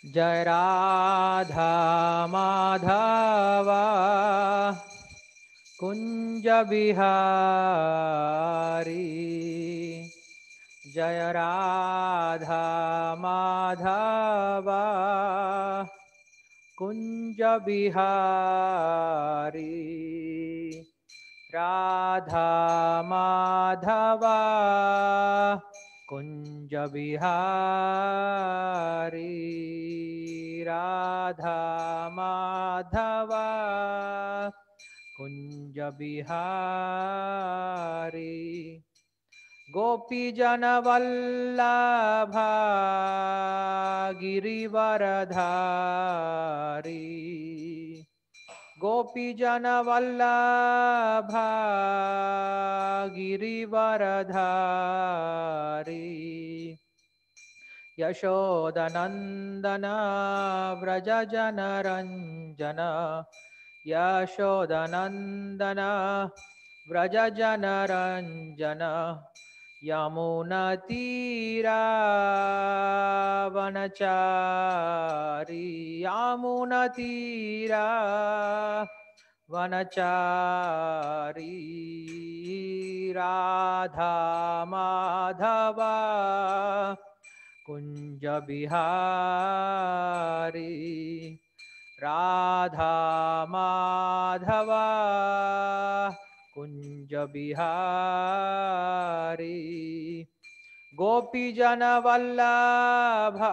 जय राधा माधवा कुञ्ज बिहारी जय राधा माधवा कुञ्ज बिहारी राधा माधवा कुञ्ज बिहारी राधा माधवा कुञ्ज बिहारी गोपीजनवल्लभा गिरिवरधारी गोपीजनवल्लभा गिरिवरधारी यशोदनन्दन व्रजजनरञ्जन यशोदनन्दन व्रजजनरञ्जन यमुनतीरावनचारी यामुनतीरा वनचारी राधा माधवा कुञ्ज बिहारी राधा माधवा कुञ्ज बिहारी गोपीजनवल्लभा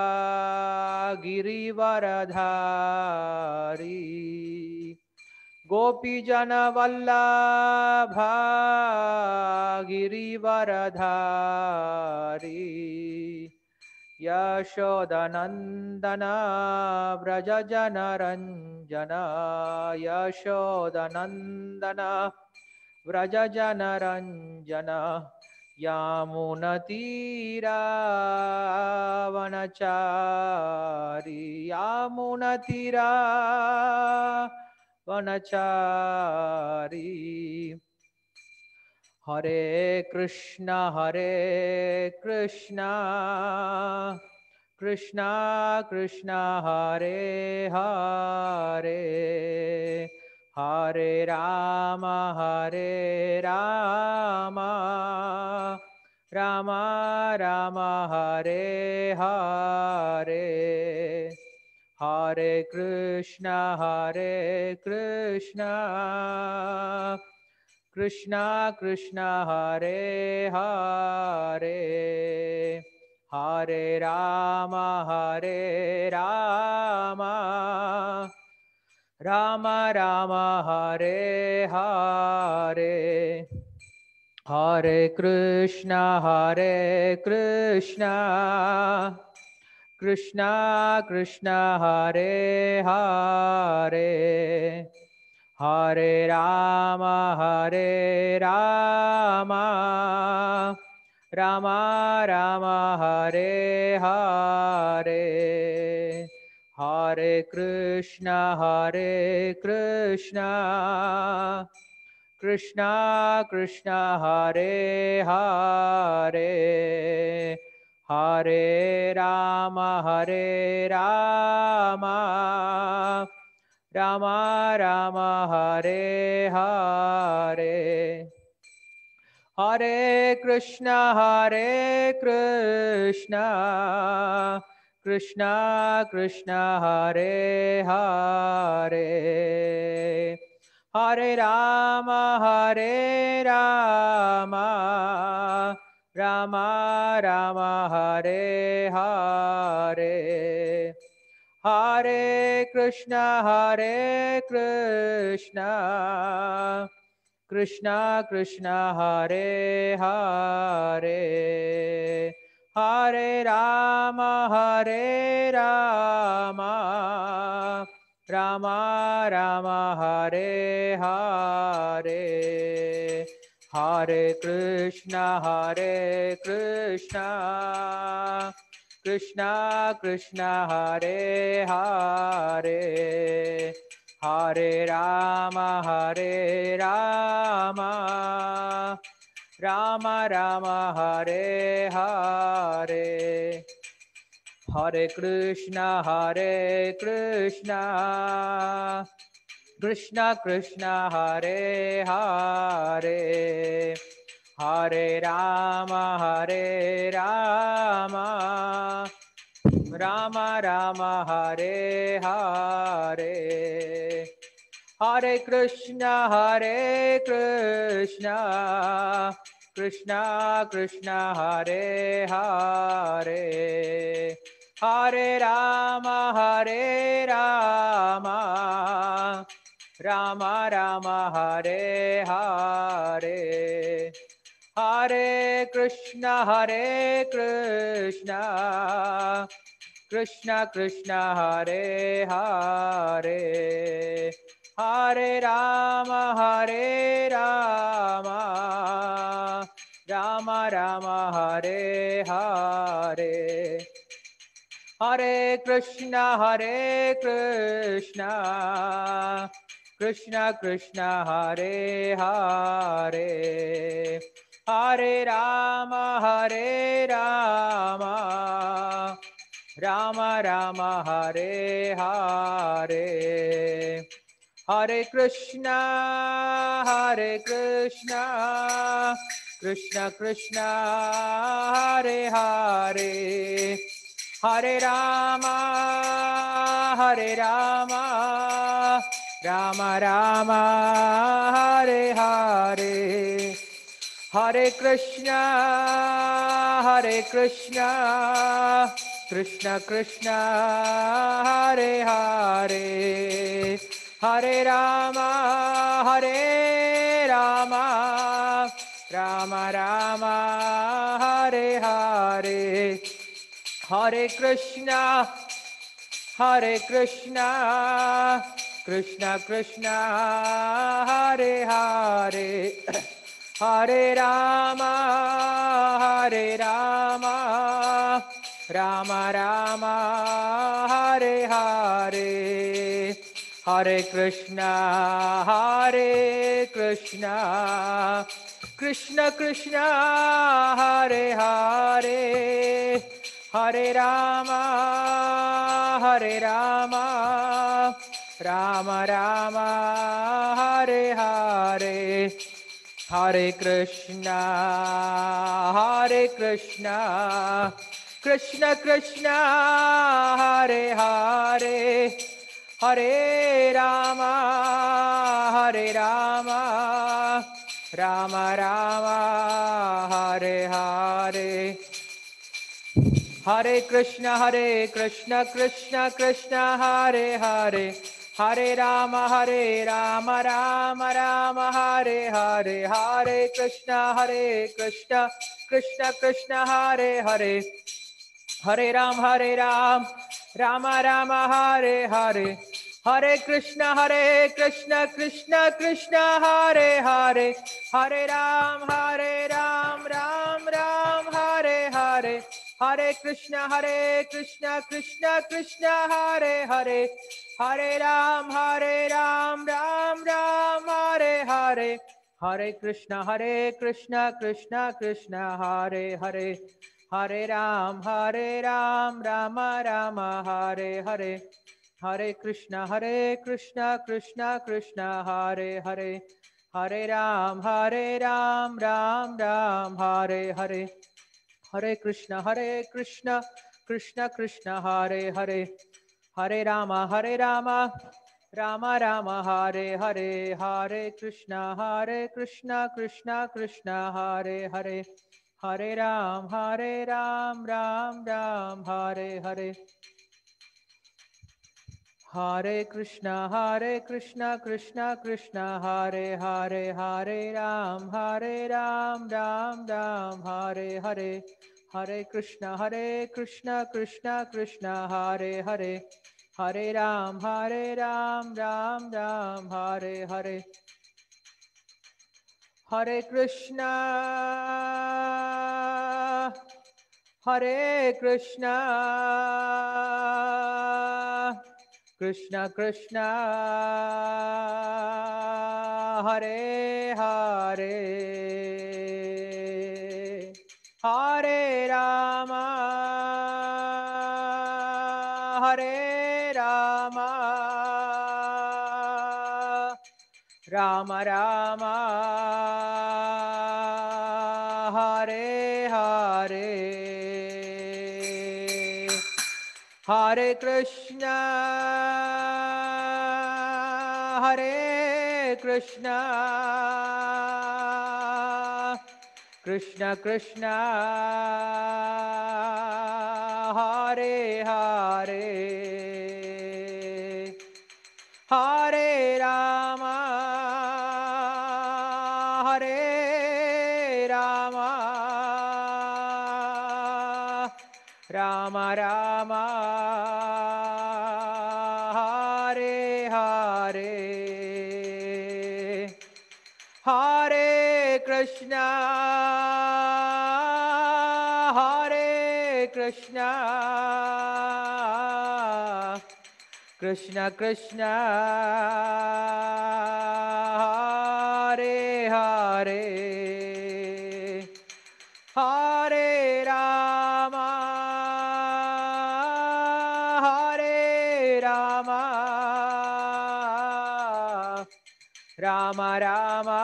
गिरिवरधारी गोपीजनवल्लभा गिरिवरधारी यशोदनन्दन व्रजजनरञ्जन यशोदनन्दन व्रजजनरञ्जन यामुनतीरावनचारी यामुनतीरा वनचारी हरे कृष्ण हरे कृष्ण कृष्ण कृष्ण हरे हरे हरे राम हरे राम राम राम हरे हरे हरे कृष्ण हरे कृष्ण कृष्ण कृष्ण हरे हरे हरे राम हरे राम राम राम हरे हरे हरे कृष्ण हरे कृष्ण कृष्ण कृष्ण हरे हरे हरे राम हरे राम राम राम हरे हरे हरे कृष्ण हरे कृष्ण कृष्ण कृष्ण हरे हरे हरे राम हरे राम राम राम हरे हरे हरे कृष्ण हरे कृष्ण कृष्ण कृष्ण हरे हरे हरे राम हरे राम राम राम हरे हरे हरे कृष्ण हरे कृष्ण कृष्ण कृष्ण हरे हरे हरे राम हरे राम राम राम हरे हरे हरे कृष्ण हरे कृष्ण कृष्ण कृष्ण हरे हरे हरे राम हरे राम राम राम हरे हरे Hare Krishna, Hare Krishna, Krishna Krishna, Hare Hare, Hare Rama, Hare Rama, Rama Rama, Hare Hare. Hare Krishna, Hare Krishna, Krishna Krishna, Hare Hare, Hare Rama, Hare Rama, Rama Rama, Hare Hare. Hare Krishna, Hare Krishna, Krishna Krishna, Hare Hare. Hare Rama, Hare Rama, Rama Rama, Hare Hare. Hare Krishna, Hare Krishna, Krishna Krishna, Hare Hare. Hare Rama, Hare Rama, Rama Rama, Hare Hare. Hare Krishna, Hare Krishna, Krishna Krishna, Hare Hare. Hare Rama, Hare Rama, Rama Rama, Hare Hare. Hare Krishna, Hare Krishna, Krishna Krishna, Hare Hare. Hare Rama, Hare Rama, Rama Rama, Hare Hare. Hare Krishna, Hare Krishna, Krishna Krishna, Hare Hare. Hare Rama, Hare Rama, Rama Rama, Hare Hare. Hare Krishna, Hare Krishna, Krishna Krishna, Hare Hare. Hare Rama, Hare Rama, Rama Rama, Hare Hare. Hare Krishna, Hare Krishna, Krishna Krishna, Hare Hare. Hare Rama, Hare Rama, Rama Rama, Hare Hare. Hare Krishna, Hare Krishna, Krishna Krishna, Hare Hare. Hare Rama, Hare Rama, Rama Rama, Hare Hare. Hare Krishna, Hare Krishna, Krishna Krishna, Hare Hare. Hare Ram, Hare Ram, Rama Rama, Hare Hare. Hare Krishna, Hare Krishna, Krishna Krishna, Hare Hare. Hare Ram, Hare Ram, Ram Ram, Hare Hare. Hare Krishna, Hare Krishna, Krishna Krishna, Hare Hare. Hare Ram, Hare Ram, Ram Ram, Hare Hare. Hare Krishna, Hare Krishna, Krishna Krishna, Hare Hare. Hare Ram, Hare Ram, Rama Rama, Hare Hare. Hare Krishna, Hare Krishna, Krishna Krishna, Hare Hare. Hare Ram, Hare Ram, Ram Ram, Hare Hare. Hare Krishna, Hare Krishna, Krishna Krishna, Hare Hare. Hare Rama, Hare Rama, Rama Rama, Hare Hare. Hare Krishna, Hare Krishna, Krishna Krishna, Hare Hare. Hare Ram, Hare Ram, Ram Ram, Hare Hare. Hare Krishna, Hare Krishna, Krishna Krishna, Hare Hare, Hare Ram, Hare Ram, Ram Ram, Hare Hare. Hare Krishna, Hare Krishna, Krishna Krishna, Hare Hare. Hare Ram, Hare Ram, Ram Ram, Hare Hare. Hare Krishna, Hare Krishna, Krishna Krishna, Hare Hare, Hare Rama, Hare Rama Rama Rama Hare Hare Hare Krishna Hare Krishna Krishna Krishna Hare Hare Hare Rama Hare Rama Rama Rama Hare Hare Hare Krishna Hare Krishna Krishna Krishna Hare Hare Hare Rama Hare Rama Rama Rama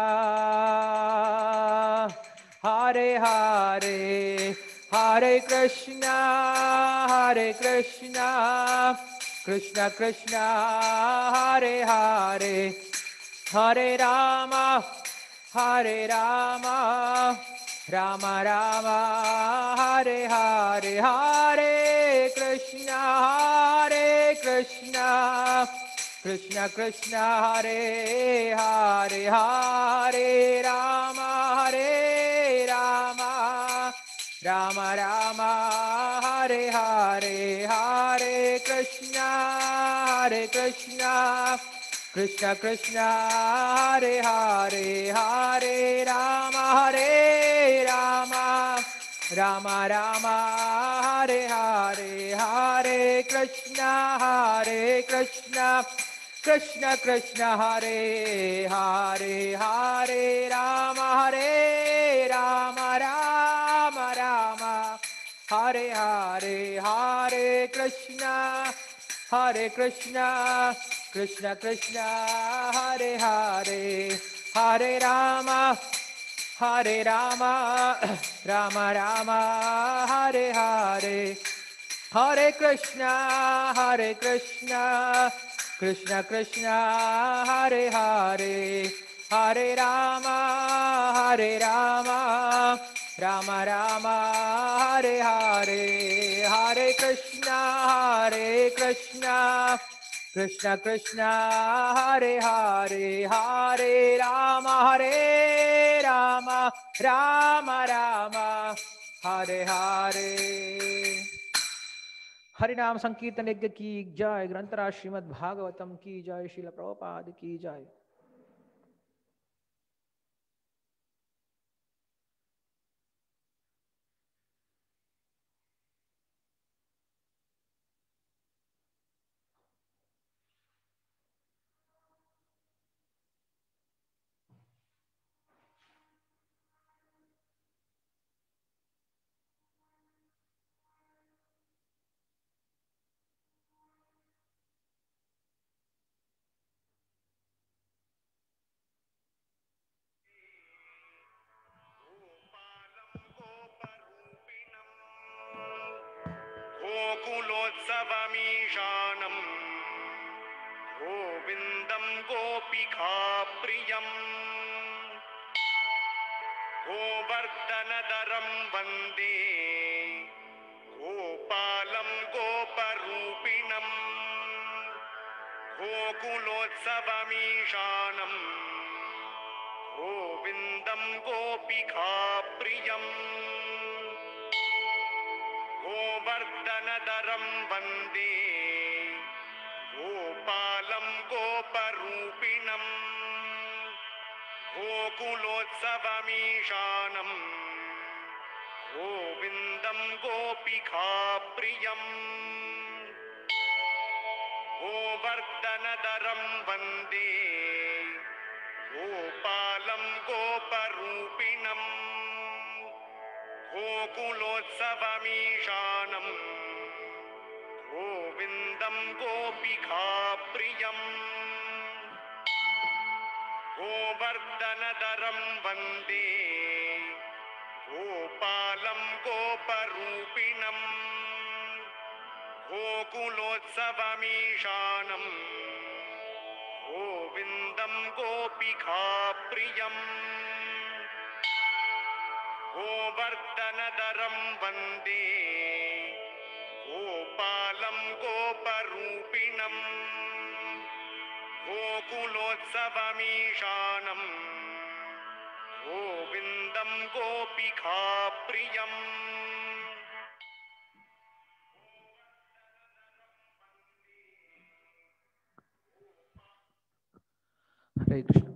Hare Hare Hare Krishna Hare Krishna Krishna Krishna Hare Hare Hare Rama Hare Rama Rama Rama Hare Hare Hare Krishna Hare Krishna Krishna Krishna Hare Hare Hare Rama Hare Rama Rama Rama Hare Hare Hare Krishna Hare Krishna Krishna Krishna Hare Hare Hare Rama Hare Rama Rama Rama Hare Hare Hare Krishna Hare Krishna Krishna Krishna Hare Hare Hare Rama Hare Rama Rama Rama Hare Hare Hare Krishna Hare Krishna Krishna Krishna Hare Hare Hare Rama Hare Rama Rama Rama Hare Hare Hare Krishna Hare Krishna Krishna Krishna Hare Hare Hare Rama Hare Rama Rama Rama Hare Hare Hare Krishna Hare Krishna Krishna Krishna Hare Hare Hare Rama Hare Rama Rama Rama Hare Hare हरिनाम संकीर्तन यज्ञ की जय ग्रंथराज श्रीमद् भागवतम की जय शिल प्रभुपाद की जय गोकुलोत्सवमीशानम् गोविन्दं गोपिकाप्रियम् गोवर्धनधरं वन्दे गोपालं गोपरूपिणम् गोकुलोत्सवमीशानम् गोविन्दं गोपिकाप्रियम् गोवर्धनधरं वन्दे गोपालं गोपरूपिणम् गोकुलोत्सवमीशानम् गोविन्दं गोपिकाप्रियम् गोवर्धनधरं वन्दे गोपालं गोपरूपिणम् गोकुलोत्सवमीशानम् मङ्गलं गोपिकाप्रियम् गोवर्धनधरं वन्दे गोपालं गोपरूपिणम् गोकुलोत्सवमीशानम् गोविन्दं गोपिकाप्रियम् गोवर्धनधरं वन्दे गोपालं गोपरूपिणम् गोकुलोत्सवमीशानम् गोविन्दं गोपिकाप्रियम् ஹரே கிருஷ்ணா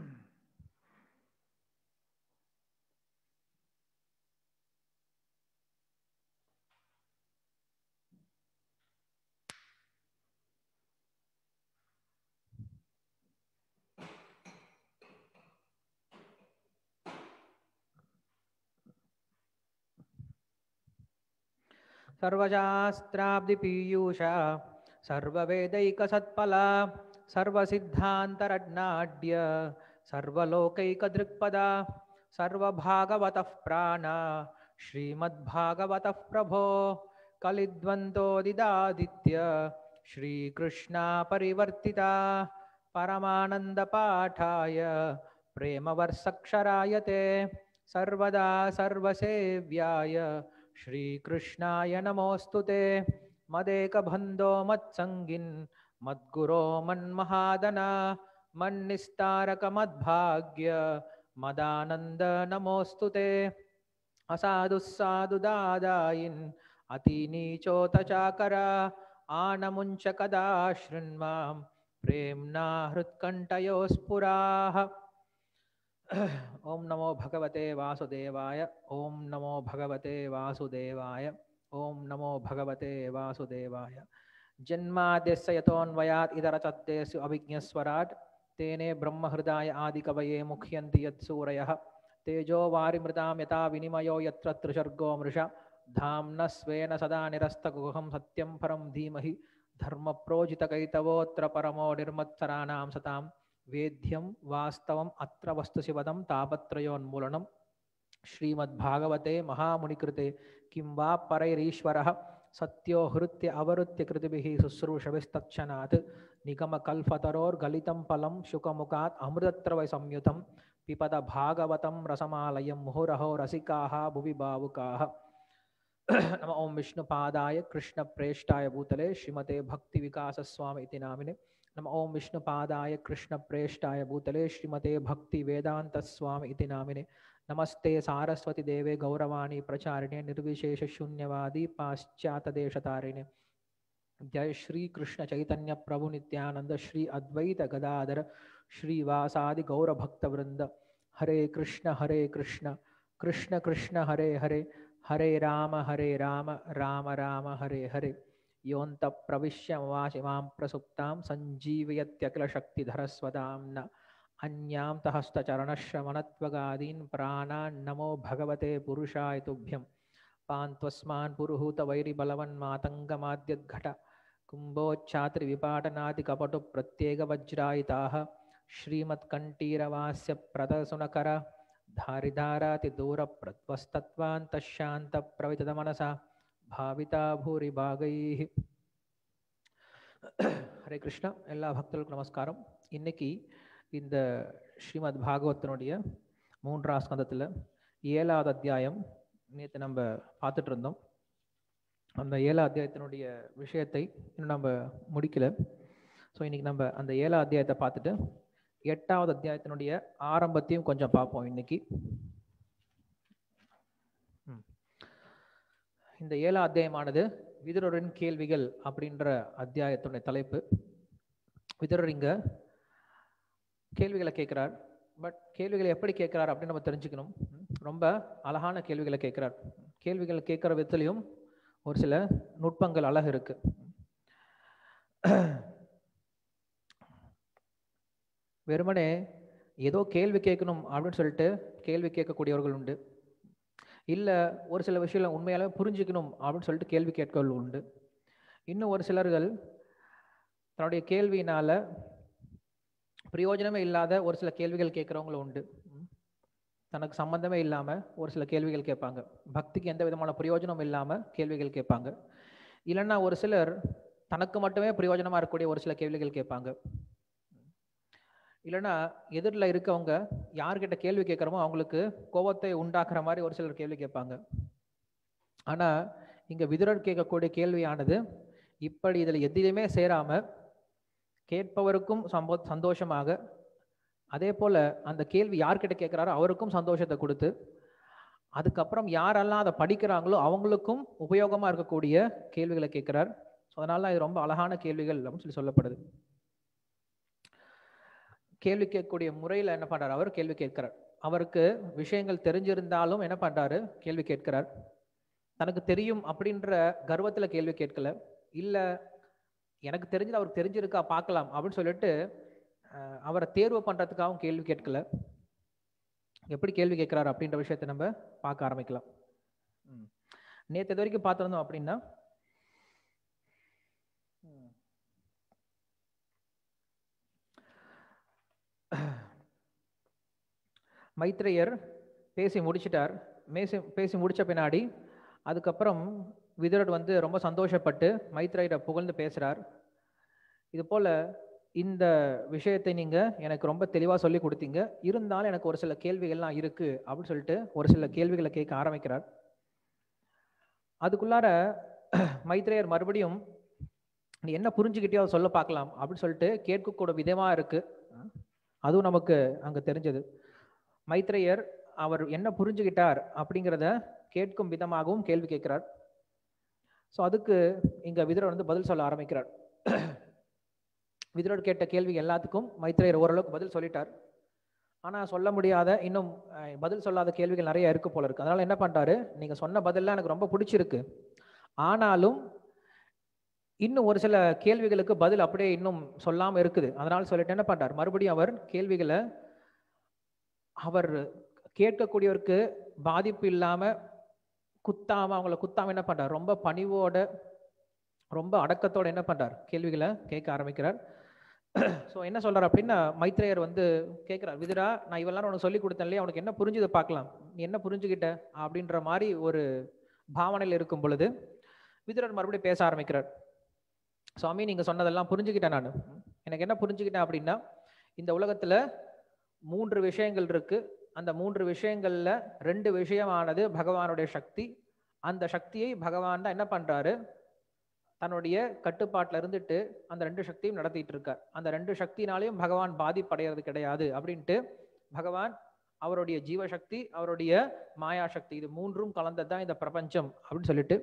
सर्वशास्त्राब्धिपीयूष सर्ववेदैकसत्फला सर्वसिद्धान्तरज्ञाढ्य सर्वलोकैकदृक्पदा सर्वभागवतः प्राण श्रीमद्भागवतः प्रभो कलिद्वन्द्वोदिदादित्य श्रीकृष्णा परिवर्तिता परमानन्दपाठाय प्रेमवर्षक्षराय ते सर्वदा सर्वसेव्याय श्रीकृष्णाय नमोऽस्तु ते मदेकबन्धो मत्सङ्गिन् मद्गुरो मन्महादन मन्निस्तारकमद्भाग्य मदानन्द नमोऽस्तु ते असाधुः साधुदादायिन् अतिनीचोतचाकर आनमुञ्च कदा शृण्वां प्रेम्णा हृत्कण्ठयोस्फुराः ॐ नमो भगवते वासुदेवाय ॐ नमो भगवते वासुदेवाय ॐ नमो भगवते वासुदेवाय जन्माद्यस्य यतोऽन्वयात् इतरचद्देषु अभिज्ञस्वराट् तेने ब्रह्महृदाय आदिकवये मुह्यन्ति यत्सूरयः तेजो वारिमृतां यथा विनिमयो यत्र त्रिसर्गो मृषा धाम्न स्वेन सदा निरस्तगुहं सत्यं परं धीमहि धर्मप्रोजितकैतवोऽत्र परमो निर्मत्सराणां सतां वेद्यं वास्तवम् अत्र वस्तुशिवदं तापत्रयोन्मूलनं श्रीमद्भागवते महामुनिकृते किं वा परैरीश्वरः सत्यो हृत्य अवरुत्य कृतिभिः शुश्रूषविस्तत्क्षणात् निगमकल्पतरोर्गलितं फलं शुकमुखात् अमृतत्रवै संयुतं पिपद भागवतं रसमालयं मुहुरहो रसिकाः भुवि भावुकाः नम ओं विष्णुपादाय कृष्णप्रेष्ठाय भूतले श्रीमते भक्तिविकासस्वामी इति नामिने नम ओं विष्णुपादाय कृष्णप्रेष्ठाय भूतले श्रीमते भक्तिवेदान्तस्वामी इति नामिने नमस्ते सारस्वती देवे गौरवाणी प्रचारिणे निर्विशेषशून्यवादी पाश्चातदेशतारिणे जय श्री कृष्ण चैतन्य प्रभु नित्यानंद श्री अद्वैत गदाधर श्रीवासादि गौरभक्तवृंद हरे कृष्ण हरे कृष्ण कृष्ण कृष्ण हरे हरे हरे राम हरे राम राम राम हरे हरे योऽन्तः प्रविश्य मवासि मां प्रसुप्तां सञ्जीवयत्यखिलशक्तिधरस्वदाम्न अन्यां तहस्तचरणश्रवणत्वगादीन् प्राणान् नमो भगवते पुरुषाय तुभ्यं पान्त्वस्मान् पुरुहूतवैरिबलवन्मातङ्गमाद्यद्घट कुम्भोच्चात्रिविपाटनादिकपटुप्रत्येकवज्रायिताः श्रीमत्कण्ठीरवास्य प्रदसुनकर धारिधारातिदूरप्रत्वस्तत्त्वान्तशान्तप्रवितमनसा भाविता भूरिभागैः ஹரே கிருஷ்ணா எல்லா பக்தர்களுக்கும் நமஸ்காரம் இன்னைக்கு இந்த ஸ்ரீமத் பாகவத்தினுடைய மூன்றாம் ஸ்கந்தத்தில் ஏழாவது அத்தியாயம் நேற்று நம்ம பார்த்துட்டு இருந்தோம் அந்த ஏழாவது அத்தியாயத்தினுடைய விஷயத்தை இன்னும் நம்ம முடிக்கல ஸோ இன்னைக்கு நம்ம அந்த ஏழாவது அத்தியாயத்தை பார்த்துட்டு எட்டாவது அத்தியாயத்தினுடைய ஆரம்பத்தையும் கொஞ்சம் பார்ப்போம் இன்னைக்கு ம். இந்த ஏழாம் அத்தியாயமானது விதுரரின் கேள்விகள் அப்படின்ற அத்தியாயத்துடைய தலைப்பு விதுரர் இங்க கேள்விகளை கேட்கிறார் பட் கேள்விகளை எப்படி கேட்கிறார் அப்படின்னு நம்ம தெரிஞ்சுக்கணும் ம். ரொம்ப அழகான கேள்விகளை கேட்கிறார் கேள்விகள் கேட்குற விதத்துலையும் ஒரு சில நுட்பங்கள் அழகு இருக்கு வெறுமனே ஏதோ கேள்வி கேட்கணும் அப்படின்னு சொல்லிட்டு கேள்வி கேட்கக்கூடியவர்கள் உண்டு இல்லை ஒரு சில விஷயம் உண்மையாலுமே புரிஞ்சுக்கணும் அப்படின்னு சொல்லிட்டு கேள்வி கேட்கவர்கள் உண்டு இன்னும் ஒரு சிலர்கள் தன்னுடைய கேள்வியினால பிரயோஜனமே இல்லாத ஒரு சில கேள்விகள் கேட்குறவங்களும் உண்டு ம். தனக்கு சம்பந்தமே இல்லாமல் ஒரு சில கேள்விகள் கேட்பாங்க பக்திக்கு எந்த விதமான பிரயோஜனம் இல்லாமல் கேள்விகள் கேட்பாங்க இல்லைன்னா ஒரு சிலர் தனக்கு மட்டுமே பிரயோஜனமாக இருக்கக்கூடிய ஒரு சில கேள்விகள் கேட்பாங்க இல்லைன்னா எதிரில் இருக்கவங்க யார்கிட்ட கேள்வி கேட்குறோமோ அவங்களுக்கு கோபத்தை உண்டாக்குற மாதிரி ஒரு சிலர் கேள்வி கேட்பாங்க ஆனால் இங்கே விதுரர் கேட்கக்கூடிய கேள்வியானது இப்படி இதில் எதிலுமே சேராமல் கேட்பவருக்கும் சம்போ சந்தோஷமாக அதே போல் அந்த கேள்வி யார்கிட்ட கேட்குறாரோ அவருக்கும் சந்தோஷத்தை கொடுத்து அதுக்கப்புறம் யாரெல்லாம் அதை படிக்கிறாங்களோ அவங்களுக்கும் உபயோகமாக இருக்கக்கூடிய கேள்விகளை கேட்குறார் ஸோ அதனால இது ரொம்ப அழகான கேள்விகள் அப்படின்னு சொல்லி சொல்லப்படுது கேள்வி கேட்கக்கூடிய முறையில் என்ன பண்ணுறார் அவர் கேள்வி கேட்கிறார் அவருக்கு விஷயங்கள் தெரிஞ்சிருந்தாலும் என்ன பண்ணுறாரு கேள்வி கேட்கிறார் தனக்கு தெரியும் அப்படின்ற கர்வத்தில் கேள்வி கேட்கல இல்லை எனக்கு தெரிஞ்சது அவருக்கு தெரிஞ்சிருக்கா பார்க்கலாம் அப்படின்னு சொல்லிட்டு அஹ், அவரை தேர்வு பண்ணுறதுக்காகவும் கேள்வி கேட்கல எப்படி கேள்வி கேட்குறாரு அப்படின்ற விஷயத்தை நம்ம பார்க்க ஆரம்பிக்கலாம் நேற்று இது வரைக்கும் பார்த்துருந்தோம் அப்படின்னா ம். மைத்ரேயர் பேசி முடிச்சிட்டார் பேசி பேசி முடிச்ச பின்னாடி அதுக்கப்புறம் விதுரர் வந்து ரொம்ப சந்தோஷப்பட்டு மைத்ரேயரை புகழ்ந்து பேசுகிறார் இது போல் இந்த விஷயத்தை நீங்கள் எனக்கு ரொம்ப தெளிவாக சொல்லி கொடுத்தீங்க இருந்தாலும் எனக்கு ஒரு சில கேள்விகள்லாம் இருக்குது அப்படின்னு சொல்லிட்டு ஒரு சில கேள்விகளை கேட்க ஆரம்பிக்கிறார் அதுக்குள்ளார மைத்ரேயர் மறுபடியும் நீ என்ன புரிஞ்சுக்கிட்டியோ அதை சொல்ல பார்க்கலாம் அப்படின்னு சொல்லிட்டு கேட்கக்கூட விதமாக இருக்குது அதுவும் நமக்கு அங்கே தெரிஞ்சது மைத்ரேயர் அவர் என்ன புரிஞ்சுக்கிட்டார் அப்படிங்கிறத கேட்கும் விதமாகவும் கேள்வி கேட்கிறார் ஸோ அதுக்கு இங்கே விதுரர் வந்து பதில் சொல்ல ஆரம்பிக்கிறார் விதுரர் கேட்ட கேள்வி எல்லாத்துக்கும் மைத்ரேயர் ஓரளவுக்கு பதில் சொல்லிட்டார் ஆனால் சொல்ல முடியாத இன்னும் அஹ், பதில் சொல்லாத கேள்விகள் நிறைய இருக்கு போல இருக்கு அதனால என்ன பண்ணிட்டாரு நீங்கள் சொன்ன பதில்லாம் எனக்கு ரொம்ப பிடிச்சிருக்கு ஆனாலும் இன்னும் ஒரு சில கேள்விகளுக்கு பதில் அப்படியே இன்னும் சொல்லாமல் இருக்குது அதனால சொல்லிட்டு என்ன பண்ணார் மறுபடியும் அவர் கேள்விகளை அவர் கேட்கக்கூடியவருக்கு பாதிப்பு இல்லாமல் குத்தாம அவங்கள குத்தாம என்ன பண்றார் ரொம்ப பணிவோட ரொம்ப அடக்கத்தோட என்ன பண்றார் கேள்விகளை கேட்க ஆரம்பிக்கிறார் ஸோ என்ன சொல்றார் அப்படின்னா மைத்ரேயர் வந்து கேட்கிறார் விதுரா நான் இவெல்லாம் உனக்கு சொல்லி கொடுத்தேன் இல்லையா உனக்கு என்ன புரிஞ்சுதை பார்க்கலாம் நீ என்ன புரிஞ்சுக்கிட்ட அப்படின்ற மாதிரி ஒரு பாவனையில் இருக்கும் பொழுது விதுரர் மறுபடியும் பேச ஆரம்பிக்கிறார் சுவாமி நீங்க சொன்னதெல்லாம் புரிஞ்சுக்கிட்டேன் நான் எனக்கு என்ன புரிஞ்சுக்கிட்டேன் அப்படின்னா இந்த உலகத்துல மூன்று விஷயங்கள் இருக்கு அந்த மூன்று விஷயங்கள்ல ரெண்டு விஷயமானது பகவானுடைய சக்தி அந்த சக்தியை பகவான் தான் என்ன பண்றாரு தன்னுடைய கட்டுப்பாட்டில் இருந்துட்டு அந்த ரெண்டு சக்தியும் நடத்திட்டு இருக்கார் அந்த ரெண்டு சக்தினாலையும் பகவான் பாதிப்படைகிறது கிடையாது அப்படின்ட்டு பகவான் அவருடைய ஜீவசக்தி அவருடைய மாயா சக்தி இது மூன்றும் கலந்தது தான் இந்த பிரபஞ்சம் அப்படின்னு சொல்லிட்டு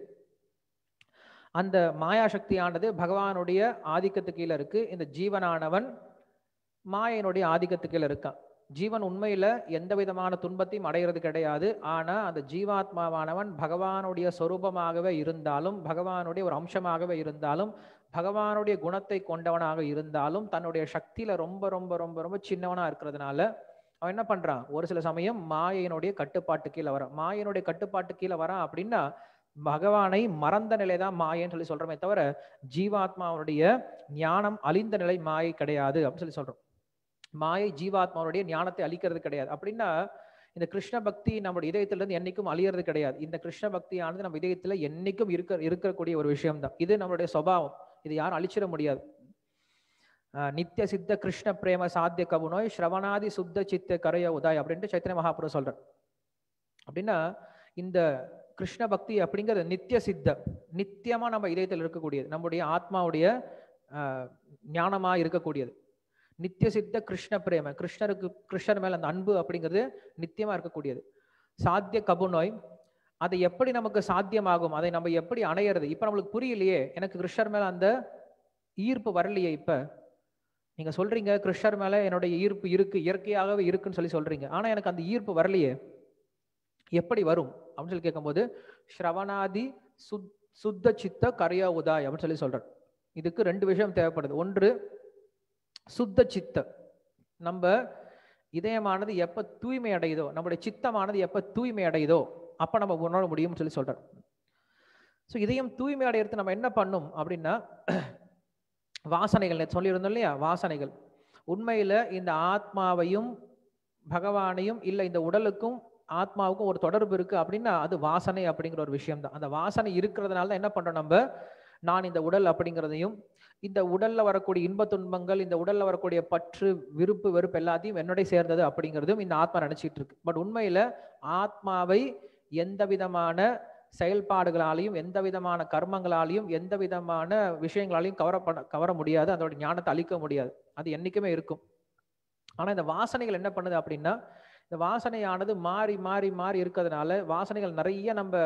அந்த மாயா சக்தியானது பகவானுடைய ஆதிக்கத்து கீழே இருக்கு இந்த ஜீவனானவன் மாயனுடைய ஆதிக்கத்து கீழே இருக்கான் ஜீவன் உண்மையில எந்த விதமான துன்பத்தையும் அடைகிறது கிடையாது ஆனா அந்த ஜீவாத்மாவானவன் பகவானுடைய சொரூபமாகவே இருந்தாலும் பகவானுடைய ஒரு அம்சமாகவே இருந்தாலும் பகவானுடைய குணத்தை கொண்டவனாக இருந்தாலும் தன்னுடைய சக்தியில ரொம்ப ரொம்ப ரொம்ப ரொம்ப சின்னவனா இருக்கிறதுனால அவன் என்ன பண்றான் ஒரு சில சமயம் மாயையினுடைய கட்டுப்பாட்டு கீழே வரான் மாயனுடைய கட்டுப்பாட்டு கீழே வரான் அப்படின்னா பகவானை மறந்த நிலை தான் மாயன்னு சொல்லி சொல்றோமே தவிர ஜீவாத்மாவுடைய ஞானம் அழிந்த நிலை மாயை கிடையாது அப்படின்னு சொல்லி சொல்றோம் மாயை ஜீவாத்மாவுடைய ஞானத்தை அழிக்கிறது கிடையாது அப்படின்னா இந்த கிருஷ்ண பக்தி நம்முடைய இதயத்திலிருந்து என்னைக்கும் அழியறது கிடையாது இந்த கிருஷ்ண பக்தியானது நம்ம இதயத்துல என்னைக்கும் இருக்க இருக்கக்கூடிய ஒரு விஷயம் தான் இது நம்மளுடைய சுபாவம் இது யாரும் அழிச்சிட முடியாது ஆஹ் நித்திய சித்த கிருஷ்ண பிரேம சாத்திய கவுனோய் ஸ்ரவணாதி சுத்த சித்த கரைய உதாய் அப்படின்ட்டு சைத்தன்ய மகாபுரம் சொல்றார் அப்படின்னா இந்த கிருஷ்ண பக்தி அப்படிங்கிறது நித்திய சித்த நித்தியமா நம்ம இதயத்தில் இருக்கக்கூடியது நம்முடைய ஆத்மாவுடைய ஆஹ் ஞானமா இருக்கக்கூடியது நித்திய சித்த கிருஷ்ண பிரேம கிருஷ்ணருக்கு கிருஷ்ணர் மேல அந்த அன்பு அப்படிங்கிறது நித்தியமா இருக்கக்கூடியது சாத்திய கபு நோய் அது எப்படி நமக்கு சாத்தியமாகும் அதை நம்ம எப்படி அணையிறது இப்ப நம்மளுக்கு புரியலையே எனக்கு கிருஷ்ணர் மேல அந்த ஈர்ப்பு வரலையே இப்ப நீங்க சொல்றீங்க கிருஷ்ணர் மேல என்னுடைய ஈர்ப்பு இருக்கு இயற்கையாகவே இருக்குன்னு சொல்லி சொல்றீங்க ஆனா எனக்கு அந்த ஈர்ப்பு வரலையே எப்படி வரும் அப்படின்னு சொல்லி கேட்கும்போது ஸ்ரவணாதி சுத் சுத்த சித்த கரையா உதாய் அப்படின்னு சொல்லி சொல்றார் இதுக்கு ரெண்டு விஷயம் தேவைப்படுது ஒன்று சுத்த சித்த நம்ம இதயமானது எப்ப தூய்மை அடையுதோ நம்முடைய சித்தமானது எப்ப தூய்மை அடையுதோ அப்ப நம்ம உணர முடியும்னு சொல்லி சொல்றார் ஸோ இதயம் தூய்மை அடையிறது நம்ம என்ன பண்ணும் அப்படின்னா வாசனைகள் நேத்து சொல்லியிருந்தோம் இல்லையா வாசனைகள் உண்மையில இந்த ஆத்மாவையும் பகவானையும் இல்லை இந்த உடலுக்கும் ஆத்மாவுக்கும் ஒரு தொடர்பு இருக்கு அப்படின்னா அது வாசனை அப்படிங்கிற ஒரு விஷயம் தான் அந்த வாசனை இருக்கிறதுனால தான் என்ன பண்றோம் நம்ம நான் இந்த உடல் அப்படிங்கிறதையும் இந்த உடல்ல வரக்கூடிய இன்ப துன்பங்கள் இந்த உடல்ல வரக்கூடிய பற்று விருப்பு வெறுப்பு எல்லாத்தையும் என்னுடைய சேர்ந்தது அப்படிங்கிறதும் இந்த ஆத்மா நினைச்சிட்டு இருக்கு பட் உண்மையில ஆத்மாவை எந்த விதமான செயல்பாடுகளாலையும் எந்த விதமான கர்மங்களாலையும் எந்த விதமான விஷயங்களாலையும் கவர பண்ண கவர முடியாது அதோட ஞானத்தை அழிக்க முடியாது அது என்னைக்குமே இருக்கும் ஆனா இந்த வாசனைகள் என்ன பண்ணுது அப்படின்னா இந்த வாசனையானது மாறி மாறி மாறி இருக்கிறதுனால வாசனைகள் நிறைய நம்ம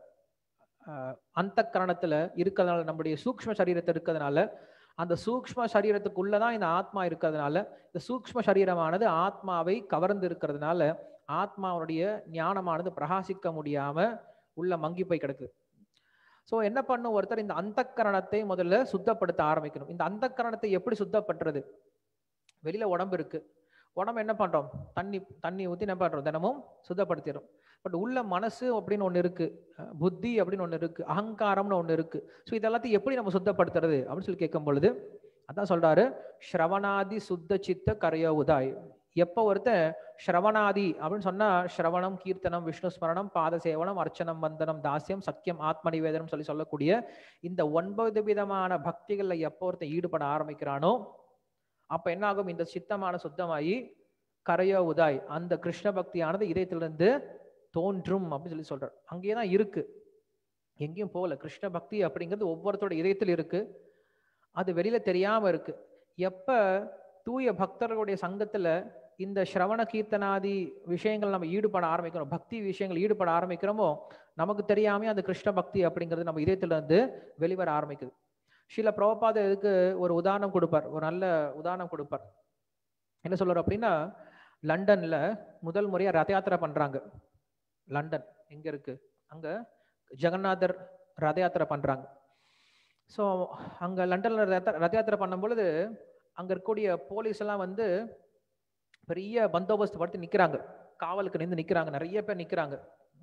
அந்த கரணத்துல இருக்கிறதுனால நம்முடைய சூக்ஷ்ம சரீரத்தை இருக்கிறதுனால அந்த சூக்ஷ்ம சரீரத்துக்குள்ளதான் இந்த ஆத்மா இருக்கிறதுனால இந்த சூக்ஷ்ம சரீரமானது ஆத்மாவை கவர்ந்து இருக்கிறதுனால ஆத்மாவுடைய ஞானமானது பிரகாசிக்க முடியாம உள்ள மங்கி போய் கிடக்குது ஸோ என்ன பண்ணும் ஒருத்தர் இந்த அந்த கரணத்தை முதல்ல சுத்தப்படுத்த ஆரம்பிக்கணும் இந்த அந்த கரணத்தை எப்படி சுத்தப்படுறது வெளியில உடம்பு இருக்கு உடம்பு என்ன பண்றோம் தண்ணி தண்ணி ஊற்றி என்ன பண்றோம் தினமும் சுத்தப்படுத்திடும் பட் உள்ள மனசு அப்படின்னு ஒன்று இருக்கு அஹ் புத்தி அப்படின்னு ஒன்று இருக்கு அகங்காரம்னு ஒன்று இருக்கு ஸோ இதெல்லாத்தையும் எப்படி நம்ம சுத்தப்படுத்துறது அப்படின்னு சொல்லி கேட்கும் பொழுது அதான் சொல்றாரு ஸ்ரவணாதி சுத்த சித்த கரையோ உதாய் எப்போ ஒருத்தன் ஸ்ரவணாதி அப்படின்னு சொன்னா ஸ்ரவணம் கீர்த்தனம் விஷ்ணு ஸ்மரணம் பாத சேவனம் அர்ச்சனம் வந்தனம் தாசியம் சக்கியம் ஆத்ம நிவேதனம் சொல்லி சொல்லக்கூடிய இந்த ஒன்பது விதமான பக்திகள்ல எப்போ ஒருத்தன் ஈடுபட ஆரம்பிக்கிறானோ அப்ப என்ன ஆகும் இந்த சித்தமான சுத்தமாயி கரையோ உதாய் அந்த கிருஷ்ண பக்தியானது இதயத்திலிருந்து தோன்றும் அப்படின்னு சொல்லி சொல்றார் அங்கேயே தான் இருக்கு எங்கேயும் போகல கிருஷ்ண பக்தி அப்படிங்கிறது ஒவ்வொருத்தரோட இதயத்தில் இருக்கு அது வெளியில தெரியாம இருக்கு எப்ப தூய பக்தர்களுடைய சங்கத்துல இந்த ஸ்ரவண கீர்த்தனாதி விஷயங்கள் நம்ம ஈடுபட ஆரம்பிக்கிறோம் பக்தி விஷயங்கள் ஈடுபட ஆரம்பிக்கிறோமோ நமக்கு தெரியாம அந்த கிருஷ்ண பக்தி அப்படிங்கிறது நம்ம இதயத்துல இருந்து வெளிவர ஆரம்பிக்குது ஸ்ரீல பிரபபாத இதுக்கு ஒரு உதாரணம் கொடுப்பார் ஒரு நல்ல உதாரணம் கொடுப்பார் என்ன சொல்றாரு அப்படின்னா லண்டன்ல முதல் முறையா ரத யாத்திரை பண்றாங்க லண்டன் எங்க இருக்கு அங்க ஜெகநாதர் ரத யாத்திரை பண்றாங்க ஸோ அங்க லண்டன்ல ரத ரத யாத்திரை பண்ணும் பொழுது அங்க இருக்கக்கூடிய போலீஸ் எல்லாம் வந்து பெரிய பந்தோபஸ்து படுத்து நிக்கிறாங்க காவலுக்கு நின்று நிக்கிறாங்க நிறைய பேர் நிக்கிறாங்க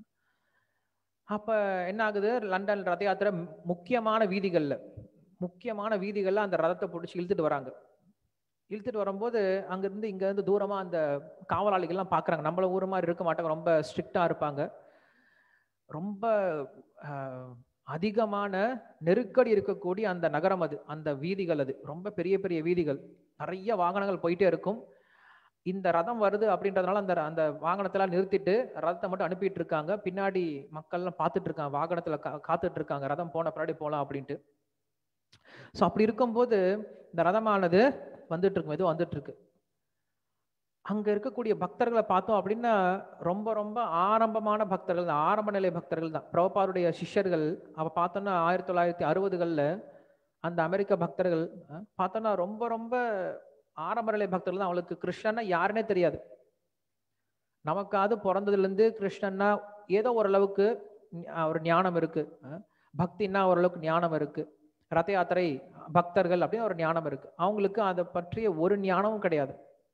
அப்ப என்ன ஆகுது லண்டன் ரத யாத்திரை முக்கியமான வீதிகள்ல முக்கியமான வீதிகள்ல அந்த ரதத்தை பிடிச்சி இழுத்துட்டு வராங்க இழுத்துட்டு வரும்போது அங்கிருந்து இங்க இருந்து தூரமா அந்த காவலாளிகள்லாம் பாக்குறாங்க நம்மள ஊர் மாதிரி இருக்க மாட்டாங்க ரொம்ப ஸ்ட்ரிக்டா இருப்பாங்க ரொம்ப ஆஹ், அதிகமான நெருக்கடி இருக்கக்கூடிய அந்த நகரம் அது அந்த வீதிகள் அது ரொம்ப பெரிய பெரிய வீதிகள் நிறைய வாகனங்கள் போயிட்டே இருக்கும் இந்த ரதம் வருது அப்படின்றதுனால அந்த அந்த வாகனத்தெல்லாம் நிறுத்திட்டு ரதத்தை மட்டும் அனுப்பிட்டு இருக்காங்க பின்னாடி மக்கள்லாம் பார்த்துட்டு இருக்காங்க வாகனத்துல கா- காத்துட்டு இருக்காங்க ரதம் போன பின்னாடி போகலாம் அப்படின்ட்டு ஸோ அப்படி இருக்கும்போது இந்த ரதமானது வந்துட்டு இருக்கும் ஏதோ வந்துட்டு இருக்கு அங்க இருக்கக்கூடிய பக்தர்களை பார்த்தோம் அப்படின்னா ரொம்ப ரொம்ப ஆரம்பமான பக்தர்கள் தான் ஆரம்ப நிலை பக்தர்கள் தான் பிரபுபாருடைய சிஷ்யர்கள் அவ பார்த்தோன்னா ஆயிரத்தி தொள்ளாயிரத்தி அறுபதுகளில் அந்த அமெரிக்க பக்தர்கள் அஹ், பார்த்தோன்னா ரொம்ப ரொம்ப ஆரம்ப நிலை பக்தர்கள் தான் அவளுக்கு கிருஷ்ணன்னா யாருன்னே தெரியாது நமக்காவது பிறந்ததுலேருந்து கிருஷ்ணன்னா ஏதோ ஓரளவுக்கு ஞ- ஒரு ஞானம் இருக்கு அஹ், பக்தின்னா ஓரளவுக்கு ஞானம் இருக்கு ரத யாத்திரை பக்தர்கள் அப்படின்னு ஒரு ஞானம் இருக்கு அவங்களுக்கு அதை பற்றிய ஒரு ஞானமும் கிடையாது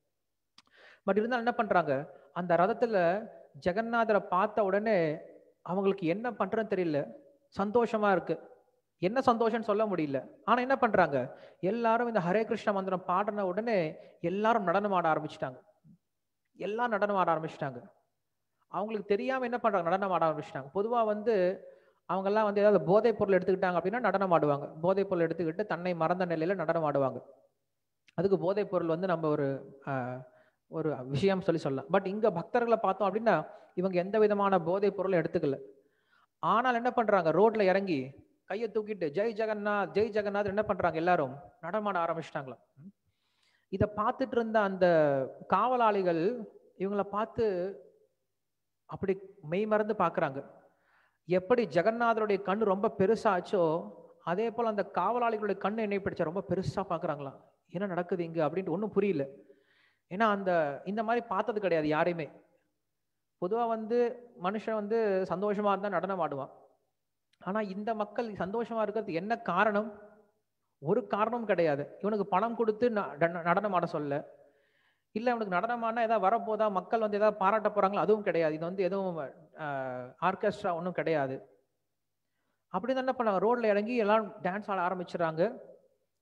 பட் இருந்தாலும் என்ன பண்றாங்க அந்த ரதத்துல ஜெகநாதரை பார்த்த உடனே அவங்களுக்கு என்ன பண்றதுன்னு தெரியல சந்தோஷமா இருக்கு என்ன சந்தோஷம்னு சொல்ல முடியல ஆனா என்ன பண்றாங்க எல்லாரும் இந்த ஹரே கிருஷ்ண மந்திரம் பாடின உடனே எல்லாரும் நடனம் ஆட ஆரம்பிச்சிட்டாங்க எல்லாம் நடனம் ஆட ஆரம்பிச்சிட்டாங்க அவங்களுக்கு தெரியாம என்ன பண்றாங்க நடனம் ஆட ஆரம்பிச்சிட்டாங்க பொதுவா வந்து அவங்கெல்லாம் வந்து ஏதாவது போதைப் பொருள் எடுத்துக்கிட்டாங்க அப்படின்னா நடனம் ஆடுவாங்க போதைப் பொருள் எடுத்துக்கிட்டு தன்னை மறந்த நிலையில நடனம் ஆடுவாங்க அதுக்கு போதைப் பொருள் வந்து நம்ம ஒரு ஆஹ், ஒரு விஷயம் சொல்லி சொல்லலாம் பட் இங்க பக்தர்களை பார்த்தோம் அப்படின்னா இவங்க எந்த விதமான போதைப் பொருளும் எடுத்துக்கல ஆனால் என்ன பண்றாங்க ரோட்ல இறங்கி கையை தூக்கிட்டு ஜெய் ஜெகநாத் ஜெய் ஜெகநாத் என்ன பண்றாங்க எல்லாரும் நடமாட ஆரம்பிச்சிட்டாங்களாம் இதை பார்த்துட்டு இருந்த அந்த காவலாளிகள் இவங்கள பார்த்து அப்படி மெய் மறந்து பார்க்கறாங்க எப்படி ஜெகநாதருடைய கண் ரொம்ப பெருசாச்சோ அதே போல அந்த காவலாளிகளுடைய கண் என்னை பிடிச்சா ரொம்ப பெருசா பார்க்கறாங்களாம் என்ன நடக்குது இங்க அப்படின்ட்டு ஒன்றும் புரியல ஏன்னா அந்த இந்த மாதிரி பார்த்தது கிடையாது யாரையுமே பொதுவா வந்து மனுஷன் வந்து சந்தோஷமா இருந்தா நடனம் ஆடுவான் ஆனா இந்த மக்கள் சந்தோஷமா இருக்கிறது என்ன காரணம் ஒரு காரணமும் கிடையாது இவனுக்கு பணம் கொடுத்து ந- நட- நடனம் ஆட சொல்ல இல்ல இவனுக்கு நடனமானா ஏதாவது வரப்போதா மக்கள் வந்து ஏதாவது பாராட்ட போறாங்களோ அதுவும் கிடையாது இது வந்து எதுவும் ஆர்கெஸ்ட்ரா ஒன்றும் கிடையாது அப்படி தான் என்ன பண்ணாங்க ரோட்ல இறங்கி எல்லாம் டான்ஸ் ஆட ஆரம்பிச்சிடுறாங்க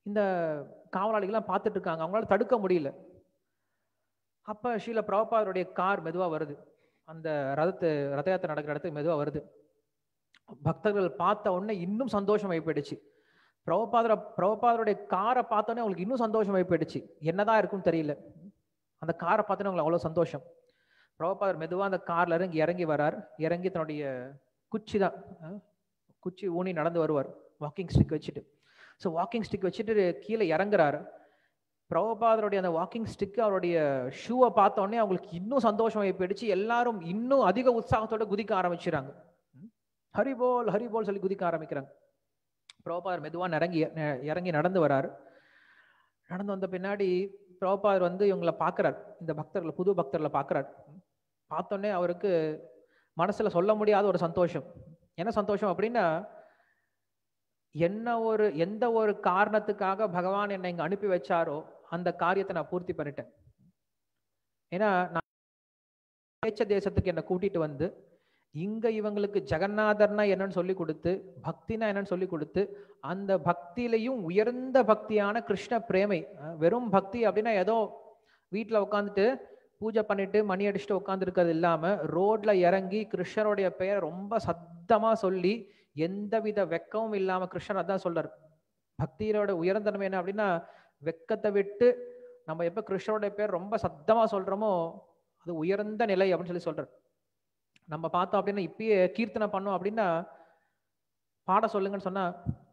இந்த காவலாளிகள்லாம் பார்த்துட்டு இருக்காங்க அவங்களால தடுக்க முடியல அப்ப ஸ்ரீல பிரபுபாதருடைய கார் மெதுவா வருது அந்த ரதத்து ரத யாத்திரை நடக்கிற இடத்துக்கு மெதுவா வருது பக்தர்கள் பார்த்த உடனே இன்னும் சந்தோஷம் போயிடுச்சு பிரபுபாதர பிரபுபாதருடைய காரை பார்த்தோன்னே அவங்களுக்கு இன்னும் சந்தோஷம் போயிடுச்சு என்னதான் இருக்கும்னு தெரியல அந்த காரை பார்த்தோன்னே அவங்களுக்கு அவ்வளோ சந்தோஷம் பிரபுபாதர் மெதுவா அந்த கார்ல இறங்கி இறங்கி வரார் இறங்கி தன்னுடைய குச்சி தான் அஹ், குச்சி ஊனி நடந்து வருவார் வாக்கிங் ஸ்டிக் வச்சுட்டு ஸோ வாக்கிங் ஸ்டிக் வச்சுட்டு கீழே இறங்குறாரு பிரபுபாதருடைய அந்த வாக்கிங் ஸ்டிக் அவருடைய ஷூவை பார்த்த உடனே அவங்களுக்கு இன்னும் சந்தோஷம் போயிடுச்சு எல்லாரும் இன்னும் அதிக உற்சாகத்தோட குதிக்க ஆரம்பிச்சுறாங்க ஹரிபோல் ஹரிபோல் சொல்லி குதிக்க ஆரம்பிக்கிறாங்க பிரபுபாதர் மெதுவா இறங்கி ந- இறங்கி நடந்து வராரு நடந்து வந்த பின்னாடி பிரபுபாதர் வந்து இவங்களை பார்க்கறார் இந்த பக்தர்களை புது பக்தர்களை பார்க்கறார் பார்த்தோன்னே அவருக்கு மனசுல சொல்ல முடியாத ஒரு சந்தோஷம் என்ன சந்தோஷம் அப்படின்னா என்ன ஒரு எந்த ஒரு காரணத்துக்காக பகவான் என்னை இங்க அனுப்பி வச்சாரோ அந்த காரியத்தை நான் பூர்த்தி பண்ணிட்டேன் ஏன்னா நான் பேச்ச தேசத்துக்கு என்னை கூட்டிட்டு வந்து இங்க இவங்களுக்கு ஜெகநாதர்னா என்னன்னு சொல்லி கொடுத்து பக்தினா என்னன்னு சொல்லி கொடுத்து அந்த பக்தியிலையும் உயர்ந்த பக்தியான கிருஷ்ண பிரேமை அஹ் வெறும் பக்தி அப்படின்னா ஏதோ வீட்ல உட்காந்துட்டு பூஜை பண்ணிட்டு மணி அடிச்சுட்டு உட்கார்ந்து இருக்கிறது இல்லாம ரோட்ல இறங்கி கிருஷ்ணருடைய பெயரை ரொம்ப சத்தமா சொல்லி எந்தவித வெக்கமும் இல்லாம கிருஷ்ணர் அதான் சொல்றாரு பக்தியோட உயர்ந்தன்மை என்ன அப்படின்னா வெக்கத்தை விட்டு நம்ம எப்ப கிருஷ்ணருடைய பேர் ரொம்ப சத்தமா சொல்றோமோ அது உயர்ந்த நிலை அப்படின்னு சொல்லி சொல்றாரு நம்ம பார்த்தோம் அப்படின்னா இப்பயே கீர்த்தனை பண்ணோம் அப்படின்னா பாட சொல்லுங்கன்னு சொன்னா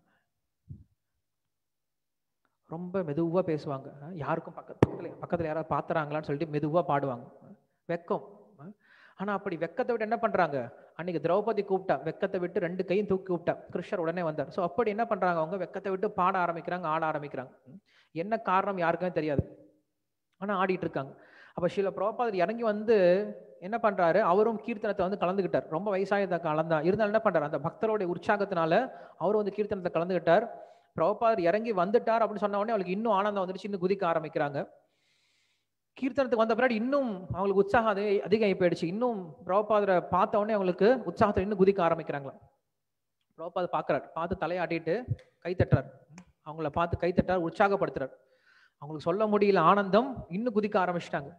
ரொம்ப மெதுவா பேசுவாங்க அஹ் யாருக்கும் பக்கத்துல பக்கத்துல யாராவது பாத்துறாங்களான்னு சொல்லிட்டு மெதுவா பாடுவாங்க அஹ் வெக்கம் அஹ் ஆனா அப்படி வெக்கத்தை விட்டு என்ன பண்றாங்க அன்னைக்கு திரௌபதி கூப்பிட்டா வெக்கத்தை விட்டு ரெண்டு கையும் தூக்கி கூப்பிட்டா கிருஷ்ணர் உடனே வந்தார் சோ அப்படி என்ன பண்றாங்க அவங்க வெக்கத்தை விட்டு பாட ஆரம்பிக்கிறாங்க ஆட ஆரம்பிக்கிறாங்க உம். என்ன காரணம் யாருக்குமே தெரியாது ஆனா ஆடிட்டு இருக்காங்க அப்ப ஸ்ரீல பிரபாதர் இறங்கி வந்து என்ன பண்றாரு அவரும் கீர்த்தனத்தை வந்து கலந்துகிட்டார் ரொம்ப வயசாயத கலந்தா இருந்தாலும் என்ன பண்றாரு அந்த பக்தருடைய உற்சாகத்தினால அவரும் வந்து கீர்த்தனத்தை கலந்துகிட்டார் பிரபாதர் இறங்கி வந்துட்டார் அப்படின்னு சொன்ன உடனே அவளுக்கு இன்னும் ஆனந்தம் வந்துருச்சு இன்னும் குதிக்க ஆரம்பிக்கிறாங்க கீர்த்தனத்துக்கு வந்த பின்னாடி இன்னும் அவங்களுக்கு உற்சாகம் அதிக அதிகம் போயிடுச்சு இன்னும் பிரபுபாதரை பார்த்த உடனே அவங்களுக்கு உற்சாகத்தை இன்னும் குதிக்க ஆரம்பிக்கிறாங்களா பிரபுபாதர் பார்க்கறார் பார்த்து தலையாட்டிட்டு கை தட்டுறார் அவங்கள பார்த்து கை தட்டுறார் உற்சாகப்படுத்துறார் அவங்களுக்கு சொல்ல முடியல ஆனந்தம் இன்னும் குதிக்க ஆரம்பிச்சிட்டாங்க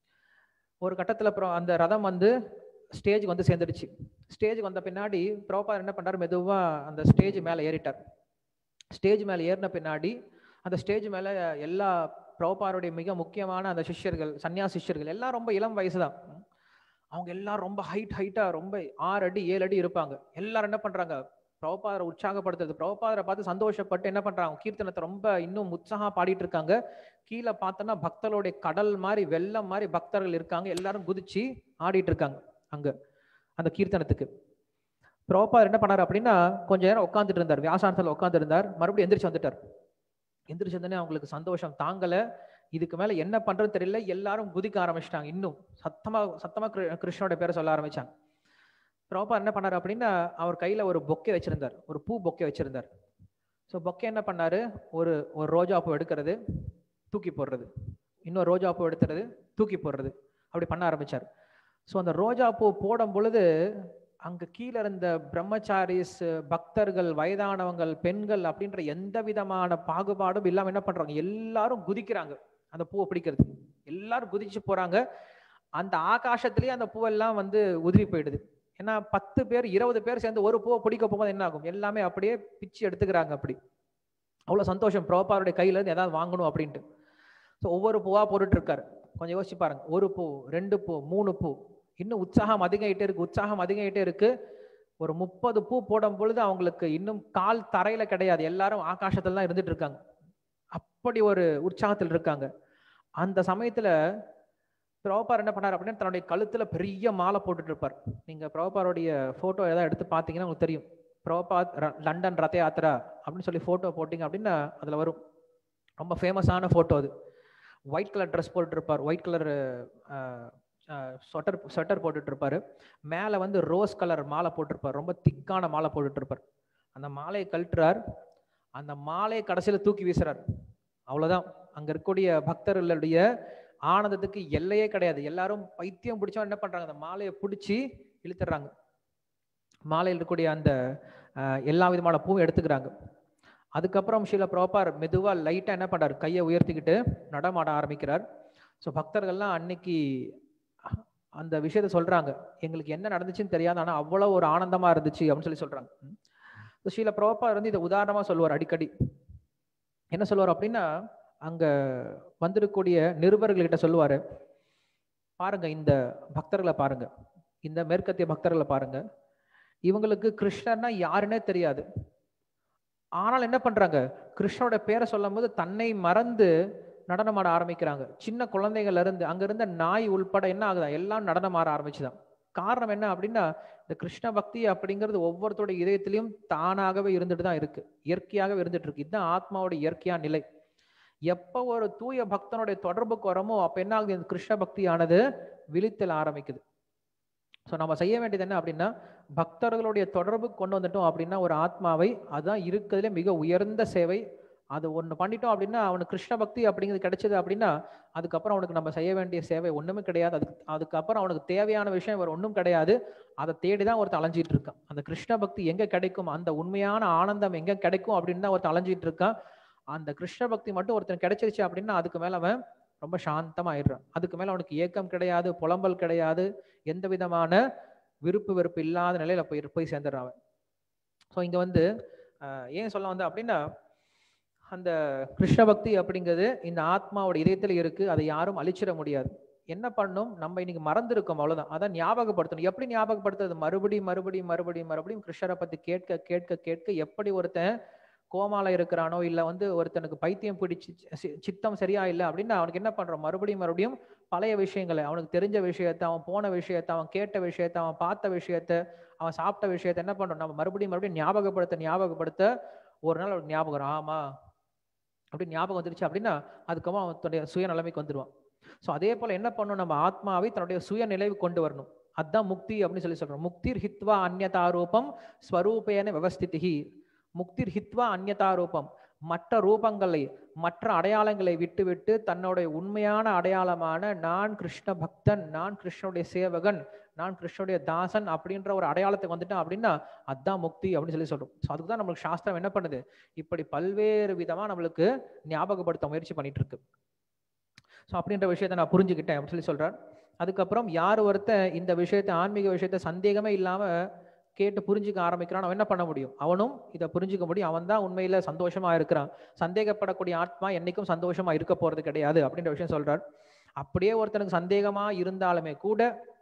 ஒரு கட்டத்துல அப்புறம் அந்த ரதம் வந்து ஸ்டேஜுக்கு வந்து சேர்ந்துடுச்சு ஸ்டேஜுக்கு வந்த பின்னாடி பிரபுபாதர் என்ன பண்றாரு மெதுவா அந்த ஸ்டேஜ் மேல ஏறிட்டார் ஸ்டேஜ் மேல ஏறின பின்னாடி அந்த ஸ்டேஜ் மேல எல்லா பிரபுபாருடைய மிக முக்கியமான அந்த சிஷ்யர்கள் சன்னியாச சிஷ்யர்கள் எல்லாம் ரொம்ப இளம் வயசு தான் அவங்க எல்லாம் ரொம்ப ஹைட் ஹைட்டா ரொம்ப ஆறு அடி ஏழு அடி இருப்பாங்க எல்லாரும் என்ன பண்றாங்க பிரபுபாதரை உற்சாகப்படுத்துறது பிரபுபாதரை பார்த்து சந்தோஷப்பட்டு என்ன பண்றாங்க கீர்த்தனத்தை ரொம்ப இன்னும் உற்சாகமா பாடிட்டு இருக்காங்க கீழே பார்த்தோன்னா பக்தர்களுடைய கடல் மாதிரி வெள்ளம் மாதிரி பக்தர்கள் இருக்காங்க எல்லாரும் குதிச்சு ஆடிட்டு இருக்காங்க அங்க அந்த கீர்த்தனத்துக்கு பிரபுபாதர் என்ன பண்ணாரு அப்படின்னா கொஞ்ச நேரம் உட்காந்துட்டு இருந்தார் வியாசானத்தில் உட்காந்து இருந்தார் மறுபடியும் எந்திரிச்சு வந்துட்டார் எந்திரிச்சு வந்தோடனே அவங்களுக்கு சந்தோஷம் தாங்கல இதுக்கு மேல என்ன பண்றது தெரியல எல்லாரும் குதிக்க ஆரம்பிச்சிட்டாங்க இன்னும் சத்தமா சத்தமா கிரு- கிருஷ்ணனோட பேரை சொல்ல ஆரம்பிச்சாங்க பிரபுபாதர் என்ன பண்ணாரு அப்படின்னா அவர் கையில ஒரு பொக்கே வச்சிருந்தார் ஒரு பூ பொக்கே வச்சிருந்தார் ஸோ பொக்கே என்ன பண்ணாரு ஒரு ஒரு ரோஜா பூ எடுக்கிறது தூக்கி போடுறது இன்னொரு ரோஜா பூ எடுத்துறது தூக்கி போடுறது அப்படி பண்ண ஆரம்பிச்சார் ஸோ அந்த ரோஜா பூ போடும் பொழுது அங்க கீழே இருந்த பிரம்மச்சாரிஸ் பக்தர்கள் வயதானவங்கள் பெண்கள் அப்படின்ற எந்த விதமான பாகுபாடும் இல்லாம என்ன பண்றாங்க எல்லாரும் குதிக்கிறாங்க அந்த பூவை பிடிக்கிறது எல்லாரும் குதிச்சு போறாங்க அந்த ஆகாசத்திலேயே அந்த பூவெல்லாம் வந்து உதிரி போயிடுது ஏன்னா பத்து பேர் இருபது பேர் சேர்ந்து ஒரு பூவை பிடிக்க போகும்போது என்ன ஆகும் எல்லாமே அப்படியே பிச்சு எடுத்துக்கிறாங்க அப்படி அவ்வளவு சந்தோஷம் பிரபாருடைய கையில இருந்து ஏதாவது வாங்கணும் அப்படின்ட்டு ஸோ ஒவ்வொரு பூவா போட்டுட்டு இருக்காரு கொஞ்சம் யோசிச்சு பாருங்க ஒரு பூ ரெண்டு பூ மூணு பூ இன்னும் உற்சாகம் அதிகமாயிட்டே இருக்கு உற்சாகம் அதிகமாயிட்டே இருக்கு ஒரு முப்பது பூ போடும் பொழுது அவங்களுக்கு இன்னும் கால் தரையில கிடையாது எல்லாரும் ஆகாசத்துல தான் இருந்துட்டு இருக்காங்க அப்படி ஒரு உற்சாகத்தில் இருக்காங்க அந்த சமயத்துல பிரபுபார் என்ன பண்ணார் அப்படின்னா தன்னுடைய கழுத்துல பெரிய மாலை போட்டுட்டு இருப்பார் நீங்க பிரபுபாருடைய போட்டோ ஏதாவது எடுத்து பார்த்தீங்கன்னா உங்களுக்கு தெரியும் பிரபுபாத் ர- லண்டன் ரத யாத்திரா அப்படின்னு சொல்லி போட்டோ போட்டீங்க அப்படின்னா அதுல வரும் ரொம்ப ஃபேமஸான போட்டோ அது ஒயிட் கலர் ட்ரெஸ் போட்டுட்டு இருப்பார் ஒயிட் கலர் ஸ்வெட்டர் ஸ்வெட்டர் போட்டுட்டு இருப்பாரு மேலே வந்து ரோஸ் கலர் மாலை போட்டிருப்பார் ரொம்ப திக்கான மாலை போட்டுட்டு இருப்பார் அந்த மாலையை கழட்டுறார் அந்த மாலையை கடைசியில தூக்கி வீசுறார் அவ்வளவுதான் அங்க இருக்கக்கூடிய பக்தர்களுடைய ஆனந்தத்துக்கு எல்லையே கிடையாது எல்லாரும் பைத்தியம் பிடிச்சவன் என்ன பண்றாங்க அந்த மாலையை பிடிச்சி இழுத்துறாங்க மாலையில் இருக்கக்கூடிய அந்த அஹ், எல்லா விதமான பூவும் எடுத்துக்கிறாங்க அதுக்கப்புறம் ஷீல ப்ரோப்பார் மெதுவா லைட்டா என்ன பண்றாரு கையை உயர்த்திக்கிட்டு நடமாட ஆரம்பிக்கிறார் ஸோ பக்தர்கள்லாம் அன்னைக்கு அந்த விஷயத்த சொல்றாங்க எங்களுக்கு என்ன நடந்துச்சுன்னு தெரியாது ஆனா அவ்வளவு ஒரு ஆனந்தமா இருந்துச்சு அப்படின்னு சொல்லி சொல்றாங்க ஸோ ஷீல ப்ரோப்பார் வந்து இதை உதாரணமா சொல்லுவார் அடிக்கடி என்ன சொல்லுவார் அப்படின்னா அங்க வந்திருக்கக்கூடிய நிருபர்கள்கிட்ட சொல்லுவாரு பாருங்க இந்த பக்தர்களை பாருங்க இந்த மேற்கத்திய பக்தர்களை பாருங்க இவங்களுக்கு கிருஷ்ணர்னா யாருன்னே தெரியாது ஆனால் என்ன பண்றாங்க கிருஷ்ணரோட பேரை சொல்லும் போது தன்னை மறந்து நடனமாட ஆரம்பிக்கிறாங்க சின்ன குழந்தைகள்ல இருந்து அங்க இருந்த நாய் உள்பட என்ன ஆகுதா எல்லாம் நடனம் ஆட ஆரம்பிச்சுதான் காரணம் என்ன அப்படின்னா இந்த கிருஷ்ண பக்தி அப்படிங்கிறது ஒவ்வொருத்தருடைய இதயத்திலையும் தானாகவே இருந்துட்டு தான் இருக்கு இயற்கையாகவே இருந்துட்டு இருக்கு இதுதான் ஆத்மாவோட இயற்கையான நிலை எப்போ ஒரு தூய பக்தனுடைய தொடர்புக்கு வரமோ அப்ப என்ன ஆகுது இந்த கிருஷ்ண பக்தியானது விழித்தல் ஆரம்பிக்குது ஸோ நம்ம செய்ய வேண்டியது என்ன அப்படின்னா பக்தர்களுடைய தொடர்பு கொண்டு வந்துட்டோம் அப்படின்னா ஒரு ஆத்மாவை அதுதான் இருக்கிறதுலே மிக உயர்ந்த சேவை அது ஒன்று பண்ணிட்டோம் அப்படின்னா அவனுக்கு கிருஷ்ண பக்தி அப்படிங்கிறது கிடைச்சது அப்படின்னா அதுக்கப்புறம் அவனுக்கு நம்ம செய்ய வேண்டிய சேவை ஒன்றுமே கிடையாது அதுக்கு அதுக்கப்புறம் அவனுக்கு தேவையான விஷயம் வேறு ஒன்றும் கிடையாது அதை தேடி தான் ஒருத்தர் அலைஞ்சிட்டு இருக்கான் அந்த கிருஷ்ண பக்தி எங்கே கிடைக்கும் அந்த உண்மையான ஆனந்தம் எங்கே கிடைக்கும் அப்படின்னு தான் ஒருத்தர் அலைஞ்சிட்டு இருக்கான் அந்த கிருஷ்ண பக்தி மட்டும் ஒருத்தன் கிடைச்சிருச்சு அப்படின்னா அதுக்கு மேலே அவன் ரொம்ப சாந்தமா ஆயிடுறான் அதுக்கு மேலே அவனுக்கு ஏக்கம் கிடையாது புலம்பல் கிடையாது எந்த விதமான விருப்பு வெறுப்பு இல்லாத நிலையில போய் போய் சேர்ந்துடுறான் அவன் ஸோ இங்க வந்து ஆஹ், ஏன் சொல்ல வந்து அப்படின்னா அந்த கிருஷ்ண பக்தி அப்படிங்கிறது இந்த ஆத்மாவோட இதயத்துல இருக்கு அதை யாரும் அழிச்சிட முடியாது என்ன பண்ணும் நம்ம இன்னைக்கு மறந்துருக்கோம் அவ்வளவுதான் அதான் ஞாபகப்படுத்தணும் எப்படி ஞாபகப்படுத்துறது மறுபடியும் மறுபடியும் மறுபடியும் மறுபடியும் கிருஷ்ணரை பத்தி கேட்க கேட்க கேட்க எப்படி ஒருத்தன் கோமால இருக்கிறானோ இல்ல வந்து ஒருத்தனுக்கு பைத்தியம் பிடிச்சு சி- சித்தம் சரியா இல்லை அப்படின்னா அவனுக்கு என்ன பண்றான் மறுபடியும் மறுபடியும் பழைய விஷயங்களை அவனுக்கு தெரிஞ்ச விஷயத்த அவன் போன விஷயத்த அவன் கேட்ட விஷயத்த அவன் பார்த்த விஷயத்த அவன் சாப்பிட்ட விஷயத்த என்ன பண்றோம் நம்ம மறுபடியும் மறுபடியும் ஞாபகப்படுத்த ஞாபகப்படுத்த ஒரு நாள் அவனுக்கு ஞாபகம் வரும் ஆமா அப்படி ஞாபகம் வந்துருச்சு அப்படின்னா அதுக்கப்புறம் அவன் தன்னுடைய சுயநிலைமைக்கு வந்துருவான் ஸோ அதே போல என்ன பண்ணணும் நம்ம ஆத்மாவை தன்னுடைய சுயநிலைவு கொண்டு வரணும் அதான் முக்தி அப்படின்னு சொல்லி சொல்றோம் முக்திர் ஹித்வா அந்யதாரூபம் ஸ்வரூபேன விவஸ்திதிஹி முக்திர் ஹித்வா அந்யதாரூபம் மற்ற ரூபங்களை மற்ற அடையாளங்களை விட்டுவிட்டு தன்னுடைய உண்மையான அடையாளமான நான் கிருஷ்ண பக்தன் நான் கிருஷ்ணனுடைய சேவகன் நான் கிருஷ்ணனுடைய தாசன் அப்படின்ற ஒரு அடையாளத்துக்கு வந்துட்டேன் அப்படின்னா அதான் முக்தி அப்படின்னு சொல்லி சொல்றோம் ஸோ அதுக்கு தான் நம்மளுக்கு சாஸ்திரம் என்ன பண்ணுது இப்படி பல்வேறு விதமா நம்மளுக்கு ஞாபகப்படுத்த முயற்சி பண்ணிட்டு இருக்கு ஸோ அப்படின்ற விஷயத்த நான் புரிஞ்சுக்கிட்டேன் அப்படின்னு சொல்லி சொல்றார் அதுக்கப்புறம் யார் ஒருத்தன் இந்த விஷயத்தை ஆன்மீக விஷயத்த சந்தேகமே இல்லாம கேட்டு புரிஞ்சுக்க ஆரம்பிக்கிறான் அவன் என்ன பண்ண முடியும் அவனும் இதை புரிஞ்சுக்க முடியும் அவன் தான் உண்மையில சந்தோஷமா இருக்கிறான் சந்தேகப்படக்கூடிய ஆத்மா என்னைக்கும் சந்தோஷமா இருக்க போறது கிடையாது அப்படின்ற விஷயம் சொல்றார் அப்படியே ஒருத்தனுக்கு சந்தேகமா இருந்தாலுமே கூட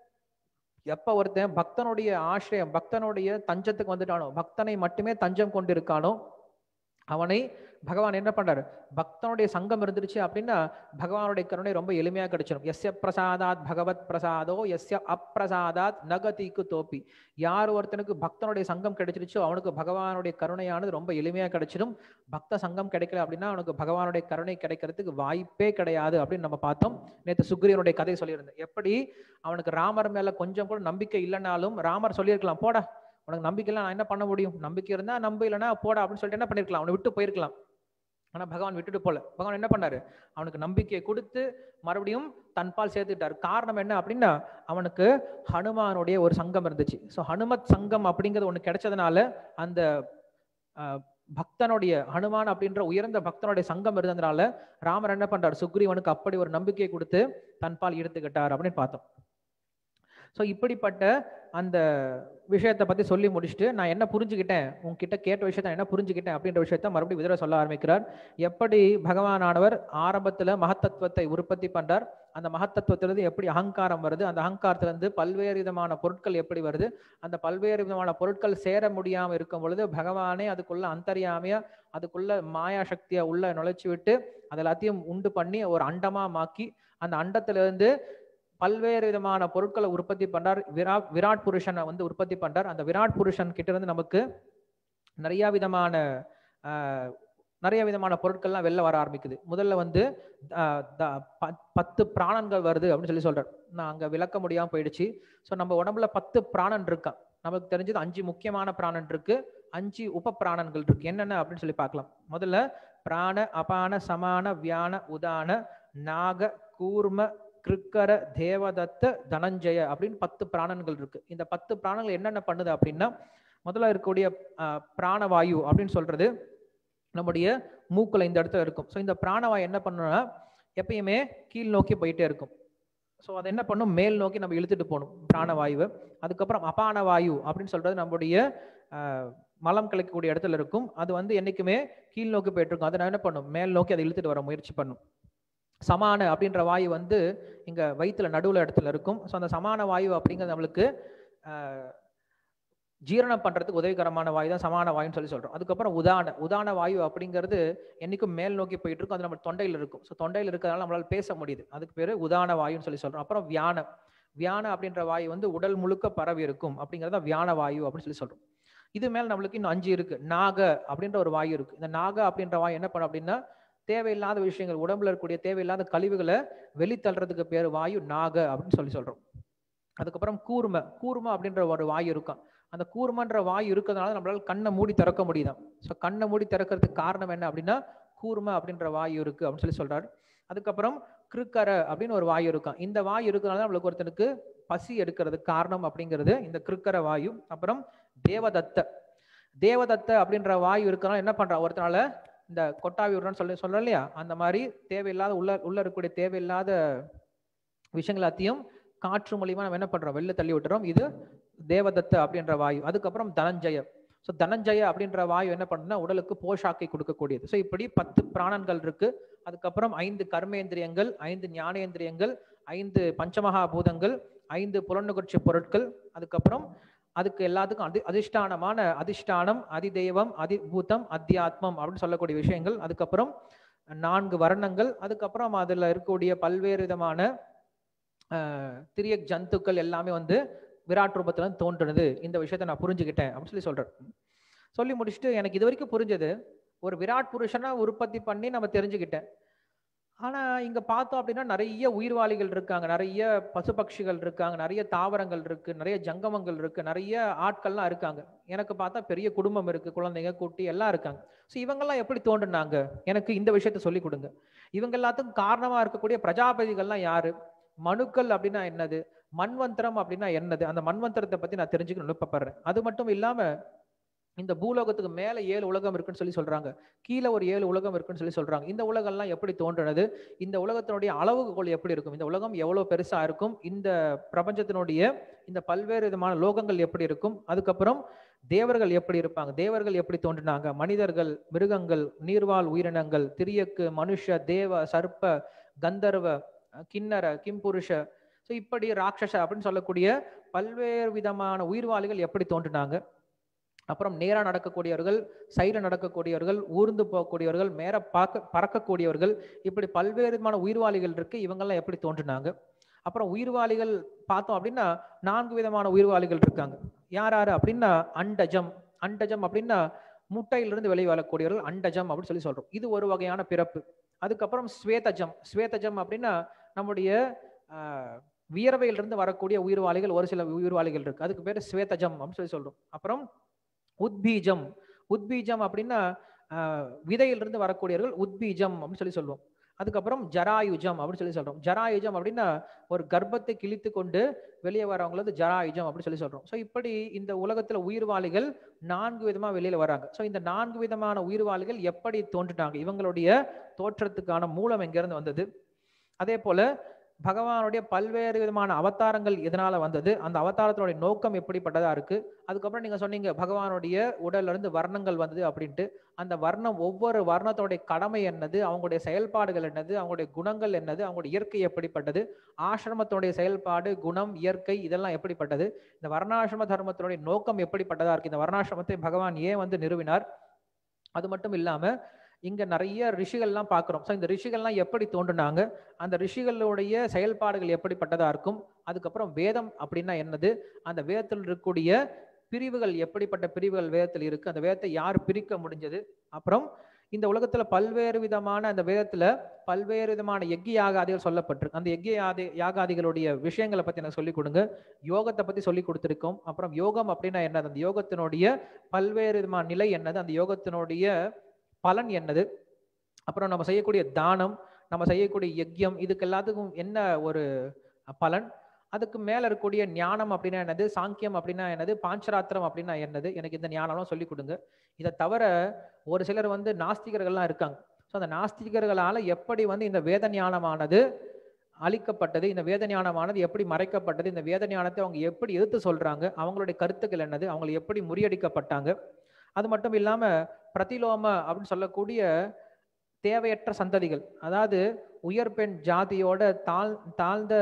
எப்ப ஒருத்தன் பக்தனுடைய ஆசிரியம் பக்தனுடைய தஞ்சத்துக்கு வந்துட்டானோ பக்தனை மட்டுமே தஞ்சம் கொண்டு இருக்கானோ அவனை பகவான் என்ன பண்றாரு பக்தனுடைய சங்கம் இருந்துருச்சு அப்படின்னா பகவானுடைய கருணை ரொம்ப எளிமையா கிடைச்சிடும் எஸ்ய பிரசாதாத் பகவத் பிரசாதோ எஸ்ய அப்பிரசாதாத் நகதிக்கு தோப்பி யார் ஒருத்தனுக்கு பக்தனுடைய சங்கம் கிடைச்சிருச்சோ அவனுக்கு பகவானுடைய கருணையானது ரொம்ப எளிமையா கிடைச்சிடும் பக்த சங்கம் கிடைக்கல அப்படின்னா அவனுக்கு பகவானுடைய கருணை கிடைக்கிறதுக்கு வாய்ப்பே கிடையாது அப்படின்னு நம்ம பார்த்தோம் நேற்று சுக்ரீவனுடைய கதை சொல்லியிருந்தேன் எப்படி அவனுக்கு ராமர் மேல கொஞ்சம் கூட நம்பிக்கை இல்லைனாலும் ராமர் சொல்லியிருக்கலாம் போடா உனக்கு நம்பிக்கை இல்லை நான் என்ன பண்ண முடியும் நம்பிக்கை இருந்தா நம்ப இல்லைன்னா போடா அப்படின்னு சொல்லிட்டு என்ன பண்ணிருக்கலாம் அவனை விட்டு போயிருக்கலாம் ஆனா பகவான் விட்டுட்டு போல பகவான் என்ன பண்ணாரு அவனுக்கு நம்பிக்கையை கொடுத்து மறுபடியும் தன்பால் சேர்த்துட்டார் காரணம் என்ன அப்படின்னா அவனுக்கு ஹனுமானுடைய ஒரு சங்கம் இருந்துச்சு ஸோ ஹனுமத் சங்கம் அப்படிங்கிறது ஒன்று கிடைச்சதுனால அந்த ஆஹ், பக்தனுடைய ஹனுமான் அப்படின்ற உயர்ந்த பக்தனுடைய சங்கம் இருந்ததுனால ராமர் என்ன பண்றாரு சுக்ரீவனுக்கு அப்படி ஒரு நம்பிக்கையை கொடுத்து தன்பால் எடுத்துக்கிட்டார் அப்படின்னு பார்த்தோம் ஸோ இப்படிப்பட்ட அந்த விஷயத்தை பத்தி சொல்லி முடிச்சுட்டு நான் என்ன புரிஞ்சுக்கிட்டேன் உங்ககிட்ட கேட்ட விஷயத்த நான் என்ன புரிஞ்சுக்கிட்டேன் அப்படின்ற விஷயத்த மறுபடியும் விதர சொல்ல ஆரம்பிக்கிறார் எப்படி பகவானானவர் ஆரம்பத்துல மகத்தத்துவத்தை உற்பத்தி பண்றார் அந்த மகத்தத்துவத்திலிருந்து எப்படி அகங்காரம் வருது அந்த அகங்காரத்திலிருந்து பல்வேறு விதமான பொருட்கள் எப்படி வருது அந்த பல்வேறு விதமான பொருட்கள் சேர முடியாம இருக்கும் பொழுது பகவானே அதுக்குள்ள அந்தரியாமையா அதுக்குள்ள மாயா சக்தியை உள்ள நுழைச்சு விட்டு அது எல்லாத்தையும் உண்டு பண்ணி ஒரு அண்டமா மாக்கி அந்த அண்டத்திலிருந்து பல்வேறு விதமான பொருட்களை உற்பத்தி பண்றார் விராட் விராட் புருஷனை வந்து உற்பத்தி பண்றார் அந்த விராட் புருஷன் கிட்ட இருந்து நமக்கு நிறைய விதமான ஆஹ், நிறைய விதமான பொருட்கள்லாம் வெளில வர ஆரம்பிக்குது முதல்ல வந்து ஆஹ், த- ப- பத்து பிராணன்கள் வருது அப்படின்னு சொல்லி சொல்றார் நான் அங்க விளக்க முடியாம போயிடுச்சு ஸோ நம்ம உடம்புல பத்து பிராணன் இருக்கான் நமக்கு தெரிஞ்சது அஞ்சு முக்கியமான பிராணன் இருக்கு அஞ்சு உப பிராணன்கள் இருக்கு என்னென்ன அப்படின்னு சொல்லி பார்க்கலாம் முதல்ல பிராண அபான சமான வியான உதான நாக கூர்ம கிருக்கர தேவதத்த தனஞ்சய அப்படின்னு பத்து பிராணன்கள் இருக்கு இந்த பத்து பிராணங்கள் என்னென்ன பண்ணுது அப்படின்னா முதல்ல இருக்கக்கூடிய ஆஹ், பிராணவாயு அப்படின்னு சொல்றது நம்முடைய மூக்குல இந்த இடத்துல இருக்கும் ஸோ இந்த பிராணவாயு என்ன பண்ணுன்னா எப்பயுமே கீழ் நோக்கி போயிட்டே இருக்கும் ஸோ அதை என்ன பண்ணும் மேல் நோக்கி நம்ம இழுத்துட்டு போகணும் பிராணவாயுவை அதுக்கப்புறம் அபான வாயு அப்படின்னு சொல்றது நம்முடைய ஆஹ், மலம் கலைக்கக்கூடிய இடத்துல இருக்கும் அது வந்து என்னைக்குமே கீழ் நோக்கி போயிட்டு இருக்கும் அதை நான் என்ன பண்ணும் மேல் நோக்கி அதை இழுத்துட்டு வர முயற்சி பண்ணும் சமான அப்படின்ற வாயு வந்து இங்க வயிற்றுல நடுவுல இடத்துல இருக்கும் ஸோ அந்த சமான வாயு அப்படிங்கிறது நம்மளுக்கு ஆஹ், ஜீரணம் பண்றதுக்கு உதவிகரமான வாயு தான் சமான வாயுன்னு சொல்லி சொல்றோம் அதுக்கப்புறம் உதான உதான வாயு அப்படிங்கிறது என்னைக்கும் மேல் நோக்கி போயிட்டு இருக்கும் அது நம்ம தொண்டையில் இருக்கும் ஸோ தொண்டையில் இருக்கிறதால நம்மளால பேச முடியுது அதுக்கு பேரு உதான வாயுன்னு சொல்லி சொல்றோம் அப்புறம் வியான வியான அப்படின்ற வாயு வந்து உடல் முழுக்க பரவி இருக்கும் அப்படிங்கிறத வியான வாயு அப்படின்னு சொல்லி சொல்றோம் இது மேல நம்மளுக்கு இன்னும் அஞ்சு இருக்கு நாக அப்படின்ற ஒரு வாயு இருக்கு இந்த நாக அப்படின்ற வாயு என்ன பண்ணும் அப்படின்னா தேவையில்லாத விஷயங்கள் உடம்புல இருக்கக்கூடிய தேவையில்லாத கழிவுகளை வெளித்தள்ளுறதுக்கு பேர் வாயு நாக அப்படின்னு சொல்லி சொல்றோம் அதுக்கப்புறம் கூர்ம கூர்ம அப்படின்ற ஒரு வாயு இருக்கும் அந்த கூர்மன்ற வாயு இருக்கிறதுனால நம்மளால கண்ணை மூடி திறக்க முடியுதாம் ஸோ கண்ணை மூடி திறக்கிறதுக்கு காரணம் என்ன அப்படின்னா கூர்ம அப்படின்ற வாயு இருக்கு அப்படின்னு சொல்லி சொல்றாரு அதுக்கப்புறம் கிருக்கர அப்படின்னு ஒரு வாயு இருக்கும் இந்த வாயு இருக்கிறதுனால நம்மளுக்கு ஒருத்தனுக்கு பசி எடுக்கிறதுக்கு காரணம் அப்படிங்கிறது இந்த கிருக்கர வாயு அப்புறம் தேவதத்த தேவதத்த அப்படின்ற வாயு இருக்கிறனால என்ன பண்றா ஒருத்தனால இந்த கொட்டாவி விடுறான்னு சொல்லி சொல்றோம் இல்லையா அந்த மாதிரி தேவையில்லாத உள்ள உள்ள இருக்கக்கூடிய தேவையில்லாத விஷயங்கள் எல்லாத்தையும் காற்று மூலியமா நம்ம என்ன பண்றோம் வெளில தள்ளி விட்டுறோம் இது தேவதத்த அப்படின்ற வாயு அதுக்கப்புறம் தனஞ்சய ஸோ தனஞ்சய அப்படின்ற வாயு என்ன பண்ணுன்னா உடலுக்கு போஷாக்கை கொடுக்கக்கூடியது ஸோ இப்படி பத்து பிராணன்கள் இருக்கு அதுக்கப்புறம் ஐந்து கர்மேந்திரியங்கள் ஐந்து ஞானேந்திரியங்கள் ஐந்து பஞ்சமகா பூதங்கள் ஐந்து புலனுகர்ச்சி பொருட்கள் அதுக்கப்புறம் அதுக்கு எல்லாத்துக்கும் அதி அதிஷ்டானமான அதிஷ்டானம் அதிதெய்வம் அதிபூதம் அத்தியாத்மம் அப்படின்னு சொல்லக்கூடிய விஷயங்கள் அதுக்கப்புறம் நான்கு வர்ணங்கள் அதுக்கப்புறம் அதுல இருக்கக்கூடிய பல்வேறு விதமான ஆஹ், திரிய ஜந்துக்கள் எல்லாமே வந்து விராட் ரூபத்துல இருந்து தோன்றுனது இந்த விஷயத்த நான் புரிஞ்சுக்கிட்டேன் அப்படின்னு சொல்லி சொல்றேன் சொல்லி முடிச்சுட்டு எனக்கு இது வரைக்கும் புரிஞ்சது ஒரு விராட் புருஷனா உற்பத்தி பண்ணி நம்ம தெரிஞ்சுக்கிட்டேன் ஆனா இங்க பார்த்தோம் அப்படின்னா நிறைய உயிர்வாளிகள் இருக்காங்க நிறைய பசு பட்சிகள் இருக்காங்க நிறைய தாவரங்கள் இருக்கு நிறைய ஜங்கமங்கள் இருக்கு நிறைய ஆட்கள்லாம் இருக்காங்க எனக்கு பார்த்தா பெரிய குடும்பம் இருக்கு குழந்தைங்க குட்டி எல்லாம் இருக்காங்க ஸோ இவங்கெல்லாம் எப்படி தோன்றுனாங்க எனக்கு இந்த விஷயத்த சொல்லி கொடுங்க இவங்க எல்லாத்துக்கும் காரணமா இருக்கக்கூடிய பிரஜாபதிகள்லாம் யாரு மனுக்கள் அப்படின்னா என்னது மண்வந்திரம் அப்படின்னா என்னது அந்த மண்வந்திரத்தை பத்தி நான் தெரிஞ்சுக்கணும் விருப்பப்படுறேன் அது மட்டும் இல்லாம இந்த பூலோகத்துக்கு மேல ஏழு உலகம் இருக்குன்னு சொல்லி சொல்றாங்க கீழே ஒரு ஏழு உலகம் இருக்குன்னு சொல்லி சொல்றாங்க இந்த உலகம்லாம் எப்படி தோன்றுனது இந்த உலகத்தினுடைய அளவுகோல் எப்படி இருக்கும் இந்த உலகம் எவ்வளவு பெருசா இருக்கும் இந்த பிரபஞ்சத்தினுடைய இந்த பல்வேறு விதமான லோகங்கள் எப்படி இருக்கும் அதுக்கப்புறம் தேவர்கள் எப்படி இருப்பாங்க தேவர்கள் எப்படி தோன்றினாங்க மனிதர்கள் மிருகங்கள் நீர்வாழ் உயிரினங்கள் திரியக்கு மனுஷ தேவ சர்ப்ப கந்தர்வ அஹ், கிண்ணற கிம்புருஷ ஸோ இப்படி ராட்சச அப்படின்னு சொல்லக்கூடிய பல்வேறு விதமான உயிர்வாளிகள் எப்படி தோன்றினாங்க அப்புறம் நேரா நடக்கக்கூடியவர்கள் சைடுல நடக்கக்கூடியவர்கள் ஊர்ந்து போகக்கூடியவர்கள் மேல பார்க்க பறக்கக்கூடியவர்கள் இப்படி பல்வேறு விதமான உயிர்வாளிகள் இருக்கு இவங்கெல்லாம் எப்படி தோன்றினாங்க அப்புறம் உயிர்வாளிகள் பார்த்தோம் அப்படின்னா நான்கு விதமான உயிர்வாளிகள் இருக்காங்க யார் யாரு அப்படின்னா அண்டஜம் அண்டஜம் அப்படின்னா முட்டையிலிருந்து வெளியே வரக்கூடியவர்கள் அண்டஜம் அப்படின்னு சொல்லி சொல்றோம் இது ஒரு வகையான பிறப்பு அதுக்கப்புறம் ஸ்வேதஜம் ஸ்வேதஜம் அப்படின்னா நம்முடைய ஆஹ், வியர்வையிலிருந்து வரக்கூடிய உயிர்வாளிகள் ஒரு சில உயிர்வாளிகள் இருக்கு அதுக்கு பேர் ஸ்வேதஜம் அப்படின்னு சொல்லி சொல்றோம் அப்புறம் உத்பீஜம் உத்பீஜம் அப்படின்னா ஆஹ், விதையிலிருந்து வரக்கூடியவர்கள் உத்பீஜம் அப்படின்னு சொல்லி சொல்லுவோம் அதுக்கப்புறம் ஜராயுஜம் அப்படின்னு சொல்லி சொல்றோம் ஜராயுஜம் அப்படின்னா ஒரு கர்ப்பத்தை கிழித்து கொண்டு வெளியே வரவங்கள வந்து ஜராயுஜம் அப்படின்னு சொல்லி சொல்றோம் ஸோ இப்படி இந்த உலகத்துல உயிர்வாளிகள் நான்கு விதமா வெளியில வராங்க ஸோ இந்த நான்கு விதமான உயிர்வாளிகள் எப்படி தோன்றினாங்க இவங்களுடைய தோற்றத்துக்கான மூலம் எங்கிருந்து வந்தது அதே போல பகவானுடைய பல்வேறு விதமான அவதாரங்கள் எதனால வந்தது அந்த அவதாரத்தினுடைய நோக்கம் எப்படிப்பட்டதா இருக்கு அதுக்கப்புறம் நீங்க சொன்னீங்க பகவானுடைய உடல்ல இருந்து வர்ணங்கள் வந்தது அப்படின்ட்டு அந்த வர்ணம் ஒவ்வொரு வர்ணத்தோடைய கடமை என்னது அவங்களுடைய செயல்பாடுகள் என்னது அவங்களுடைய குணங்கள் என்னது அவங்களுடைய இயற்கை எப்படிப்பட்டது ஆசிரமத்தினுடைய செயல்பாடு குணம் இயற்கை இதெல்லாம் எப்படிப்பட்டது இந்த வர்ணாசிரம தர்மத்தினுடைய நோக்கம் எப்படிப்பட்டதா இருக்கு இந்த வர்ணாசிரமத்தை பகவான் ஏன் வந்து நிறுவினார் அது மட்டும் இல்லாம இங்க நிறைய ரிஷிகள்லாம் பார்க்குறோம் ஸோ இந்த ரிஷிகள்லாம் எப்படி தோன்றுனாங்க அந்த ரிஷிகளுடைய செயல்பாடுகள் எப்படிப்பட்டதா இருக்கும் அதுக்கப்புறம் வேதம் அப்படின்னா என்னது அந்த வேதத்தில் இருக்கக்கூடிய பிரிவுகள் எப்படிப்பட்ட பிரிவுகள் வேதத்தில் இருக்கு அந்த வேதத்தை யார் பிரிக்க முடிஞ்சது அப்புறம் இந்த உலகத்துல பல்வேறு விதமான அந்த வேதத்துல பல்வேறு விதமான யக்ஞ யாகாதிகள் சொல்லப்பட்டிருக்கு அந்த யக்ஞ யாதி யாகாதிகளுடைய விஷயங்களை பத்தி எனக்கு சொல்லிக் கொடுங்க யோகத்தை பத்தி சொல்லி கொடுத்துருக்கோம் அப்புறம் யோகம் அப்படின்னா என்னது அந்த யோகத்தினுடைய பல்வேறு விதமான நிலை என்னது அந்த யோகத்தினுடைய பலன் என்னது அப்புறம் நம்ம செய்யக்கூடிய தானம் நம்ம செய்யக்கூடிய யஜ்யம் இதுக்கு எல்லாத்துக்கும் என்ன ஒரு பலன் அதுக்கு மேல இருக்கக்கூடிய ஞானம் அப்படின்னா என்னது சாங்கியம் அப்படின்னா என்னது பாஞ்சராத்திரம் அப்படின்னா என்னது எனக்கு இந்த ஞானம்லாம் சொல்லி கொடுங்க இதை தவிர ஒரு சிலர் வந்து நாஸ்திகர்கள்லாம் இருக்காங்க ஸோ அந்த நாஸ்திகர்களால எப்படி வந்து இந்த வேத ஞானமானது அழிக்கப்பட்டது இந்த வேத ஞானமானது எப்படி மறைக்கப்பட்டது இந்த வேத ஞானத்தை அவங்க எப்படி எதிர்த்து சொல்றாங்க அவங்களுடைய கருத்துக்கள் என்னது அவங்க எப்படி முறியடிக்கப்பட்டாங்க அது மட்டும் இல்லாம பிரதிலோம அப்படின்னு சொல்லக்கூடிய தேவையற்ற சந்ததிகள் அதாவது உயர் பெண் ஜாதியோட தாழ் தாழ்ந்த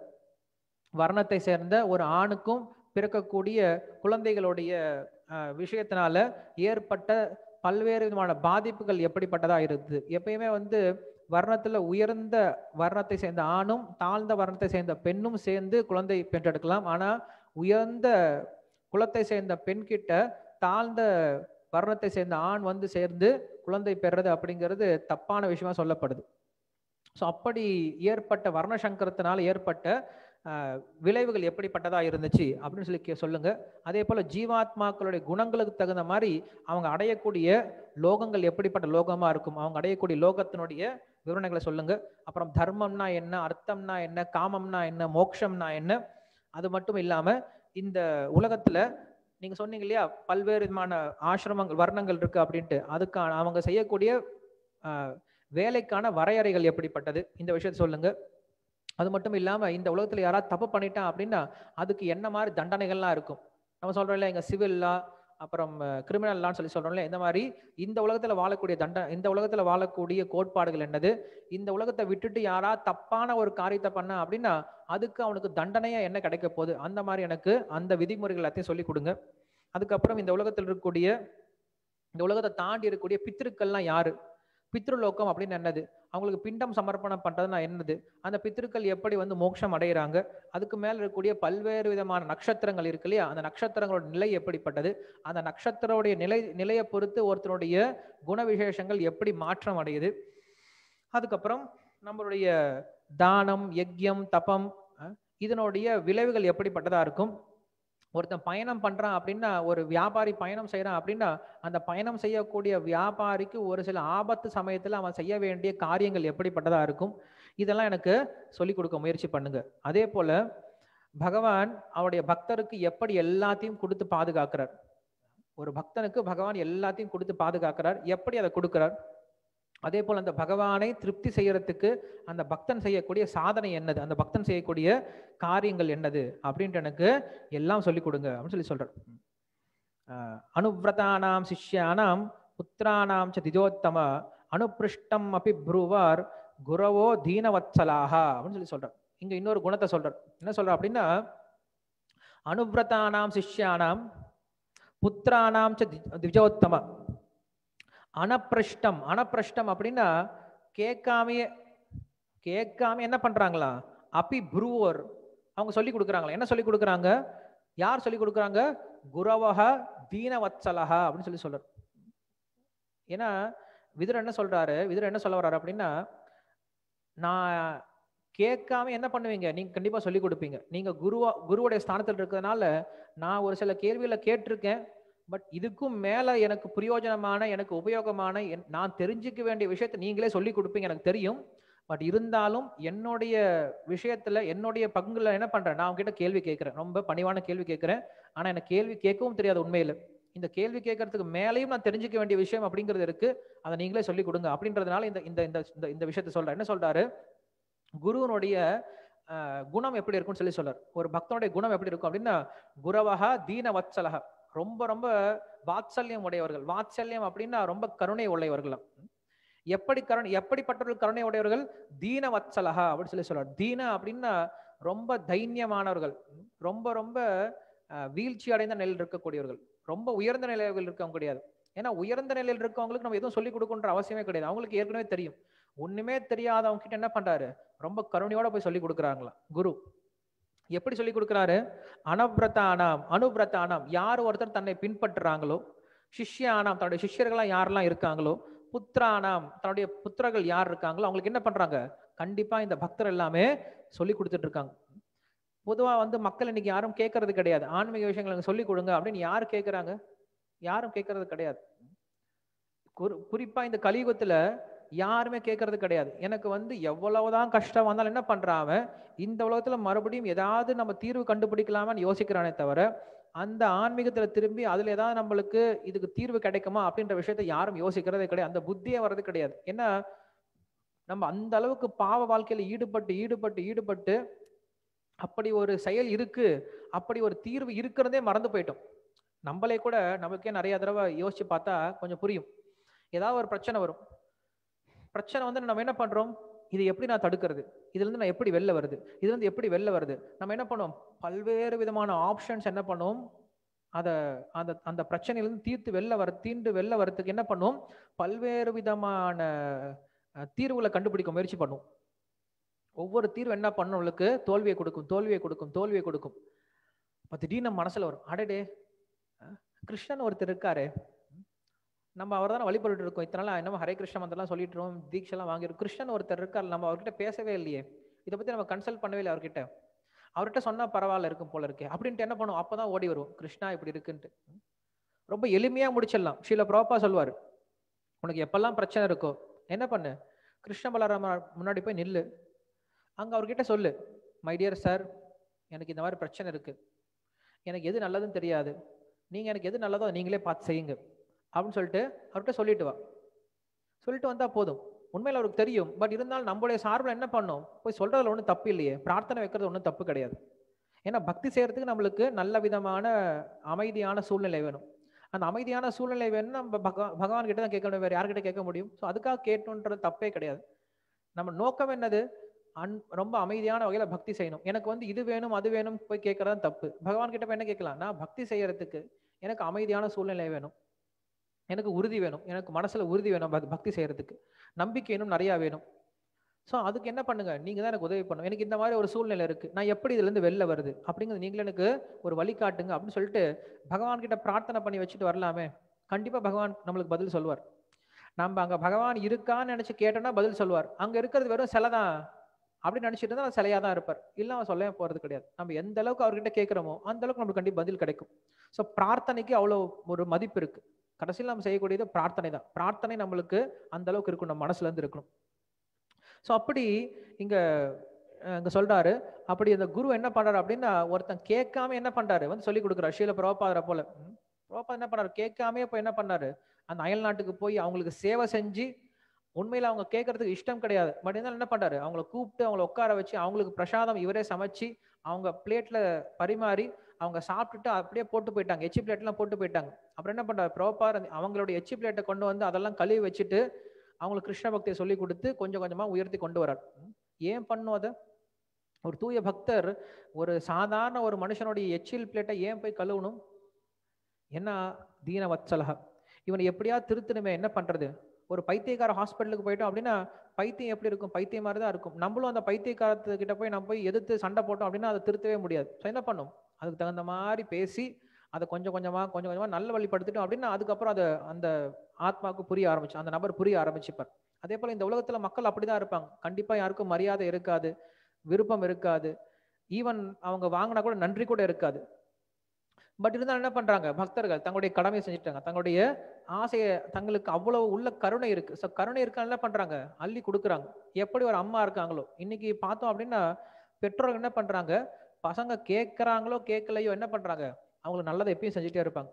வர்ணத்தை சேர்ந்த ஒரு ஆணுக்கும் பிறக்கக்கூடிய குழந்தைகளுடைய அஹ், விஷயத்தினால ஏற்பட்ட பல்வேறு விதமான பாதிப்புகள் எப்படிப்பட்டதா இருக்குது எப்பயுமே வந்து வர்ணத்துல உயர்ந்த வர்ணத்தை சேர்ந்த ஆணும் தாழ்ந்த வர்ணத்தை சேர்ந்த பெண்ணும் சேர்ந்து குழந்தை பெற்றெடுக்கலாம் ஆனா உயர்ந்த குலத்தை சேர்ந்த பெண் கிட்ட தாழ்ந்த வர்ணத்தை சேர்ந்த ஆண் வந்து சேர்ந்து குழந்தை பெறுறது அப்படிங்கிறது தப்பான விஷயமா சொல்லப்படுது ஸோ அப்படி ஏற்பட்ட வர்ண சங்கரத்தினால ஏற்பட்ட ஆஹ், விளைவுகள் எப்படிப்பட்டதா இருந்துச்சு அப்படின்னு சொல்லி கே- சொல்லுங்க அதே போல ஜீவாத்மாக்களுடைய குணங்களுக்கு தகுந்த மாதிரி அவங்க அடையக்கூடிய லோகங்கள் எப்படிப்பட்ட லோகமா இருக்கும் அவங்க அடையக்கூடிய லோகத்தினுடைய விவரணைகளை சொல்லுங்க அப்புறம் தர்மம்னா என்ன அர்த்தம்னா என்ன காமம்னா என்ன மோட்சம்னா என்ன அது மட்டும் இல்லாம இந்த உலகத்துல நீங்க சொன்னீங்க இல்லையா பல்வேறு விதமான ஆசிரமங்கள் வர்ணங்கள் இருக்கு அப்படின்ட்டு அதுக்கான அவங்க செய்யக்கூடிய ஆஹ், வேலைக்கான வரையறைகள் எப்படிப்பட்டது இந்த விஷயத்தை சொல்லுங்க அது மட்டும் இல்லாம இந்த உலகத்துல யாராவது தப்பு பண்ணிட்டான் அப்படின்னா அதுக்கு என்ன மாதிரி தண்டனைகள்லாம் இருக்கும் நம்ம சொல்றோம் இல்லையா இங்க சிவில் லா அப்புறம் கிரிமினல் லான்னு சொல்லி சொல்றோம்ல இந்த மாதிரி இந்த உலகத்துல வாழக்கூடிய தண்ட இந்த உலகத்துல வாழக்கூடிய கோட்பாடுகள் என்னது இந்த உலகத்தை விட்டுட்டு யாரா தப்பான ஒரு காரியத்தை பண்ண அப்படின்னா அதுக்கு அவனுக்கு தண்டனையா என்ன கிடைக்க போகுது அந்த மாதிரி எனக்கு அந்த விதிமுறைகள் எல்லாத்தையும் சொல்லி கொடுங்க அதுக்கப்புறம் இந்த உலகத்தில் இருக்கக்கூடிய இந்த உலகத்தை தாண்டி இருக்கக்கூடிய பித்திருக்கள்லாம் யாரு பித்ருலோகம் அப்படின்னு என்னது அவங்களுக்கு பிண்டம் சமர்ப்பணம் பண்றதுனா என்னது அந்த பித்திருக்கள் எப்படி வந்து மோட்சம் அடைகிறாங்க அதுக்கு மேல இருக்கக்கூடிய பல்வேறு விதமான நட்சத்திரங்கள் இருக்கு இல்லையா அந்த நட்சத்திரங்களோட நிலை எப்படிப்பட்டது அந்த நட்சத்திரோடைய நிலை நிலையை பொறுத்து ஒருத்தருடைய குண விசேஷங்கள் எப்படி மாற்றம் அடையுது அதுக்கப்புறம் நம்மளுடைய தானம் யஜ்யம் தபம் அஹ், இதனுடைய விளைவுகள் எப்படிப்பட்டதா இருக்கும் ஒருத்தன் பயணம் பண்றான் அப்படின்னா ஒரு வியாபாரி பயணம் செய்யறான் அப்படின்னா அந்த பயணம் செய்யக்கூடிய வியாபாரிக்கு ஒரு சில ஆபத்து சமயத்துல அவன் செய்ய வேண்டிய காரியங்கள் எப்படிப்பட்டதா இருக்கும் இதெல்லாம் எனக்கு சொல்லி கொடுக்க முயற்சி பண்ணுங்க அதே போல பகவான் அவருடைய பக்தருக்கு எப்படி எல்லாத்தையும் கொடுத்து பாதுகாக்கிறார் ஒரு பக்தனுக்கு பகவான் எல்லாத்தையும் கொடுத்து பாதுகாக்கிறார் எப்படி அதை கொடுக்கிறார் அதே போல அந்த பகவானை திருப்தி செய்யறதுக்கு அந்த பக்தன் செய்யக்கூடிய சாதனை என்னது அந்த பக்தன் செய்யக்கூடிய காரியங்கள் என்னது அப்படின்ட்டு எனக்கு எல்லாம் சொல்லி கொடுங்க அப்படின்னு சொல்லி சொல்றார் அஹ் அனுவிரதானாம் சிஷ்யானாம் புத்திரானாம் ச திஜோத்தம அனுபிருஷ்டம் அபி ப்ரூவார் குரவோ தீனவத்சலாஹா அப்படின்னு சொல்லி சொல்றார் இங்க இன்னொரு குணத்தை சொல்றார் என்ன சொல்றார் அப்படின்னா அனுவிரதானாம் சிஷ்யானாம் புத்திரானாம் ச தி- திஜோத்தம அனப்பிரஷ்டம் அனப்பிரஷ்டம் அப்படின்னா கேட்காமையே கேட்காம என்ன பண்றாங்களா அபி புருவர் அவங்க சொல்லி கொடுக்குறாங்களா என்ன சொல்லி கொடுக்குறாங்க யார் சொல்லி கொடுக்குறாங்க குரவஹ தீனவத்சலஹா அப்படின்னு சொல்லி சொல்றாரு ஏன்னா விதுரர் என்ன சொல்றாரு விதுரர் என்ன சொல்ல வர்றாரு அப்படின்னா நான் கேட்காம என்ன பண்ணுவீங்க நீங்க கண்டிப்பா சொல்லி கொடுப்பீங்க நீங்க குருவா குருவுடைய ஸ்தானத்தில் இருக்கிறதுனால நான் ஒரு சில கேள்விகளை கேட்டிருக்கேன் பட் இதுக்கும் மேல எனக்கு பிரயோஜனமான எனக்கு உபயோகமான என்- நான் தெரிஞ்சுக்க வேண்டிய விஷயத்தை நீங்களே சொல்லி கொடுப்பீங்க எனக்கு தெரியும் பட் இருந்தாலும் என்னுடைய விஷயத்துல என்னுடைய பங்குல என்ன பண்றேன் நான் உங்ககிட்ட கேள்வி கேட்கிறேன் ரொம்ப பணிவான கேள்வி கேட்கிறேன் ஆனா எனக்கு கேள்வி கேட்கவும் தெரியாது உண்மையில இந்த கேள்வி கேட்கறதுக்கு மேலேயும் நான் தெரிஞ்சுக்க வேண்டிய விஷயம் அப்படிங்கிறது இருக்கு அதை நீங்களே சொல்லி கொடுங்க அப்படின்றதுனால இந்த இந்த இந்த இந்த- இந்த விஷயத்த சொல்றேன் என்ன சொல்றாரு குருவனுடைய அஹ், குணம் எப்படி இருக்கும்னு சொல்லி சொல்றார் ஒரு பக்தனுடைய குணம் எப்படி இருக்கும் அப்படின்னா குரவஹா தீன வத்சலஹா ரொம்ப ரொம்ப வாத்சல்யம் உடையவர்கள் வாத்சல்யம் அப்படின்னா ரொம்ப கருணை உடையவர்களாம் எப்படி கருணை எப்படிப்பட்டவர்கள் கருணை உடையவர்கள் தீன வத்சலஹா அப்படின்னு சொல்லி சொல்றார் தீன அப்படின்னா ரொம்ப தைரியமானவர்கள் ரொம்ப ரொம்ப அஹ், வீழ்ச்சி அடைந்த நிலையில் இருக்கக்கூடியவர்கள் ரொம்ப உயர்ந்த நிலையில் இருக்கவங்க கிடையாது ஏன்னா உயர்ந்த நிலையில் இருக்கவங்களுக்கு நம்ம எதுவும் சொல்லிக் கொடுக்கணுன்ற அவசியமே கிடையாது அவங்களுக்கு ஏற்கனவே தெரியும் ஒண்ணுமே தெரியாதவங்க கிட்ட என்ன பண்றாரு ரொம்ப கருணையோட போய் சொல்லி கொடுக்குறாங்களாம் குரு எப்படி சொல்லி கொடுக்குறாரு அனவ்ரதானாம் அனுவிரதானாம் யார் ஒருத்தர் தன்னை பின்பற்றுறாங்களோ சிஷ்யானாம் தன்னுடைய சிஷ்யர்களா யாரெல்லாம் இருக்காங்களோ புத்திரானாம் தன்னுடைய புத்திரர்கள் யார் இருக்காங்களோ அவங்களுக்கு என்ன பண்றாங்க கண்டிப்பா இந்த பக்தர் எல்லாமே சொல்லி கொடுத்துட்டு இருக்காங்க பொதுவா வந்து மக்கள் இன்னைக்கு யாரும் கேட்கறது கிடையாது ஆன்மீக விஷயங்களை எனக்கு சொல்லி கொடுங்க அப்படின்னு யார் கேட்கறாங்க யாரும் கேட்கறது கிடையாது குறி- குறிப்பா இந்த கலியுகத்துல யாருமே கேட்கறது கிடையாது எனக்கு வந்து எவ்வளவுதான் கஷ்டம் வந்தாலும் என்ன பண்றான் அவன் இந்த உலகத்துல மறுபடியும் ஏதாவது நம்ம தீர்வு கண்டுபிடிக்கலாமான்னு யோசிக்கிறானே தவிர அந்த ஆன்மீகத்துல திரும்பி அதுல ஏதாவது நம்மளுக்கு இதுக்கு தீர்வு கிடைக்குமா அப்படின்ற விஷயத்த யாரும் யோசிக்கிறதே கிடையாது அந்த புத்தியே வர்றது கிடையாது ஏன்னா நம்ம அந்த அளவுக்கு பாவ வாழ்க்கையில ஈடுபட்டு ஈடுபட்டு ஈடுபட்டு அப்படி ஒரு செயல் இருக்கு அப்படி ஒரு தீர்வு இருக்கிறதே மறந்து போயிட்டோம் நம்மளே கூட நமக்கே நிறைய தடவை யோசிச்சு பார்த்தா கொஞ்சம் புரியும் ஏதாவது ஒரு பிரச்சனை வரும் பிரச்சனை வந்து நம்ம என்ன பண்றோம் இது எப்படி நான் தடுக்கிறது இதுல இருந்து நான் எப்படி வெளில வருது இதுல இருந்து எப்படி வெளில வருது நம்ம என்ன பண்ணுவோம் பல்வேறு விதமான ஆப்ஷன்ஸ் என்ன பண்ணுவோம் அதை அந்த அந்த பிரச்சனையிலிருந்து தீர்த்து வெளில வர தீண்டு வெளில வரதுக்கு என்ன பண்ணுவோம் பல்வேறு விதமான அஹ், தீர்வுகளை கண்டுபிடிக்க முயற்சி பண்ணுவோம் ஒவ்வொரு தீர்வு என்ன பண்ணும் உங்களுக்கு தோல்வியை கொடுக்கும் தோல்வியை கொடுக்கும் தோல்வியை கொடுக்கும் அப்ப திடீர்னு நம்ம மனசுல வரும் அடடே அஹ், கிருஷ்ணன் ஒருத்தர் இருக்காரு நம்ம அவர் தானே வழிபட்டு இருக்கோம் இத்தனை நாள் என்னமோ ஹரே கிருஷ்ண மந்திரம்லாம் சொல்லிட்டு இருக்கோம் தீட்செல்லாம் வாங்கிருக்கோம் கிருஷ்ணன் ஒருத்தர் இருக்கார் நம்ம அவர்கிட்ட பேசவே இல்லையே இதை பத்தி நம்ம கன்சல்ட் பண்ணவே இல்லை அவர்கிட்ட அவர்கிட்ட சொன்னா பரவாயில்ல இருக்கும் போல இருக்கே அப்படின்ட்டு என்ன பண்ணுவோம் அப்பதான் ஓடி வரும் கிருஷ்ணா இப்படி இருக்குன்ட்டு ரொம்ப எளிமையா முடிச்சிடலாம் ஸ்ரீல ப்ரோப்பா சொல்வார் உனக்கு எப்பெல்லாம் பிரச்சனை இருக்கோ என்ன பண்ணு கிருஷ்ண பலராம முன்னாடி போய் நில்லு அங்க அவர்கிட்ட சொல்லு மை டியர் சார் எனக்கு இந்த மாதிரி பிரச்சனை இருக்கு எனக்கு எது நல்லதுன்னு தெரியாது நீங்க எனக்கு எது நல்லதோ அதை நீங்களே பார்த்து செய்யுங்க அப்படின்னு சொல்லிட்டு அவர்கிட்ட சொல்லிட்டு வா சொல்லிட்டு வந்தா போதும் உண்மையில அவருக்கு தெரியும் பட் இருந்தாலும் நம்மளுடைய சார்பில் என்ன பண்ணோம் போய் சொல்றதுல ஒன்றும் தப்பு இல்லையே பிரார்த்தனை வைக்கிறது ஒன்றும் தப்பு கிடையாது ஏன்னா பக்தி செய்யறதுக்கு நம்மளுக்கு நல்ல விதமான அமைதியான சூழ்நிலை வேணும் அந்த அமைதியான சூழ்நிலை வேணும் நம்ம பகவா பகவான் கிட்ட தான் கேட்க முடியும் வேற யார்கிட்ட கேட்க முடியும் ஸோ அதுக்காக கேட்டோன்றது தப்பே கிடையாது நம்ம நோக்கம் என்னது அன் ரொம்ப அமைதியான வகையில பக்தி செய்யணும் எனக்கு வந்து இது வேணும் அது வேணும் போய் கேட்கறது தப்பு பகவான் கிட்ட போய் என்ன கேட்கலாம் நான் பக்தி செய்யறதுக்கு எனக்கு அமைதியான சூழ்நிலை வேணும் எனக்கு உறுதி வேணும் எனக்கு மனசுல உறுதி வேணும் பக்- பக்தி செய்யறதுக்கு நம்பிக்கை இன்னும் நிறைய வேணும் ஸோ அதுக்கு என்ன பண்ணுங்க நீங்க தான் எனக்கு உதவி பண்ணணும் எனக்கு இந்த மாதிரி ஒரு சூழ்நிலை இருக்கு நான் எப்படி இதுல இருந்து வெளில வருது அப்படிங்கிறது நீங்களே எனக்கு ஒரு வழி காட்டுங்க அப்படின்னு சொல்லிட்டு பகவான் கிட்ட பிரார்த்தனை பண்ணி வச்சுட்டு வரலாமே கண்டிப்பா பகவான் நம்மளுக்கு பதில் சொல்வார் நம்ம அங்க பகவான் இருக்கான்னு நினைச்சு கேட்டோம்னா பதில் சொல்வார் அங்க இருக்கிறது வெறும் சிலை தான் அப்படின்னு நினைச்சிட்டு இருந்தா அவர் சிலையா தான் இருப்பார் இல்ல அவன் சொல்லவே போறது கிடையாது நம்ம எந்த அளவுக்கு அவர்கிட்ட கேட்கிறோமோ அந்த அளவுக்கு நம்மளுக்கு கண்டிப்பா பதில் கிடைக்கும் ஸோ பிரார்த்தனைக்கு அவ்வளோ ஒரு மதிப்பு இருக்கு கடைசியில் நம்ம செய்யக்கூடியது பிரார்த்தனை தான் பிரார்த்தனை நம்மளுக்கு அந்த அளவுக்கு இருக்கும் நம்ம மனசுல இருந்து இருக்கணும் ஸோ அப்படி இங்க அஹ், இங்க சொல்றாரு அப்படி அந்த குரு என்ன பண்றாரு அப்படின்னா ஒருத்தன் கேட்காம என்ன பண்றாரு வந்து சொல்லி கொடுக்குறாரு ஷீல பிரபாதரை போல ம், பிரபாதர் என்ன பண்ணாரு கேட்காம போய் என்ன பண்ணாரு அந்த அயல் நாட்டுக்கு போய் அவங்களுக்கு சேவை செஞ்சு உண்மையில அவங்க கேட்கறதுக்கு இஷ்டம் கிடையாது பட் இருந்தாலும் என்ன பண்றாரு அவங்கள கூப்பிட்டு அவங்கள உட்கார வச்சு அவங்களுக்கு பிரசாதம் இவரே சமைச்சு அவங்க பிளேட்ல பரிமாறி அவங்க சாப்பிட்டுட்டு அப்படியே போட்டு போயிட்டாங்க எச்சி பிளேட்லாம் போட்டு போயிட்டாங்க அப்புறம் என்ன பண்றாரு ப்ரோப்பார் அவங்களுடைய எச்சி பிளேட்டை கொண்டு வந்து அதெல்லாம் கழுவி வச்சுட்டு அவங்களுக்கு கிருஷ்ண பக்தியை சொல்லி கொடுத்து கொஞ்சம் கொஞ்சமா உயர்த்தி கொண்டு வரார் ம். ஏன் பண்ணும் அதை ஒரு தூய பக்தர் ஒரு சாதாரண ஒரு மனுஷனுடைய எச்சில் பிளேட்டை ஏன் போய் கழுவணும் என்ன தீன வத்சலக இவனை எப்படியாவது திருத்தணுமே என்ன பண்றது ஒரு பைத்தியக்கார ஹாஸ்பிட்டலுக்கு போயிட்டோம் அப்படின்னா பைத்தியம் எப்படி இருக்கும் பைத்தியம் மாதிரி தான் இருக்கும் நம்மளும் அந்த பைத்தியக்காரத்துக்கிட்ட போய் நம்ம போய் எதிர்த்து சண்டை போட்டோம் அப்படின்னா அதை திருத்தவே முடியாது ஸோ என்ன பண்ணும் அதுக்கு தகுந்த மாதிரி பேசி அதை கொஞ்சம் கொஞ்சமா கொஞ்சம் கொஞ்சமா நல்ல வழிப்படுத்திட்டோம் அப்படின்னா அதுக்கப்புறம் அதை அந்த ஆத்மாவுக்கு புரிய ஆரம்பிச்சு அந்த நபர் புரிய ஆரம்பிச்சுப்பார் அதே போல இந்த உலகத்துல மக்கள் அப்படிதான் இருப்பாங்க கண்டிப்பா யாருக்கும் மரியாதை இருக்காது விருப்பம் இருக்காது ஈவன் அவங்க வாங்கினா கூட நன்றி கூட இருக்காது பட் இருந்தாலும் என்ன பண்றாங்க பக்தர்கள் தங்களுடைய கடமையை செஞ்சுட்டாங்க தங்களுடைய ஆசையை தங்களுக்கு அவ்வளவு உள்ள கருணை இருக்கு ஸோ கருணை இருக்கா என்ன பண்றாங்க அள்ளி கொடுக்குறாங்க எப்படி ஒரு அம்மா இருக்காங்களோ இன்னைக்கு பார்த்தோம் அப்படின்னா பெற்றோர்கள் என்ன பண்றாங்க பசங்க கேட்கறாங்களோ கேட்கலையோ என்ன பண்றாங்க அவங்களுக்கு நல்லதை எப்பயும் செஞ்சுட்டே இருப்பாங்க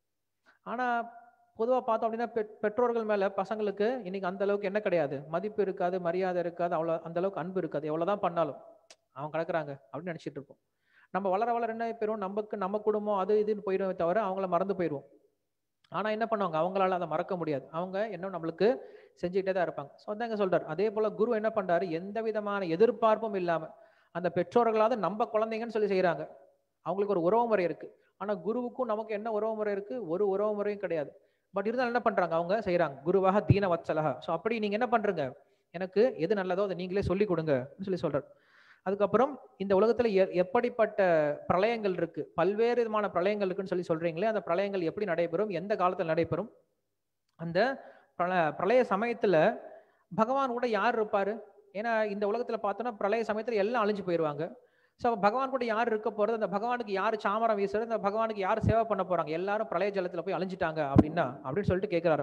ஆனா பொதுவா பார்த்தோம் அப்படின்னா பெற்- பெற்றோர்கள் மேல பசங்களுக்கு இன்னைக்கு அந்த அளவுக்கு என்ன கிடையாது மதிப்பு இருக்காது மரியாதை இருக்காது அவ்வளவு அந்த அளவுக்கு அன்பு இருக்காது எவ்வளவுதான் பண்ணாலும் அவங்க கிடக்குறாங்க அப்படின்னு நினைச்சிட்டு இருப்போம் நம்ம வளர வளர என்ன பெறும் நமக்கு நம்ம குடும்பம் அது இதுன்னு போயிடுமே தவிர அவங்கள மறந்து போயிடுவோம் ஆனா என்ன பண்ணுவாங்க அவங்களால அதை மறக்க முடியாது அவங்க இன்னும் நம்மளுக்கு செஞ்சுக்கிட்டே தான் இருப்பாங்க ஸோ அதான் இங்க சொல்றாரு அதே போல குரு என்ன பண்றாரு எந்த விதமான எதிர்பார்ப்பும் இல்லாம அந்த பெற்றோர்களாவது நம்ம குழந்தைங்கன்னு சொல்லி செய்றாங்க அவங்களுக்கு ஒரு உறவு முறை இருக்கு ஆனா குருவுக்கும் நமக்கு என்ன உறவு முறை இருக்கு ஒரு உறவு முறையும் கிடையாது பட் இருந்தாலும் என்ன பண்றாங்க அவங்க செய்றாங்க குருவாக தீன வத்சலகா ஸோ அப்படி நீங்க என்ன பண்றீங்க எனக்கு எது நல்லதோ அதை நீங்களே சொல்லி கொடுங்க சொல்லி சொல்றாரு அதுக்கப்புறம் இந்த உலகத்துல எ- எப்படிப்பட்ட பிரளயங்கள் இருக்கு பல்வேறு விதமான பிரளயங்கள் இருக்குன்னு சொல்லி சொல்றீங்களே அந்த பிரளயங்கள் எப்படி நடைபெறும் எந்த காலத்துல நடைபெறும் அந்த பிரள பிரளய சமயத்துல பகவான் கூட யார் இருப்பாரு ஏன்னா இந்த உலகத்துல பார்த்தோன்னா பிரளய சமயத்துல எல்லாம் அழிஞ்சு போயிடுவாங்க ஸோ பகவான் கூட யார் இருக்க போறது அந்த பகவானுக்கு யார் சாமரம் வீசுறது அந்த பகவானுக்கு யார் சேவை பண்ண போறாங்க எல்லாரும் பிரளய ஜலத்துல போய் அழிஞ்சிட்டாங்க அப்படின்னா அப்படின்னு சொல்லிட்டு கேட்கிறாரு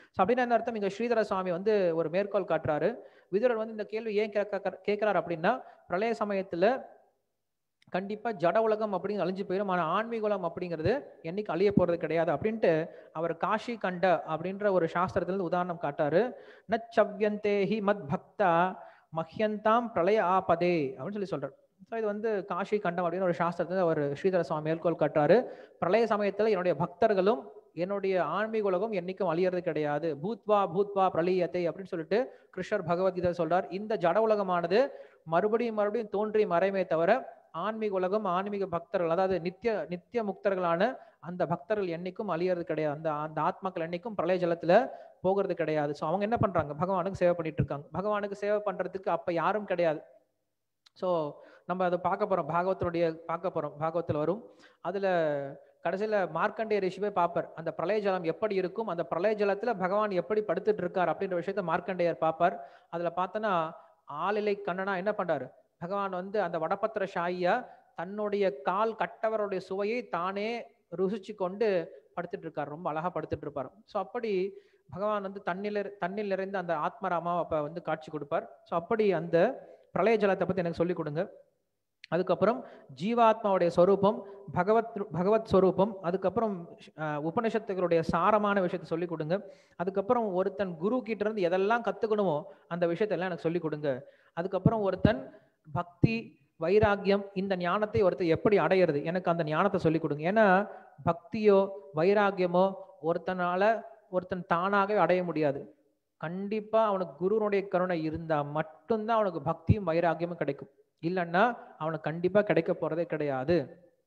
ஸோ அப்படின்னு என்ன அர்த்தம் இங்க ஸ்ரீதர சுவாமி வந்து ஒரு மேற்கோள் காட்டுறாரு விதுரர் வந்து இந்த கேள்வி ஏன் கேட்க கேட்கிறார் அப்படின்னா பிரளய சமயத்துல கண்டிப்பா ஜட உலகம் அப்படிங்க அழிஞ்சு போயிடும் ஆனா ஆன்மீகுலம் அப்படிங்கிறது என்னைக்கு அழிய போறது கிடையாது அப்படின்ட்டு அவர் காஷி கண்ட அப்படின்ற ஒரு சாஸ்திரத்துல இருந்து உதாரணம் காட்டாரு நச்சவ்யந்தே ஹி மத் பக்தா மஹ்யந்தாம் பிரளய ஆபதே அப்படின்னு சொல்லி சொல்றாரு ஸோ இது வந்து காஷி கண்டம் அப்படின்னு ஒரு சாஸ்திரத்துல அவர் ஸ்ரீதர சுவாமி மேற்கோள் காட்டுறாரு பிரளய சமயத்துல என்னுடைய பக்தர்களும் என்னுடைய ஆன்மீக உலகம் என்னைக்கும் அழியறது கிடையாது பூத்வா பூத்வா பிரளயத்தை அப்படின்னு சொல்லிட்டு கிருஷ்ணர் பகவத்கீதை சொல்றார் இந்த ஜட உலகமானது மறுபடியும் மறுபடியும் தோன்றி மறைமே தவிர ஆன்மீக உலகம் ஆன்மீக பக்தர்கள் அதாவது நித்திய நித்திய முக்தர்களான அந்த பக்தர்கள் என்னைக்கும் அழியறது கிடையாது அந்த அந்த ஆத்மாக்கள் என்னைக்கும் பிரளய ஜலத்துல போகிறது கிடையாது ஸோ அவங்க என்ன பண்றாங்க பகவானுக்கு சேவை பண்ணிட்டு இருக்காங்க பகவானுக்கு சேவை பண்றதுக்கு அப்ப யாரும் கிடையாது ஸோ நம்ம அதை பார்க்க போறோம் பாகவத்தினுடைய பார்க்க போறோம் பாகவத்தில் வரும் அதுல கடைசியில மார்க்கண்டேய ரிஷிவே பார்ப்பார் அந்த பிரளய ஜலம் எப்படி இருக்கும் அந்த பிரளய ஜலத்துல பகவான் எப்படி படுத்துட்டு இருக்கார் அப்படின்ற விஷயத்த மார்க்கண்டேயர் பார்ப்பார் அதுல பார்த்தோன்னா ஆளிலை கண்ணனா என்ன பண்றாரு பகவான் வந்து அந்த வடபத்திர ஷாயியா தன்னுடைய கால் கட்டவருடைய சுவையை தானே ருசிச்சு கொண்டு படுத்துட்டு இருக்கார் ரொம்ப அழகா படுத்துட்டு இருப்பார் ஸோ அப்படி பகவான் வந்து தண்ணில் தண்ணில் நிறைந்த அந்த ஆத்மராமாவை அப்ப வந்து காட்சி கொடுப்பார் ஸோ அப்படி அந்த பிரளய ஜலத்தை பத்தி எனக்கு சொல்லிக் கொடுங்க அதுக்கப்புறம் ஜீவாத்மாவுடைய ஸ்வரூபம் பகவத் பகவத் ஸ்வரூபம் அதுக்கப்புறம் அஹ், உபனிஷத்துகளுடைய சாரமான விஷயத்தை சொல்லிக் கொடுங்க அதுக்கப்புறம் ஒருத்தன் குரு கிட்ட இருந்து எதெல்லாம் கத்துக்கணுமோ அந்த விஷயத்தெல்லாம் எனக்கு சொல்லிக் கொடுங்க அதுக்கப்புறம் ஒருத்தன் பக்தி வைராக்கியம் இந்த ஞானத்தை ஒருத்தர் எப்படி அடையிறது எனக்கு அந்த ஞானத்தை சொல்லிக் கொடுங்க ஏன்னா பக்தியோ வைராக்கியமோ ஒருத்தனால ஒருத்தன் தானாகவே அடைய முடியாது கண்டிப்பா அவனுக்கு குருனுடைய கருணை இருந்தா மட்டும்தான் அவனுக்கு பக்தியும் வைராக்கியமும் கிடைக்கும் இல்லைன்னா அவனுக்கு கண்டிப்பா கிடைக்க போறதே கிடையாது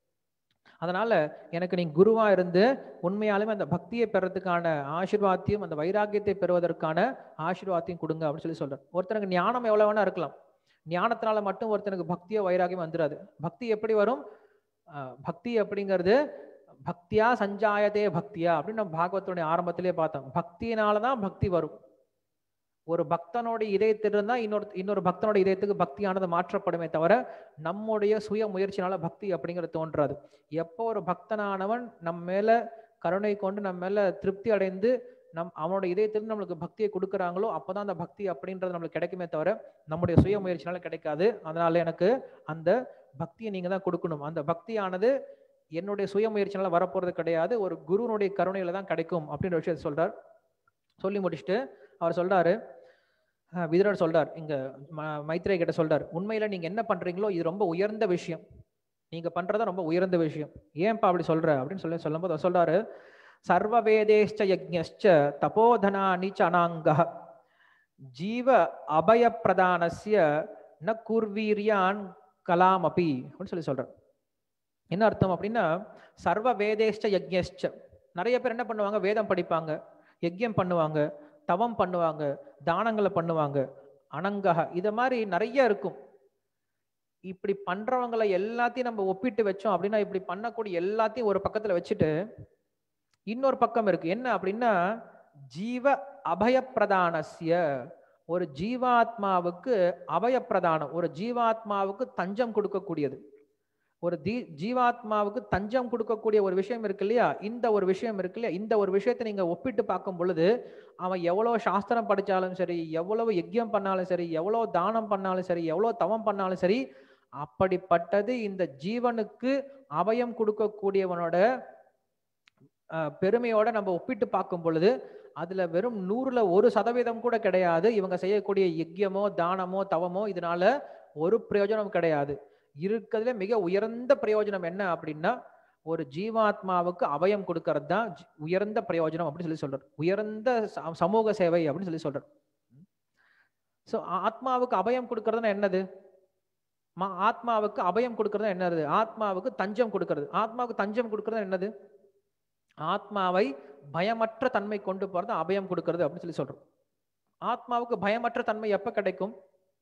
அதனால எனக்கு நீ குருவா இருந்து உண்மையாலுமே அந்த பக்தியை பெறதுக்கான ஆசீர்வாதத்தையும் அந்த வைராக்கியத்தை பெறுவதற்கான ஆசீர்வாதத்தையும் கொடுங்க அப்படின்னு சொல்லி சொல்றார் ஒருத்தனுக்கு ஞானம் எவ்வளவு வேணா இருக்கலாம் ஞானத்தினால மட்டும் ஒருத்தனுக்கு பக்தியோ வைராக்கியம் வந்துடாது பக்தி எப்படி வரும் அஹ் பக்தி அப்படிங்கிறது பக்தியா சஞ்சாயதே பக்தியா அப்படின்னு நம்ம பாகவத்துடைய ஆரம்பத்திலே பார்த்தோம் பக்தியினால தான் பக்தி வரும் ஒரு பக்தனோட இதயத்திலிருந்து தான் இன்னொரு இன்னொரு பக்தனோட இதயத்துக்கு பக்தியானது மாற்றப்படுமே தவிர நம்முடைய சுய முயற்சினால பக்தி அப்படிங்கிறது தோன்றாது எப்போ ஒரு பக்தனானவன் நம்ம மேல கருணை கொண்டு நம்ம மேல திருப்தி அடைந்து நம் அவனோட இதயத்திலிருந்து நம்மளுக்கு பக்தியை கொடுக்குறாங்களோ அப்பதான் அந்த பக்தி அப்படின்றது நம்மளுக்கு கிடைக்குமே தவிர நம்முடைய சுய முயற்சினால கிடைக்காது அதனால எனக்கு அந்த பக்தியை நீங்க தான் கொடுக்கணும் அந்த பக்தியானது என்னுடைய சுய முயற்சினால வரப்போறது கிடையாது ஒரு குருனுடைய கருணையில தான் கிடைக்கும் அப்படின்ற விஷயத்தை சொல்றார் சொல்லி முடிச்சுட்டு அவர் சொல்றாரு அஹ் விதுரர் சொல்றார் இங்க ம- மைத்ரேய கிட்ட சொல்றார் உண்மையில நீங்க என்ன பண்றீங்களோ இது ரொம்ப உயர்ந்த விஷயம் நீங்க பண்றது ரொம்ப உயர்ந்த விஷயம் ஏன்பா அப்படி சொல்ற அப்படின்னு சொல்லி சொல்லும்போது அவர் சொல்றாரு சர்வ வேதேஷ்ட யஜ்ஞಶ್ಚ தபோதனானி ச அனாங்க ஜீவ அபய பிரதானஸ்ய ந குர்வீரியான் கலாம் அபி அப்படின்னு சொல்லி சொல்றார் என்ன அர்த்தம் அப்படின்னா சர்வ வேதேஷ்ட யஜ்ஞಶ್ಚ நிறைய பேர் என்ன பண்ணுவாங்க வேதம் படிப்பாங்க யஜ்யம் பண்ணுவாங்க தவம் பண்ணுவாங்க தானங்களை பண்ணுவாங்க அனங்கக இத மாதிரி நிறைய இருக்கும் இப்படி பண்றவங்களை எல்லாத்தையும் நம்ம ஒப்பிட்டு வச்சோம் அப்படின்னா இப்படி பண்ணக்கூடிய எல்லாத்தையும் ஒரு பக்கத்துல வச்சுட்டு இன்னொரு பக்கம் இருக்கு என்ன அப்படின்னா ஜீவ அபயப்பிரதானஸ்ய ஒரு ஜீவாத்மாவுக்கு அபயப்பிரதானம் ஒரு ஜீவாத்மாவுக்கு தஞ்சம் கொடுக்கக்கூடியது ஒரு தீ ஜீவாத்மாவுக்கு தஞ்சம் கொடுக்கக்கூடிய ஒரு விஷயம் இருக்கு இல்லையா இந்த ஒரு விஷயம் இருக்கு இல்லையா இந்த ஒரு விஷயத்தை நீங்க ஒப்பிட்டு பார்க்கும் பொழுது அவன் எவ்வளவு சாஸ்திரம் படிச்சாலும் சரி எவ்வளவு யஜ்யம் பண்ணாலும் சரி எவ்வளவு தானம் பண்ணாலும் சரி எவ்வளவு தவம் பண்ணாலும் சரி அப்படிப்பட்டது இந்த ஜீவனுக்கு அபயம் கொடுக்கக்கூடியவனோட அஹ், பெருமையோட நம்ம ஒப்பிட்டு பார்க்கும் பொழுது அதுல வெறும் நூறுல ஒரு சதவீதம் கூட கிடையாது இவங்க செய்யக்கூடிய யஜ்யமோ தானமோ தவமோ இதனால ஒரு பிரயோஜனம் கிடையாது இருக்கிறதுல மிக உயர்ந்த பிரயோஜனம் என்ன அப்படின்னா ஒரு ஜீவாத்மாவுக்கு அபயம் கொடுக்கறது தான் ஜி- உயர்ந்த பிரயோஜனம் அப்படின்னு சொல்லி சொல்றார் உயர்ந்த ச- சமூக சேவை அப்படின்னு சொல்லி சொல்றார் ஸோ ஆத்மாவுக்கு அபயம் கொடுக்கறதுனா என்னது மா- ஆத்மாவுக்கு அபயம் கொடுக்கறது என்னது ஆத்மாவுக்கு தஞ்சம் கொடுக்கறது ஆத்மாவுக்கு தஞ்சம் கொடுக்கறது என்னது ஆத்மாவை பயமற்ற தன்மை கொண்டு போறது அபயம் கொடுக்கறது அப்படின்னு சொல்லி சொல்றோம் ஆத்மாவுக்கு பயமற்ற தன்மை எப்ப கிடைக்கும்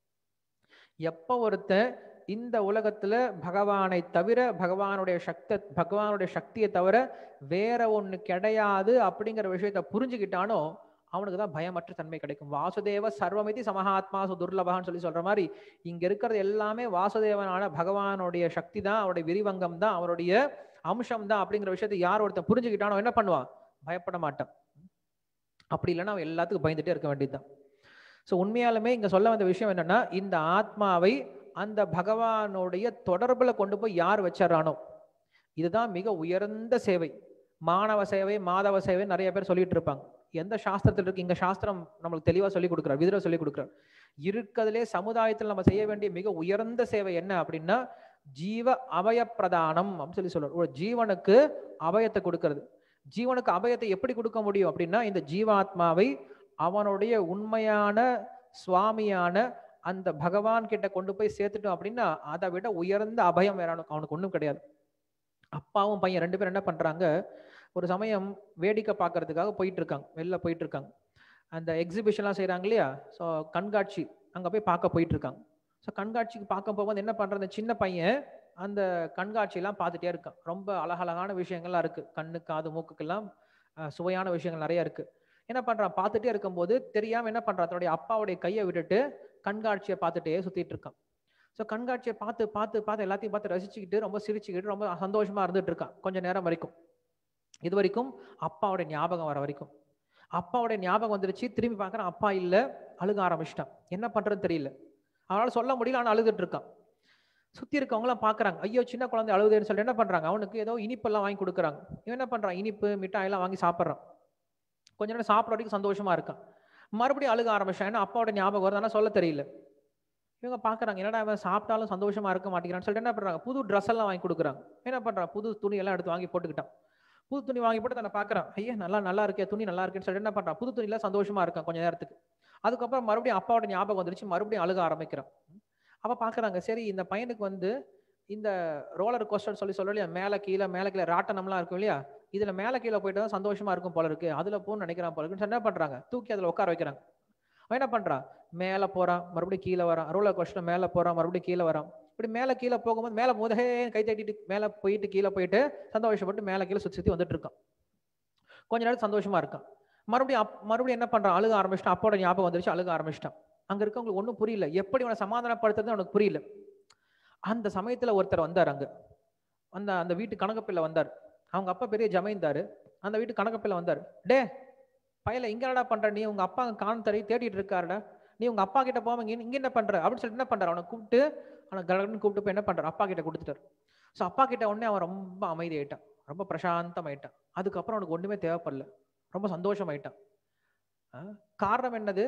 எப்ப ஒருத்தன் இந்த உலகத்துல பகவானை தவிர பகவானுடைய சக்த பகவானுடைய சக்தியை தவிர வேற ஒண்ணு கிடையாது அப்படிங்கிற விஷயத்த புரிஞ்சுக்கிட்டானோ அவனுக்கு தான் பயமற்ற தன்மை கிடைக்கும் வாசுதேவ சர்வமிதி சமஹாத்மா துர்லபகான்னு சொல்லி சொல்ற மாதிரி இங்க இருக்கிறது எல்லாமே வாசுதேவனான பகவானுடைய சக்தி தான் அவருடைய விரிவங்கம் தான் அவருடைய அம்சம் தான் அப்படிங்கிற விஷயத்தை யார் ஒருத்தன் புரிஞ்சுக்கிட்டானோ என்ன பண்ணுவான் பயப்பட மாட்டான் அப்படி இல்லைன்னா அவன் எல்லாத்துக்கும் பயந்துட்டே இருக்க வேண்டியதுதான் ஸோ உண்மையாலுமே இங்க சொல்ல வந்த விஷயம் என்னன்னா இந்த ஆத்மாவை அந்த பகவானுடைய தொடர்புல கொண்டு போய் யார் வச்சிடறானோ இதுதான் மிக உயர்ந்த சேவை மாணவ சேவை மாதவ சேவை நிறைய பேர் சொல்லிட்டு இருப்பாங்க எந்த சாஸ்திரத்தில் இருக்கு இங்க சாஸ்திரம் நம்மளுக்கு தெளிவா சொல்லி கொடுக்குறார் விதிர சொல்லி கொடுக்குறார் இருக்கிறதுலே சமுதாயத்தில் நம்ம செய்ய வேண்டிய மிக உயர்ந்த சேவை என்ன அப்படின்னா ஜீவ அபய பிரதானம் அப்படின்னு சொல்லி சொல்றார் ஒரு ஜீவனுக்கு அபயத்தை கொடுக்கிறது ஜீவனுக்கு அபயத்தை எப்படி கொடுக்க முடியும் அப்படின்னா இந்த ஜீவாத்மாவை அவனுடைய உண்மையான சுவாமியான அந்த பகவான் கிட்ட கொண்டு போய் சேர்த்துட்டோம் அப்படின்னா அதை விட உயர்ந்த அபயம் வேற அவனுக்கு அவனுக்கு ஒன்றும் கிடையாது அப்பாவும் பையன் ரெண்டு பேரும் என்ன பண்றாங்க ஒரு சமயம் வேடிக்கை பார்க்கறதுக்காக போயிட்டு இருக்காங்க வெளில போயிட்டு இருக்காங்க அந்த எக்ஸிபிஷன்லாம் செய்றாங்க இல்லையா ஸோ கண்காட்சி அங்கே போய் பார்க்க போயிட்டு இருக்காங்க ஸோ கண்காட்சிக்கு பார்க்க போகும்போது என்ன பண்ற அந்த சின்ன பையன் அந்த கண்காட்சியெல்லாம் பார்த்துட்டே இருக்கான் ரொம்ப அழகழகான விஷயங்கள்லாம் இருக்கு கண்ணு காது மூக்குக்கெல்லாம் அஹ், சுவையான விஷயங்கள் நிறைய இருக்கு என்ன பண்றான் பார்த்துட்டே இருக்கும்போது தெரியாம என்ன பண்றான் தன்னுடைய அப்பாவுடைய கையை விட்டுட்டு கண்காட்சியை பார்த்துட்டே சுத்திட்டு இருக்கான் ஸோ கண்காட்சியை பார்த்து பார்த்து பார்த்து எல்லாத்தையும் பார்த்து ரசிச்சுக்கிட்டு ரொம்ப சிரிச்சுக்கிட்டு ரொம்ப சந்தோஷமா இருந்துட்டு இருக்கான் கொஞ்ச நேரம் வரைக்கும் இது வரைக்கும் அப்பாவோட ஞாபகம் வர வரைக்கும் அப்பாவோட ஞாபகம் வந்துருச்சு திரும்பி பார்க்குறான் அப்பா இல்லை அழுக ஆரம்பிச்சிட்டான் என்ன பண்றதுன்னு தெரியல அவனால சொல்ல முடியல ஆனால் அழுதுட்டு இருக்கான் சுத்தி இருக்கவங்களாம் பார்க்கறாங்க ஐயோ சின்ன குழந்தை அழுகுதுன்னு சொல்லிட்டு என்ன பண்றாங்க அவனுக்கு ஏதோ இனிப்பெல்லாம் வாங்கி கொடுக்குறாங்க இவன் என்ன பண்றான் இனிப்பு மிட்டாய் எல்லாம் வாங்கி சாப்பிட்றான் கொஞ்ச நேரம் சாப்பிட்ற வரைக்கும் சந்தோஷமா இருக்கான் மறுபடியும் அழுக ஆரம்பிச்சான் ஏன்னா அப்பாவோட ஞாபகம் வருது ஆனால் சொல்ல தெரியல இவங்க பார்க்கறாங்க என்னடா அவன் சாப்பிட்டாலும் சந்தோஷமா இருக்க மாட்டேங்கிறான்னு சொல்லிட்டு என்ன பண்றாங்க புது ட்ரெஸ் எல்லாம் வாங்கி கொடுக்குறாங்க என்ன பண்றான் புது துணி எல்லாம் எடுத்து வாங்கி போட்டுக்கிட்டான் புது துணி வாங்கி போட்டு தன்னை பார்க்கறான் ஐயா நல்லா நல்லா இருக்கே துணி நல்லா இருக்கேன்னு சொல்லிட்டு என்ன பண்றான் புது துணியில சந்தோஷமா இருக்கான் கொஞ்ச நேரத்துக்கு அதுக்கப்புறம் மறுபடியும் அப்பாவோட ஞாபகம் வந்துருச்சு மறுபடியும் அழுக ஆரம்பிக்கிறான் அப்ப பாக்குறாங்க சரி இந்த பையனுக்கு வந்து இந்த ரோலர் கோஸ்டர் சொல்லி சொல்ல இல்லையா மேல கீழே மேல கீழே ராட்டனம்லாம் இருக்கும் இல்லையா இதுல மேல கீழே போயிட்டு தான் சந்தோஷமா இருக்கும் போல இருக்கு அதுல போன்னு நினைக்கிறான் போல இருக்குன்னு என்ன பண்றாங்க தூக்கி அதுல உட்கார வைக்கிறாங்க அவன் என்ன பண்றான் மேல போறான் மறுபடியும் கீழே வரான் ரோலர் கோஸ்டர் மேல போறான் மறுபடியும் கீழே வரான் இப்படி மேல கீழே போகும்போது மேல முதே கை தட்டிட்டு மேல போயிட்டு கீழே போயிட்டு சந்தோஷப்பட்டு மேல கீழே சுத்தி சுத்தி வந்துட்டு இருக்கான் கொஞ்ச நேரம் சந்தோஷமா இருக்கான் மறுபடியும் அப் மறுபடியும் என்ன பண்றான் அழுக ஆரம்பிச்சிட்டான் அப்போட ஞாபகம் வந்துருச்சு அழுக ஆரம்பிச்சிட்டான் அங்க இருக்கவங்களுக்கு ஒன்றும் புரியல எப்படி அவனை சமாதானப்படுத்துறது அவனுக்கு புரியல அந்த சமயத்துல ஒருத்தர் வந்தார் அங்க அந்த அந்த வீட்டு கணக்கப்பிள்ளை வந்தார் அவங்க அப்பா பெரிய ஜமீன்தாரு அந்த வீட்டு கணக்கப்பிள்ளை வந்தார் டே பயல இங்க என்னடா பண்ற நீ உங்க அப்பா காணும் தறி தேடிட்டு இருக்காருடா நீ உங்க அப்பா கிட்ட போவாங்க இங்க இங்க என்ன பண்ற அப்படின்னு சொல்லிட்டு என்ன பண்றாரு அவனை கூப்பிட்டு அவனை கடகடன்னு கூப்பிட்டு போய் என்ன பண்றாரு அப்பா கிட்ட கொடுத்துட்டாரு ஸோ அப்பா கிட்ட உடனே அவன் ரொம்ப அமைதியாயிட்டான் ரொம்ப பிரசாந்தமாயிட்டான் அதுக்கப்புறம் அவனுக்கு ஒண்ணுமே தேவைப்படல ரொம்ப சந்தோஷமாயிட்டான் ஆ, காரணம் என்னது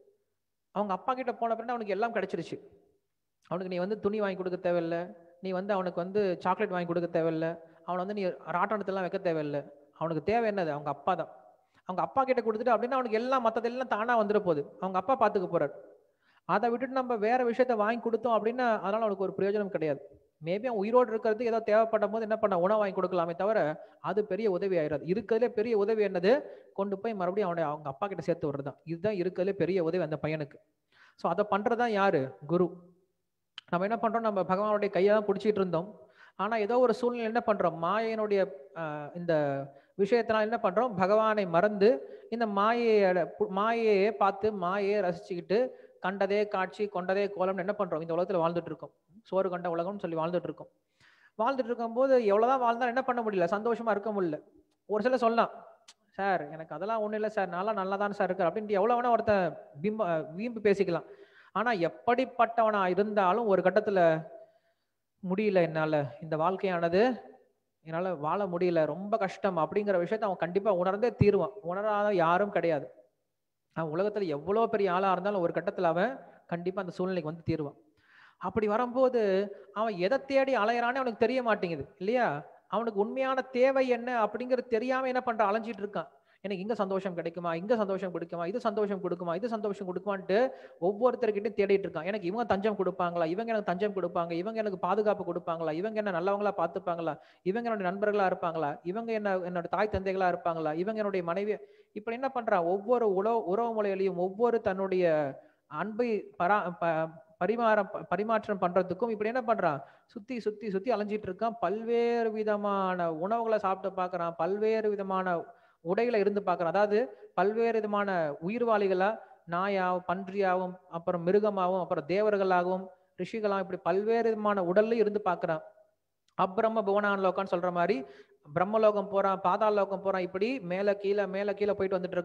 அவங்க அப்பா கிட்ட போன பிறகு அவனுக்கு எல்லாம் கிடைச்சிருச்சு அவனுக்கு நீ வந்து துணி வாங்கி கொடுக்க தேவையில்ல நீ வந்து அவனுக்கு வந்து சாக்லேட் வாங்கி கொடுக்க தேவையில்ல அவனை வந்து நீ ராட்டணத்தெல்லாம் வைக்க தேவையில்ல அவனுக்கு தேவை என்னது அவங்க அப்பா தான் அவங்க அப்பா கிட்ட கொடுத்துட்டு அப்படின்னா அவனுக்கு எல்லாம் மற்றதெல்லாம் தானா வந்துட போகுது அவங்க அப்பா பார்த்துக்க போறாரு அதை விட்டுட்டு நம்ம வேற விஷயத்த வாங்கி கொடுத்தோம் அப்படின்னா அதனால அவனுக்கு ஒரு பிரயோஜனம் கிடையாது மேபி அவன் உயிரோடு இருக்கிறது ஏதோ தேவைப்படும் போது என்ன பண்ண உணவு வாங்கி கொடுக்கலாமே தவிர அது பெரிய உதவி ஆயிடாது இருக்கிறதுலே பெரிய உதவி என்னது கொண்டு போய் மறுபடியும் அவனை அவங்க அப்பா கிட்ட சேர்த்து விடுறது தான் இதுதான் இருக்கிறதுலே பெரிய உதவி அந்த பையனுக்கு ஸோ அதை பண்றதுதான் யாரு குரு நம்ம என்ன பண்றோம் நம்ம பகவானுடைய கையை தான் பிடிச்சிட்டு இருந்தோம் ஆனா ஏதோ ஒரு சூழ்நிலை என்ன பண்றோம் மாயனுடைய ஆஹ், இந்த விஷயத்தினால என்ன பண்றோம் பகவானை மறந்து இந்த மாயையோட பு- மாயையே பார்த்து மாயையை ரசிச்சுக்கிட்டு கண்டதே காட்சி கொண்டதே கோலம்னு என்ன பண்றோம் இந்த உலகத்துல வாழ்ந்துட்டு இருக்கோம் சோறு கண்ட உலகம்னு சொல்லி வாழ்ந்துட்டு இருக்கோம் வாழ்ந்துட்டு இருக்கும்போது எவ்வளவுதான் வாழ்ந்தாலும் என்ன பண்ண முடியல சந்தோஷமா இருக்க முடியல ஒரு சில சொல்லலாம் சார் எனக்கு அதெல்லாம் ஒண்ணும் இல்லை சார் நல்லா நல்லா தான் சார் இருக்கு அப்படின்ட்டு எவ்வளவு வேணா ஒருத்தன் பிம்ப வீம்பு பேசிக்கலாம் ஆனா எப்படிப்பட்டவனா இருந்தாலும் ஒரு கட்டத்துல முடியல என்னால இந்த வாழ்க்கையானது என்னால வாழ முடியல ரொம்ப கஷ்டம் அப்படிங்கிற விஷயத்த அவன் கண்டிப்பா உணர்ந்தே தீருவான் உணராத யாரும் கிடையாது அவன் உலகத்துல எவ்வளவு பெரிய ஆளா இருந்தாலும் ஒரு கட்டத்துல அவன் கண்டிப்பா அந்த சூழ்நிலைக்கு வந்து தீருவான் அப்படி வரும்போது அவன் எதை தேடி அலையறான்னு அவனுக்கு தெரிய மாட்டேங்குது இல்லையா அவனுக்கு உண்மையான தேவை என்ன அப்படிங்கிறது தெரியாம என்ன பண்றான் அலைஞ்சிட்டு இருக்கான் எனக்கு இங்க சந்தோஷம் கிடைக்குமா இங்க சந்தோஷம் கொடுக்குமா இது சந்தோஷம் கொடுக்குமா இது சந்தோஷம் கொடுக்குமான்ட்டு ஒவ்வொருத்தர்கிட்டையும் தேடிட்டு இருக்கான் எனக்கு இவங்க தஞ்சம் கொடுப்பாங்களா இவங்க எனக்கு தஞ்சம் கொடுப்பாங்க இவங்க எனக்கு பாதுகாப்பு கொடுப்பாங்களா இவங்க என்ன நல்லவங்களா பார்த்துப்பாங்களா இவங்க என்னுடைய நண்பர்களா இருப்பாங்களா இவங்க என்ன என்னோட தாய் தந்தைகளா இருப்பாங்களா இவங்க என்னுடைய மனைவி இப்படி என்ன பண்றான் ஒவ்வொரு உறவு உறவு முறையிலையும் ஒவ்வொரு தன்னுடைய அன்பை பரா ப- பரிமாறம் ப- பரிமாற்றம் பண்றதுக்கும் இப்படி என்ன பண்றான் சுத்தி சுத்தி சுத்தி அலைஞ்சிட்டு இருக்கான் பல்வேறு விதமான உணவுகளை சாப்பிட்டு பார்க்கறான் பல்வேறு விதமான உடைகளை இருந்து பார்க்கறான் அதாவது பல்வேறு விதமான உயிர்வாளிகளா நாயாவும் பன்றியாவும் அப்புறம் மிருகமாகவும் அப்புறம் தேவர்களாகவும் ரிஷிகளாகவும் இப்படி பல்வேறு விதமான உடல்ல இருந்து பார்க்கறான் அப்ரம்ம புவனான் லோகான்னு சொல்ற மாதிரி பிரம்மலோகம் போறான் பாதாள லோகம் போறான் இப்படி மேல கீழே மேல கீழே போயிட்டு வந்துட்டு இருக்கான்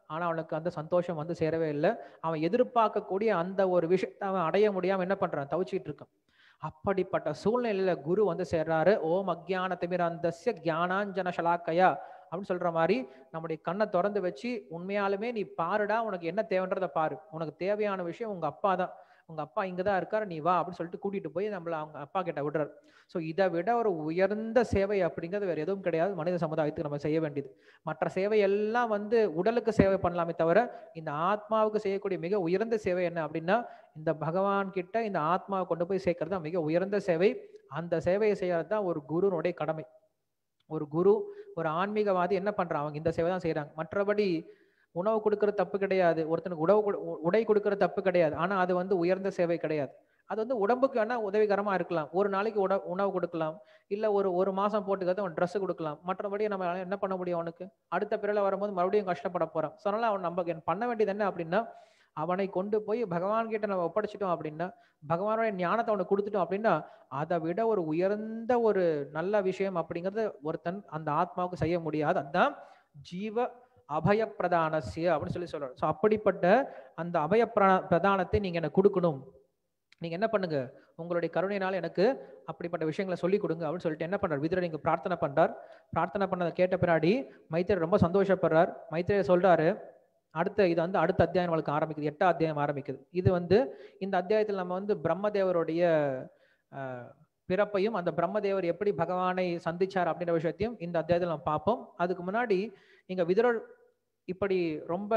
ஆனா அவனுக்கு அந்த சந்தோஷம் வந்து சேரவே இல்லை அவன் எதிர்பார்க்கக்கூடிய அந்த ஒரு விஷயத்தை அவன் அடைய முடியாம என்ன பண்றான் தவிச்சிட்டு இருக்கான் அப்படிப்பட்ட சூழ்நிலையில குரு வந்து சேர்றாரு ஓம் அக்ஞான திமிரந்தஸ்ய ஞானாஞ்சன சலாக்கையா அப்படின்னு சொல்ற மாதிரி நம்முடைய கண்ணை திறந்து வச்சு உண்மையாலுமே நீ பாருடா உனக்கு என்ன தேவைன்றத பாரு உனக்கு தேவையான விஷயம் உங்க அப்பா தான் உங்க அப்பா இங்கதான் இருக்காரு நீ வா அப்படின்னு சொல்லிட்டு கூட்டிட்டு போய் நம்மள அவங்க அப்பா கிட்ட விடுறாரு ஸோ இதை விட ஒரு உயர்ந்த சேவை அப்படிங்கிறது வேற எதுவும் கிடையாது மனித சமுதாயத்துக்கு நம்ம செய்ய வேண்டியது மற்ற சேவை எல்லாம் வந்து உடலுக்கு சேவை பண்ணலாமே தவிர இந்த ஆத்மாவுக்கு செய்யக்கூடிய மிக உயர்ந்த சேவை என்ன அப்படின்னா இந்த பகவான் கிட்ட இந்த ஆத்மாவை கொண்டு போய் சேர்க்கறது தான் மிக உயர்ந்த சேவை அந்த சேவையை செய்யறது தான் ஒரு குருனுடைய கடமை ஒரு குரு ஒரு ஆன்மீகவாதி என்ன பண்றான் அவங்க இந்த சேவை தான் செய்றாங்க மற்றபடி உணவு கொடுக்கறது தப்பு கிடையாது ஒருத்தனுக்கு உணவு கொடு- உ- உடை கொடுக்கறது தப்பு கிடையாது ஆனா அது வந்து உயர்ந்த சேவை கிடையாது அது வந்து உடம்புக்கு வேணா உதவிகரமா இருக்கலாம் ஒரு நாளைக்கு உட உணவு கொடுக்கலாம் இல்ல ஒரு ஒரு மாசம் போட்டுக்கிறது அவன் ட்ரெஸ் கொடுக்கலாம் மற்றபடி நம்ம என்ன பண்ண முடியும் அவனுக்கு அடுத்த பிறல வரும்போது மறுபடியும் கஷ்டப்பட போறான் ஸோ அதனால அவன் நம்ம பண்ண வேண்டியது என்ன அப்படின்னா அவனை கொண்டு போய் பகவான் கிட்ட நம்ம ஒப்படைச்சிட்டோம் அப்படின்னா பகவானுடைய ஞானத்தை அவனுக்கு கொடுத்துட்டோம் அப்படின்னா அதை விட ஒரு உயர்ந்த ஒரு நல்ல விஷயம் அப்படிங்கறது ஒருத்தன் அந்த ஆத்மாவுக்கு செய்ய முடியாது அதுதான் ஜீவ அபய பிரதானசிய அப்படின்னு சொல்லி சொல்றாரு ஸோ அப்படிப்பட்ட அந்த அபய பிரா- பிரதானத்தை நீங்க எனக்கு கொடுக்கணும் நீங்க என்ன பண்ணுங்க உங்களுடைய கருணையினால எனக்கு அப்படிப்பட்ட விஷயங்களை சொல்லி கொடுங்க அப்படின்னு சொல்லிட்டு என்ன பண்றார் விதுரர் இங்க பிரார்த்தனை பண்றார் பிரார்த்தனை பண்ணதை கேட்ட பின்னாடி மைத்திரர் ரொம்ப சந்தோஷப்படுறார் மைத்திரர் சொல்றாரு அடுத்த இது வந்து அடுத்த அத்தியாயம் நம்மளுக்கு ஆரம்பிக்குது எட்டாம் அத்தியாயம் ஆரம்பிக்குது இது வந்து இந்த அத்தியாயத்தில் நம்ம வந்து பிரம்மதேவருடைய அஹ், பிறப்பையும் அந்த பிரம்மதேவர் எப்படி பகவானை சந்திச்சார் அப்படின்ற விஷயத்தையும் இந்த அத்தியாயத்தில் நம்ம பார்ப்போம் அதுக்கு முன்னாடி இங்க விதுரர் இப்படி ரொம்ப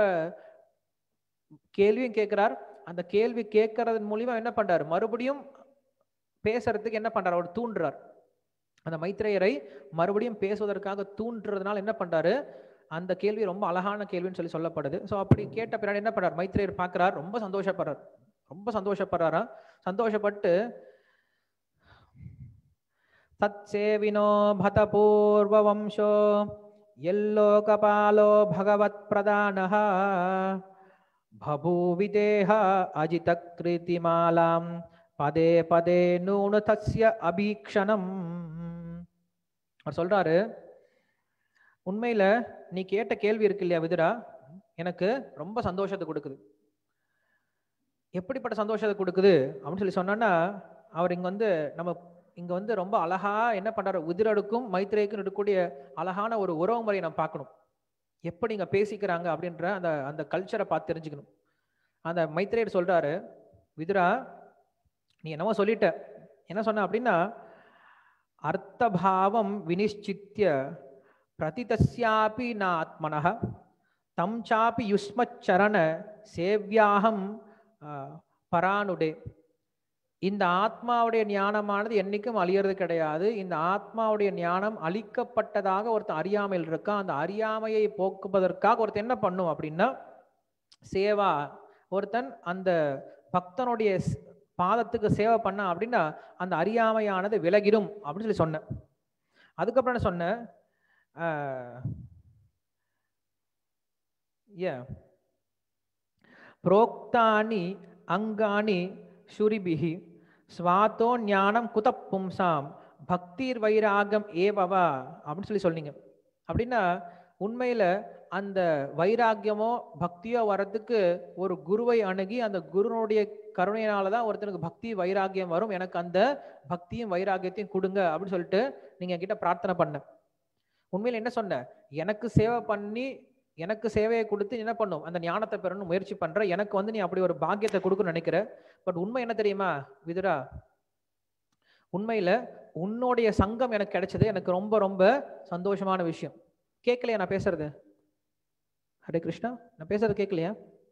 கேள்வியும் கேட்கிறார் அந்த கேள்வி கேட்கறதன் மூலியமா என்ன பண்றாரு மறுபடியும் பேசுறதுக்கு என்ன பண்றாரு அவர் தூண்டுறார் அந்த மைத்ரேயரை மறுபடியும் பேசுவதற்காக தூண்டுறதுனால என்ன பண்றாரு அந்த கேள்வி ரொம்ப அழகான கேள்வின்னு சொல்லி சொல்லப்படுது ஸோ அப்படி கேட்ட பின்னாடி என்ன பண்றார் மைத்ரேயர் பார்க்கறார் ரொம்ப சந்தோஷப்படுறார் ரொம்ப சந்தோஷப்படுறாரா சந்தோஷப்பட்டு தத்சேவினோ பத பூர்வவம்சோ எல்லோகபாலோ பகவத் பிரதானः பபூவிதேஹ அஜிதக்ரிதிமாலாம் பதே பதே நூனு தஸ்ய அபீக்ஷணம் அவர் சொல்றாரு உண்மையில நீ கேட்ட கேள்வி இருக்கு இல்லையா விதுரா எனக்கு ரொம்ப சந்தோஷத்தை கொடுக்குது எப்படிப்பட்ட சந்தோஷத்தை கொடுக்குது அப்படின்னு சொல்லி சொன்னோன்னா அவர் இங்க வந்து நம்ம இங்க வந்து ரொம்ப அழகா என்ன பண்றாரு விதுரருக்கும் மைத்ரேயருக்கும் இருக்கக்கூடிய அழகான ஒரு உறவு முறையை நம்ம பார்க்கணும் எப்படி இங்க பேசிக்கிறாங்க அப்படின்ற அந்த அந்த கல்ச்சரை பார்த்து தெரிஞ்சுக்கணும் அந்த மைத்ரேயர் சொல்றாரு விதுரா நீ என்னமோ சொல்லிட்ட என்ன சொன்ன அப்படின்னா அர்த்தபாவம் வினிச்சித்திய பிரதிதஸ்யாபி ந ஆத்மனः தம் சாப்பி யுஷ்மச்சரண சேவ்யாகம் ஆஹ், பரானுடே இந்த ஆத்மாவுடைய ஞானமானது என்னைக்கும் அழியறது கிடையாது இந்த ஆத்மாவுடைய ஞானம் அழிக்கப்பட்டதாக ஒருத்தன் அறியாமையில் இருக்கா அந்த அறியாமையை போக்குவதற்காக ஒருத்தன் என்ன பண்ணும் அப்படின்னா சேவா ஒருத்தன் அந்த பக்தனுடைய ஸ்- பாதத்துக்கு சேவை பண்ண அப்படின்னா அந்த அறியாமையானது விலகிடும் அப்படின்னு சொல்லி சொன்னேன் அதுக்கப்புறம் என்ன சொன்னேன் ஏ புரோக்தானி அங்காணி சுரிபிகி ஸ்வாத்தோ ஞானம் குத பும்சாம் பக்திர் வைராகம் ஏவவா அப்படின்னு சொல்லி சொன்னீங்க அப்படின்னா உண்மையில அந்த வைராக்கியமோ பக்தியோ வர்றதுக்கு ஒரு குருவை அணுகி அந்த குருனுடைய கருணையினால தான் ஒருத்தனுக்கு பக்தி வைராக்கியம் வரும் எனக்கு அந்த பக்தியும் வைராக்கியத்தையும் கொடுங்க அப்படின்னு சொல்லிட்டு நீங்க என்கிட்ட பிரார்த்தனை பண்ண உண்மையில என்ன சொன்ன எனக்கு சேவை பண்ணி எனக்கு சேவையை கொடுத்து நீ என்ன பண்ணும் அந்த ஞானத்தை பெறணும் முயற்சி பண்ற எனக்கு வந்து நீ அப்படி ஒரு பாக்கியத்தை கொடுக்கணும்னு நினைக்கிற பட் உண்மை என்ன தெரியுமா விதுரா உண்மையில உன்னுடைய சங்கம் எனக்கு கிடைச்சது எனக்கு ரொம்ப ரொம்ப சந்தோஷமான விஷயம் கேட்கலையா நான் பேசுறது ஹரே கிருஷ்ணா நான் பேசுறது கேட்கலையா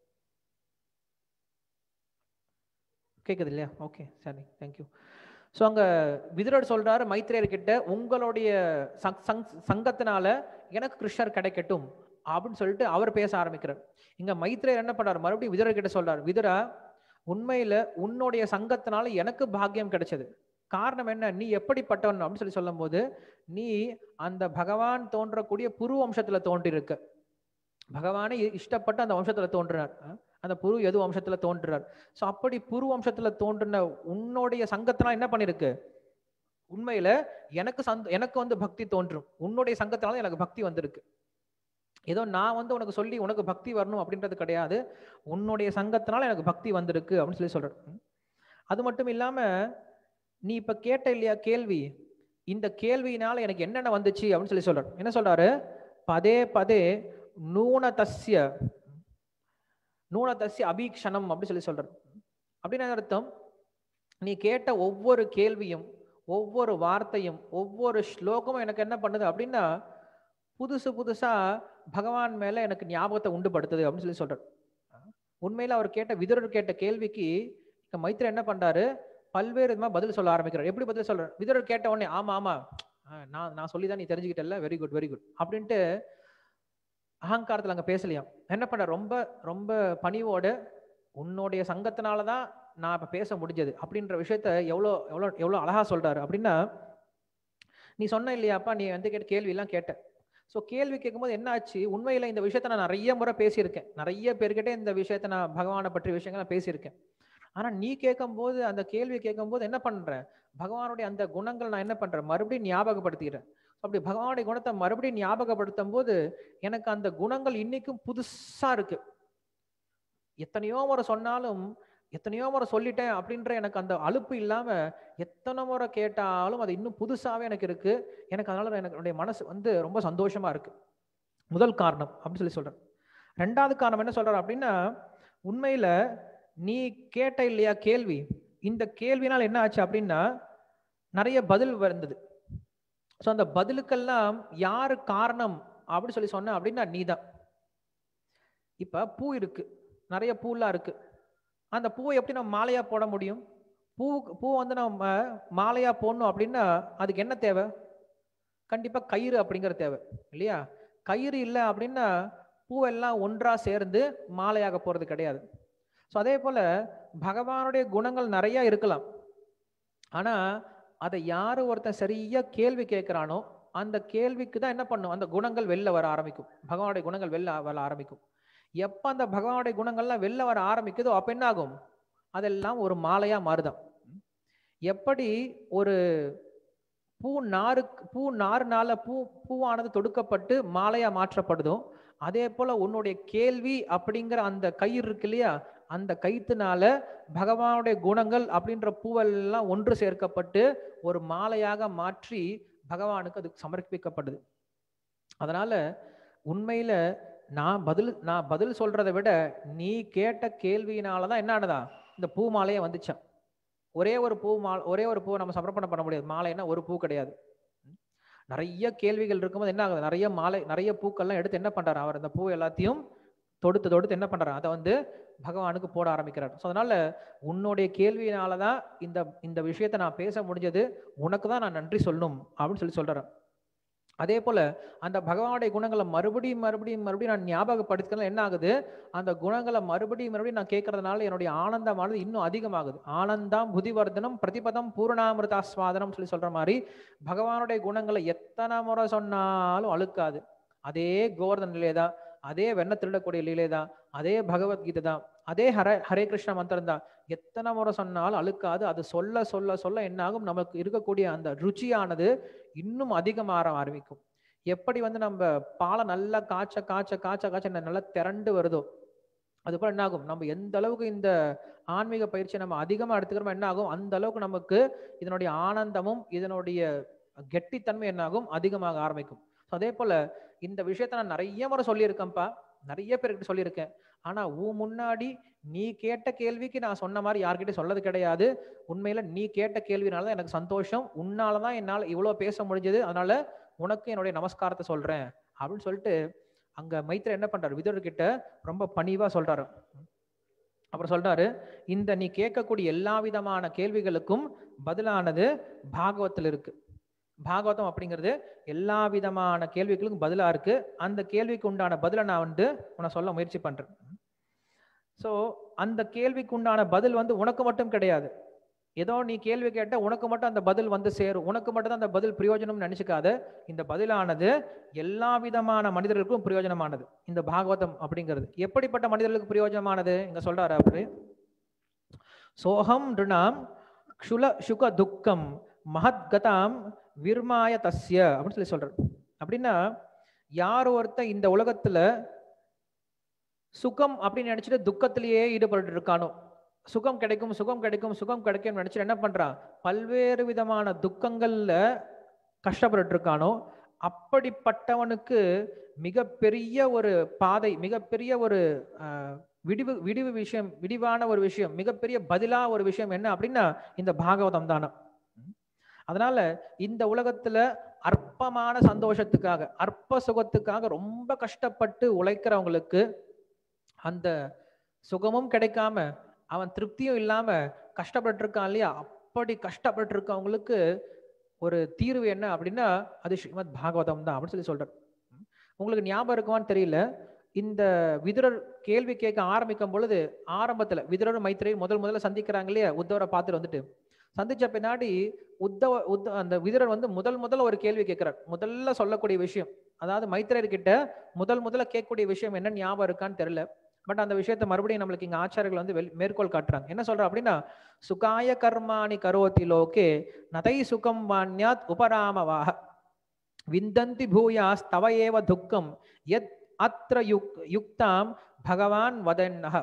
கேட்குது இல்லையா ஓகே சரி தேங்க்யூ ஸோ அங்கே விதுரர் சொல்றாரு மைத்ரேயர் கிட்ட உங்களுடைய சங் சங் சங்கத்தினால எனக்கு கிருஷ்ணர் கிடைக்கட்டும் அப்படின்னு சொல்லிட்டு அவர் பேச ஆரம்பிக்கிறார் இங்க மைத்ரேயர் என்ன பண்றாரு மறுபடியும் விதுரர் கிட்ட சொல்றாரு விதுரா உண்மையில உன்னுடைய சங்கத்தினால எனக்கு பாக்கியம் கிடைச்சது காரணம் என்ன நீ எப்படிப்பட்டவன் அப்படின்னு சொல்லி சொல்லும்போது நீ அந்த பகவான் தோன்றக்கூடிய புரு வம்சத்துல தோன்றிருக்க பகவானை இஷ்டப்பட்டு அந்த வம்சத்துல தோன்றினார் அஹ் அந்த புரு எது வம்சத்துல தோன்றுறார் ஸோ அப்படி புரு வம்சத்துல தோன்றின உன்னுடைய சங்கத்தினால் என்ன பண்ணிருக்கு உண்மையில எனக்கு சந்த எனக்கு வந்து பக்தி தோன்றும் உன்னுடைய சங்கத்தினால எனக்கு பக்தி வந்திருக்கு ஏதோ நான் வந்து உனக்கு சொல்லி உனக்கு பக்தி வரணும் அப்படின்றது கிடையாது உன்னுடைய சங்கத்தினால எனக்கு பக்தி வந்திருக்கு அப்படின்னு சொல்லி சொல்றாரு ம். அது மட்டும் இல்லாம நீ இப்ப கேட்ட இல்லையா கேள்வி இந்த கேள்வியினால எனக்கு என்னென்ன வந்துச்சு அப்படின்னு சொல்லி சொல்றாரு என்ன சொல்றாரு பதே பதே நூன தஸ்ய நூன தஸ்ய அபீக்ஷணம் அப்படின்னு சொல்லி சொல்றாரு அப்படின்னு என்ன அர்த்தம் நீ கேட்ட ஒவ்வொரு கேள்வியும் ஒவ்வொரு வார்த்தையும் ஒவ்வொரு ஸ்லோகமும் எனக்கு என்ன பண்ணுது அப்படின்னா புதுசு புதுசா பகவான் மேல எனக்கு ஞாபகத்தை உண்டுபடுத்துது அப்படின்னு சொல்லி சொல்றாரு உண்மையில அவர் கேட்ட விதுரர் கேட்ட கேள்விக்கு இங்க மைத்திரர் என்ன பண்றாரு பல்வேறு விதமா பதில் சொல்ல ஆரம்பிக்கிறார் எப்படி பதில் சொல்றாரு விதுரர் கேட்ட உடனே ஆமா ஆமா ஆஹ் நான் நான் சொல்லி தான் நீ தெரிஞ்சுக்கிட்டல வெரி குட் வெரி குட் அப்படின்ட்டு அகங்காரத்துல அங்க பேசலையாம் என்ன பண்ற ரொம்ப ரொம்ப பணிவோட உன்னுடைய சங்கத்தினால தான் நான் இப்ப பேச முடிஞ்சது அப்படின்ற விஷயத்த எவ்வளோ எவ்வளோ எவ்வளோ அழகா சொல்றாரு அப்படின்னா நீ சொன்ன இல்லையாப்பா நீ வந்து கேட்ட கேள்வி எல்லாம் கேட்ட ஸோ கேள்வி கேட்கும்போது என்ன ஆச்சு உண்மையில இந்த விஷயத்த நான் நிறைய முறை பேசியிருக்கேன் நிறைய பேர்கிட்ட இந்த விஷயத்த நான் பகவானை பற்றிய விஷயங்களை நான் பேசியிருக்கேன் ஆனா நீ கேட்கும்போது அந்த கேள்வி கேட்கும்போது என்ன பண்றேன் பகவானுடைய அந்த குணங்கள் நான் என்ன பண்றேன் மறுபடியும் ஞாபகப்படுத்திக்கிறேன் அப்படி பகவானுடைய குணத்தை மறுபடியும் ஞாபகப்படுத்தும் போது எனக்கு அந்த குணங்கள் இன்னைக்கும் புதுசா இருக்கு எத்தனையோ முறை சொன்னாலும் எத்தனையோ முறை சொல்லிட்டேன் அப்படின்ற எனக்கு அந்த அலுப்பு இல்லாம எத்தனை முறை கேட்டாலும் அது இன்னும் புதுசாவே எனக்கு இருக்கு எனக்கு அதனால எனக்கு என்னுடைய மனசு வந்து ரொம்ப சந்தோஷமா இருக்கு முதல் காரணம் அப்படின்னு சொல்லி சொல்றேன் ரெண்டாவது காரணம் என்ன சொல்றாரு அப்படின்னா உண்மையில நீ கேட்ட இல்லையா கேள்வி இந்த கேள்வினால் என்ன ஆச்சு அப்படின்னா நிறைய பதில் வந்தது ஸோ அந்த பதிலுக்கெல்லாம் யாரு காரணம் அப்படின்னு சொல்லி சொன்ன அப்படின்னா நீதான் இப்ப பூ இருக்கு நிறைய பூலாம் இருக்கு அந்த பூவை எப்படி நம்ம மாலையா போட முடியும் பூ பூ வந்து நம்ம மாலையா போடணும் அப்படின்னா அதுக்கு என்ன தேவை கண்டிப்பா கயிறு அப்படிங்கிற தேவை இல்லையா கயிறு இல்லை அப்படின்னா பூவெல்லாம் ஒன்றா சேர்ந்து மாலையாக போறது கிடையாது ஸோ அதே போல பகவானுடைய குணங்கள் நிறைய இருக்கலாம் ஆனா அதை யாரு ஒருத்தன் சரியா கேள்வி கேட்கிறானோ அந்த கேள்விக்கு தான் என்ன பண்ணும் அந்த குணங்கள் வெளில வர ஆரம்பிக்கும் பகவானுடைய குணங்கள் வெளில வர ஆரம்பிக்கும் எப்ப அந்த பகவானுடைய குணங்கள்லாம் வெளில வர ஆரம்பிக்குதோ அப்ப என்ன ஆகும் அதெல்லாம் ஒரு மாலையா மாறுதான் எப்படி ஒரு பூ நாறு பூ நாறுனால பூ பூவானது தொடுக்கப்பட்டு மாலையா மாற்றப்படுதோ அதே போல உன்னுடைய கேள்வி அப்படிங்கிற அந்த கயிறு இருக்கு இல்லையா அந்த கயிற்றுனால பகவானுடைய குணங்கள் அப்படின்ற பூவெல்லாம் ஒன்று சேர்க்கப்பட்டு ஒரு மாலையாக மாற்றி பகவானுக்கு அது சமர்ப்பிக்கப்படுது அதனால உண்மையில நான் பதில் நான் பதில் சொல்றதை விட நீ கேட்ட கேள்வியினால தான் என்ன ஆனதா இந்த பூ மாலையே வந்துச்சான் ஒரே ஒரு பூ மாலை ஒரே ஒரு பூவை நம்ம சமர்ப்பணம் பண்ண முடியாது மாலைன்னா ஒரு பூ கிடையாது நிறைய கேள்விகள் இருக்கும்போது என்ன ஆகுது நிறைய மாலை நிறைய பூக்கள்லாம் எடுத்து என்ன பண்றாரு அவர் அந்த பூ எல்லாத்தையும் தொடுத்து தொடுத்து என்ன பண்றாரு அதை வந்து பகவானுக்கு போட ஆரம்பிக்கிறார் ஸோ அதனால உன்னுடைய கேள்வியினால தான் இந்த இந்த விஷயத்தை நான் பேச முடிஞ்சது உனக்கு தான் நான் நன்றி சொல்லணும் அப்படின்னு சொல்லி சொல்றேன் அதே போல அந்த பகவானுடைய குணங்களை மறுபடியும் மறுபடியும் மறுபடியும் நான் ஞாபகப்படுத்திக்கலாம் என்ன ஆகுது அந்த குணங்களை மறுபடியும் மறுபடியும் நான் கேட்கறதுனால என்னுடைய ஆனந்தமானது இன்னும் அதிகமாகுது ஆனந்தம் புதிவர்தனம் பிரதிபதம் பூர்ணாமிருதாஸ்வாதனம் சொல்லி சொல்ற மாதிரி பகவானுடைய குணங்களை எத்தனை முறை சொன்னாலும் அழுக்காது அதே கோவர்தன் நிலையை தான் அதே வெண்ண திருடக்கூடிய லீலை தான் அதே பகவத்கீதை தான் அதே ஹர ஹரே கிருஷ்ண மந்திரம் தான் எத்தனை முறை சொன்னாலும் அழுக்காது அது சொல்ல சொல்ல சொல்ல என்ன ஆகும் நமக்கு இருக்கக்கூடிய அந்த ருச்சியானது இன்னும் அதிகமாக ஆரம்பிக்கும் எப்படி வந்து நம்ம பாலை நல்லா காய்ச்ச காய்ச்ச காய்ச்ச காய்ச்ச நல்லா திரண்டு வருதோ அது போல என்ன ஆகும் நம்ம எந்த அளவுக்கு இந்த ஆன்மீக பயிற்சியை நம்ம அதிகமாக எடுத்துக்கிறோமோ என்ன ஆகும் அந்த அளவுக்கு நமக்கு இதனுடைய ஆனந்தமும் இதனுடைய கெட்டித்தன்மை என்னாகும் அதிகமாக ஆரம்பிக்கும் ஸோ அதே போல இந்த விஷயத்த நான் நிறைய முறை சொல்லியிருக்கேன்ப்பா நிறைய பேர்கிட்ட சொல்லியிருக்கேன் ஆனா உன் முன்னாடி நீ கேட்ட கேள்விக்கு நான் சொன்ன மாதிரி யார்கிட்ட சொல்லது கிடையாது உண்மையில நீ கேட்ட கேள்வினால தான் எனக்கு சந்தோஷம் உன்னால தான் என்னால் இவ்வளோ பேச முடிஞ்சது அதனால உனக்கு என்னுடைய நமஸ்காரத்தை சொல்றேன் அப்படின்னு சொல்லிட்டு அங்க மைத்திர என்ன பண்றாரு விதுரர் கிட்ட ரொம்ப பணிவா சொல்றாரு அப்புறம் சொல்றாரு இந்த நீ கேட்கக்கூடிய எல்லா விதமான கேள்விகளுக்கும் பதிலானது பாகவத்தில் இருக்கு பாகவதம் அப்படிங்கிறது எல்லா விதமான கேள்விகளுக்கும் பதிலா இருக்கு அந்த கேள்விக்கு உண்டான பதிலை நான் வந்து உன சொல்ல முயற்சி பண்றேன் ஸோ அந்த கேள்விக்கு உண்டான பதில் வந்து உனக்கு மட்டும் கிடையாது ஏதோ நீ கேள்வி கேட்ட உனக்கு மட்டும் அந்த பதில் வந்து சேரும் உனக்கு மட்டும் தான் அந்த பதில் பிரயோஜனம்னு நினைச்சுக்காத இந்த பதிலானது எல்லா விதமான மனிதர்களுக்கும் பிரயோஜனமானது இந்த பாகவதம் அப்படிங்கிறது எப்படிப்பட்ட மனிதர்களுக்கு பிரயோஜனமானது இங்க சொல்றாரு அப்படி சோகம் ரிணாம் க்ஷுல சுக துக்கம் மகத்கதாம் விர்மாய தஸ்ய அப்படின்னு சொல்லி சொல்றாரு அப்படின்னா யார் ஒருத்தன் இந்த உலகத்துல சுகம் அப்படின்னு நினைச்சிட்டு துக்கத்திலேயே ஈடுபட்டு இருக்கானோ சுகம் கிடைக்கும் சுகம் கிடைக்கும் சுகம் கிடைக்கும் நினைச்சிட்டு என்ன பண்றான் பல்வேறு விதமான துக்கங்கள்ல கஷ்டப்பட்டு இருக்கானோ அப்படிப்பட்டவனுக்கு மிகப்பெரிய ஒரு பாதை மிகப்பெரிய ஒரு ஆஹ், விடிவு விடிவு விஷயம் விடிவான ஒரு விஷயம் மிகப்பெரிய பதிலா ஒரு விஷயம் என்ன அப்படின்னா இந்த பாகவதம் தானே அதனால இந்த உலகத்துல அற்பமான சந்தோஷத்துக்காக அற்ப சுகத்துக்காக ரொம்ப கஷ்டப்பட்டு உழைக்கிறவங்களுக்கு அந்த சுகமும் கிடைக்காம அவன் திருப்தியும் இல்லாம கஷ்டப்பட்டு இருக்கான் இல்லையா அப்படி கஷ்டப்பட்டு இருக்கவங்களுக்கு ஒரு தீர்வு என்ன அப்படின்னா அது ஸ்ரீமத் பாகவதம் தான் அப்படின்னு சொல்லி சொல்றார் உங்களுக்கு ஞாபகம் இருக்குமான்னு தெரியல இந்த விதுரர் கேள்வி கேட்க ஆரம்பிக்கும் பொழுது ஆரம்பத்துல விதுரர் மைத்திரையும் முதல் முதல்ல சந்திக்கிறாங்க இல்லையா உத்தவரை பார்த்துட்டு வந்துட்டு சந்திச்ச பின்னாடி உத்தவ உத்த அந்த விதுரர் வந்து முதல் முதல்ல ஒரு கேள்வி கேட்கிறார் முதல்ல சொல்லக்கூடிய விஷயம் அதாவது மைத்திரர் கிட்ட முதல் முதல்ல கேட்கக்கூடிய விஷயம் என்ன ஞாபகம் இருக்கான்னு தெரியல பட் அந்த விஷயத்தை மறுபடியும் நம்மளுக்கு இங்க ஆச்சாரியர்கள் வந்து வெள்- மேற்கோள் காட்டுறாங்க என்ன சொல்ற அப்படின்னா சுகாய கர்மாணி கரோதி லோகே நதை சுகம் வாண்யாத் உபராமவாக விந்தந்தி பூயாஸ் தவ ஏவ துக்கம் எத் அத்ர யுக் யுக்தாம் பகவான் வதன்னஹ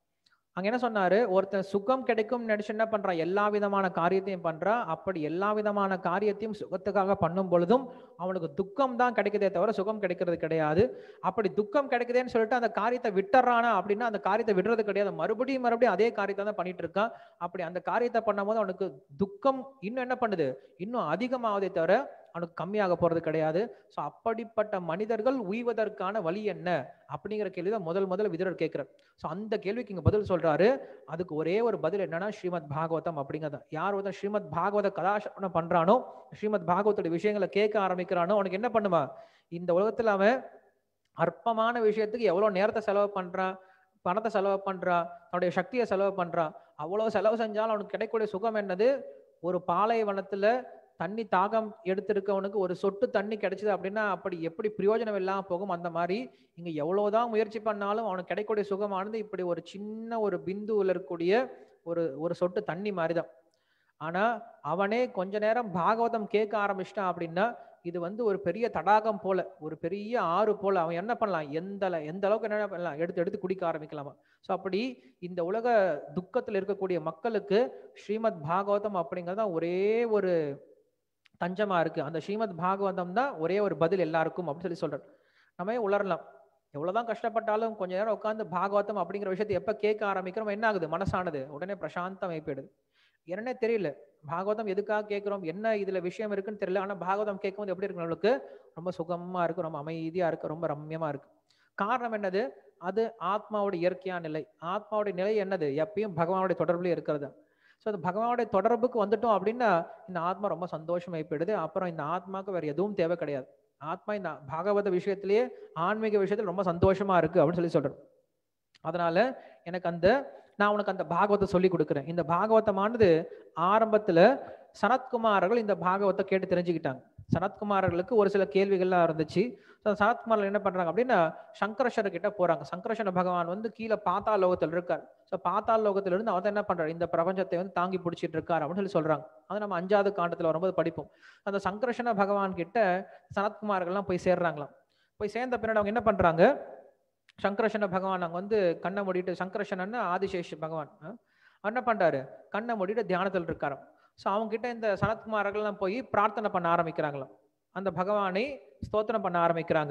அங்க என்ன சொன்னாரு ஒருத்தன் சுகம் கிடைக்கும் நினைச்சு என்ன பண்றான் எல்லா விதமான காரியத்தையும் பண்றான் அப்படி எல்லா விதமான காரியத்தையும் சுகத்துக்காக பண்ணும் பொழுதும் அவனுக்கு துக்கம் தான் கிடைக்குதே தவிர சுகம் கிடைக்கிறது கிடையாது அப்படி துக்கம் கிடைக்குதேன்னு சொல்லிட்டு அந்த காரியத்தை விட்டுறானா அப்படின்னா அந்த காரியத்தை விடுறது கிடையாது மறுபடியும் மறுபடியும் அதே காரியத்தை தான் பண்ணிட்டு இருக்கான் அப்படி அந்த காரியத்தை பண்ணும்போது அவனுக்கு துக்கம் இன்னும் என்ன பண்ணுது இன்னும் அதிகமாவதே தவிர அவனுக்கு கம்மியாக போறது கிடையாது ஸோ அப்படிப்பட்ட மனிதர்கள் உய்வதற்கான வழி என்ன அப்படிங்கிற கேள்வி தான் முதல் முதல்ல விதுரர் கேட்கிறார் ஸோ அந்த கேள்விக்கு இங்க பதில் சொல்றாரு அதுக்கு ஒரே ஒரு பதில் என்னன்னா ஸ்ரீமத் பாகவதம் அப்படிங்கிறது யார் ஒருத்தன் ஸ்ரீமத் பாகவத கதாசனம் பண்றானோ ஸ்ரீமத் பாகவத்தோட விஷயங்களை கேட்க ஆரம்பிக்கிறானோ அவனுக்கு என்ன பண்ணுமா இந்த உலகத்துல அவன் அற்பமான விஷயத்துக்கு எவ்வளவு நேரத்தை செலவு பண்றான் பணத்தை செலவு பண்றான் தன்னுடைய சக்தியை செலவு பண்றான் அவ்வளவு செலவு செஞ்சாலும் அவனுக்கு கிடைக்கக்கூடிய சுகம் என்னது ஒரு பாலைவனத்துல தண்ணி தாகம் எடுத்திருக்கவனுக்கு ஒரு சொட்டு தண்ணி கிடைச்சது அப்படின்னா அப்படி எப்படி பிரயோஜனம் இல்லாம போகும் அந்த மாதிரி இங்க எவ்வளவுதான் முயற்சி பண்ணாலும் அவனுக்கு கிடைக்கக்கூடிய சுகமானது இப்படி ஒரு சின்ன ஒரு பிந்துவில் இருக்கக்கூடிய ஒரு ஒரு சொட்டு தண்ணி மாதிரிதான் ஆனா அவனே கொஞ்ச நேரம் பாகவதம் கேட்க ஆரம்பிச்சிட்டான் அப்படின்னா இது வந்து ஒரு பெரிய தடாகம் போல ஒரு பெரிய ஆறு போல அவன் என்ன பண்ணலாம் எந்த அள- எந்த அளவுக்கு என்ன பண்ணலாம் எடுத்து எடுத்து குடிக்க ஆரம்பிக்கலாமா ஸோ அப்படி இந்த உலக துக்கத்தில் இருக்கக்கூடிய மக்களுக்கு ஸ்ரீமத் பாகவதம் அப்படிங்கிறது தான் ஒரே ஒரு தஞ்சமா இருக்கு அந்த ஸ்ரீமத் பாகவதம் தான் ஒரே ஒரு பதில் எல்லாருக்கும் அப்படின்னு சொல்லி சொல்றார் நம்ம உளரலாம் எவ்வளவுதான் கஷ்டப்பட்டாலும் கொஞ்ச நேரம் உட்காந்து பாகவதம் அப்படிங்கிற விஷயத்தை எப்ப கேட்க ஆரம்பிக்கிறோம் என்ன ஆகுது மனசானது உடனே பிரசாந்தம் போயிடுது என்னன்னே தெரியல பாகவதம் எதுக்காக கேட்கிறோம் என்ன இதுல விஷயம் இருக்குன்னு தெரியல ஆனா பாகவதம் கேட்கும்போது எப்படி இருக்கு நம்மளுக்கு ரொம்ப சுகமா இருக்கு ரொம்ப அமைதியா இருக்கு ரொம்ப ரம்யமா இருக்கு காரணம் என்னது அது ஆத்மாவோட இயற்கையான நிலை ஆத்மாவோட நிலை என்னது எப்பயும் பகவானுடைய தொடர்புல இருக்கிறது ஸோ அது பகவானுடைய தொடர்புக்கு வந்துட்டோம் அப்படின்னா இந்த ஆத்மா ரொம்ப சந்தோஷமாய் போயிடுது அப்புறம் இந்த ஆத்மாவுக்கு வேற எதுவும் தேவை கிடையாது ஆத்மா இந்த பாகவத விஷயத்திலேயே ஆன்மீக விஷயத்துல ரொம்ப சந்தோஷமா இருக்கு அப்படின்னு சொல்லி சொல்றேன் அதனால எனக்கு அந்த நான் உனக்கு அந்த பாகவத்தை சொல்லி கொடுக்குறேன் இந்த பாகவதமானது ஆரம்பத்துல சனத்குமாரர்கள் இந்த பாகவத்தை கேட்டு தெரிஞ்சுக்கிட்டாங்க சனத்குமாரர்களுக்கு ஒரு சில கேள்விகள்லாம் இருந்துச்சு ஸோ சனத்குமார்கள் என்ன பண்றாங்க அப்படின்னா சங்கரஷர் கிட்ட போறாங்க சங்கரஷன பகவான் வந்து கீழே பாத்தாள் லோகத்தில் இருக்கார் ஸோ பாத்தாள் லோகத்துல இருந்து அவர் என்ன பண்றாரு இந்த பிரபஞ்சத்தை வந்து தாங்கி பிடிச்சிட்டு இருக்காரு அப்படின்னு சொல்லி சொல்றாங்க அதை நம்ம அஞ்சாவது காண்டத்துல வரும்போது படிப்போம் அந்த சங்கரஷன பகவான் கிட்ட சனத்குமார்கள்லாம் போய் சேர்றாங்களாம் போய் சேர்ந்த பின்னாடி அவங்க என்ன பண்றாங்க சங்கரஷன பகவான் அங்க வந்து கண்ணை மூடிட்டு சங்கரஷனன்னு ஆதிசேஷ பகவான் ஆ? அவர் என்ன பண்றாரு கண்ணை மூடிட்டு தியானத்தில் இருக்காராம் ஸோ அவங்க கிட்ட இந்த சனத்குமார்கள்லாம் போய் பிரார்த்தனை பண்ண ஆரம்பிக்கிறாங்களாம் அந்த பகவானை ஸ்தோத்திரம் பண்ண ஆரம்பிக்கிறாங்க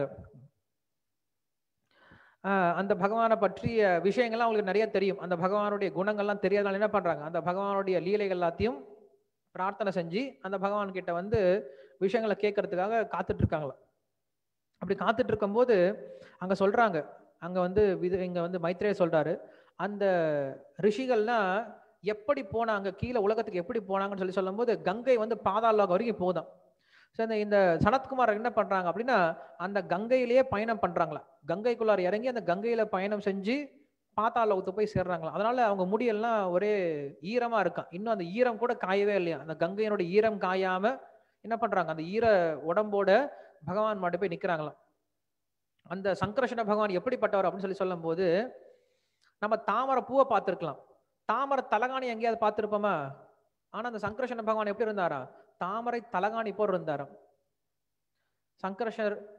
ஆஹ் அந்த பகவானை பற்றிய விஷயங்கள்லாம் அவங்களுக்கு நிறைய தெரியும் அந்த பகவானுடைய குணங்கள்லாம் தெரியாதனால என்ன பண்றாங்க அந்த பகவானுடைய லீலைகள் எல்லாத்தையும் பிரார்த்தனை செஞ்சு அந்த பகவான் கிட்ட வந்து விஷயங்களை கேட்கறதுக்காக காத்துட்டு இருக்காங்களாம் அப்படி காத்துட்டு இருக்கும்போது அங்க சொல்றாங்க அங்க வந்து விது இங்க வந்து மைத்ரேய சொல்றாரு அந்த ரிஷிகள்லாம் எப்படி போனாங்க கீழே உலகத்துக்கு எப்படி போனாங்கன்னு சொல்லி சொல்லும்போது கங்கை வந்து பாதாள வரைக்கும் போதும் ஸோ இந்த இந்த சனத்குமார் என்ன பண்றாங்க அப்படின்னா அந்த கங்கையிலேயே பயணம் பண்றாங்களா கங்கைக்குள்ளார இறங்கி அந்த கங்கையில பயணம் செஞ்சு பாத்தாள லோகத்து போய் சேர்றாங்களா அதனால அவங்க முடியெல்லாம் ஒரே ஈரமா இருக்கான் இன்னும் அந்த ஈரம் கூட காயவே இல்லையா அந்த கங்கையினோட ஈரம் காயாம என்ன பண்றாங்க அந்த ஈர உடம்போட பகவான் மட்டும் போய் நிக்கிறாங்களாம் அந்த சங்கரஷண பகவான் எப்படிப்பட்டவர் அப்படின்னு சொல்லி சொல்லும்போது நம்ம தாமரை பூவை பார்த்திருக்கலாம் தாமரை தலகாணி எங்கேயாவது பார்த்திருப்போமா ஆனா அந்த சங்கரஷண பகவான் எப்படி இருந்தாரா தாமரை தலகாணி போல் இருந்தாராம் சங்கரஷர்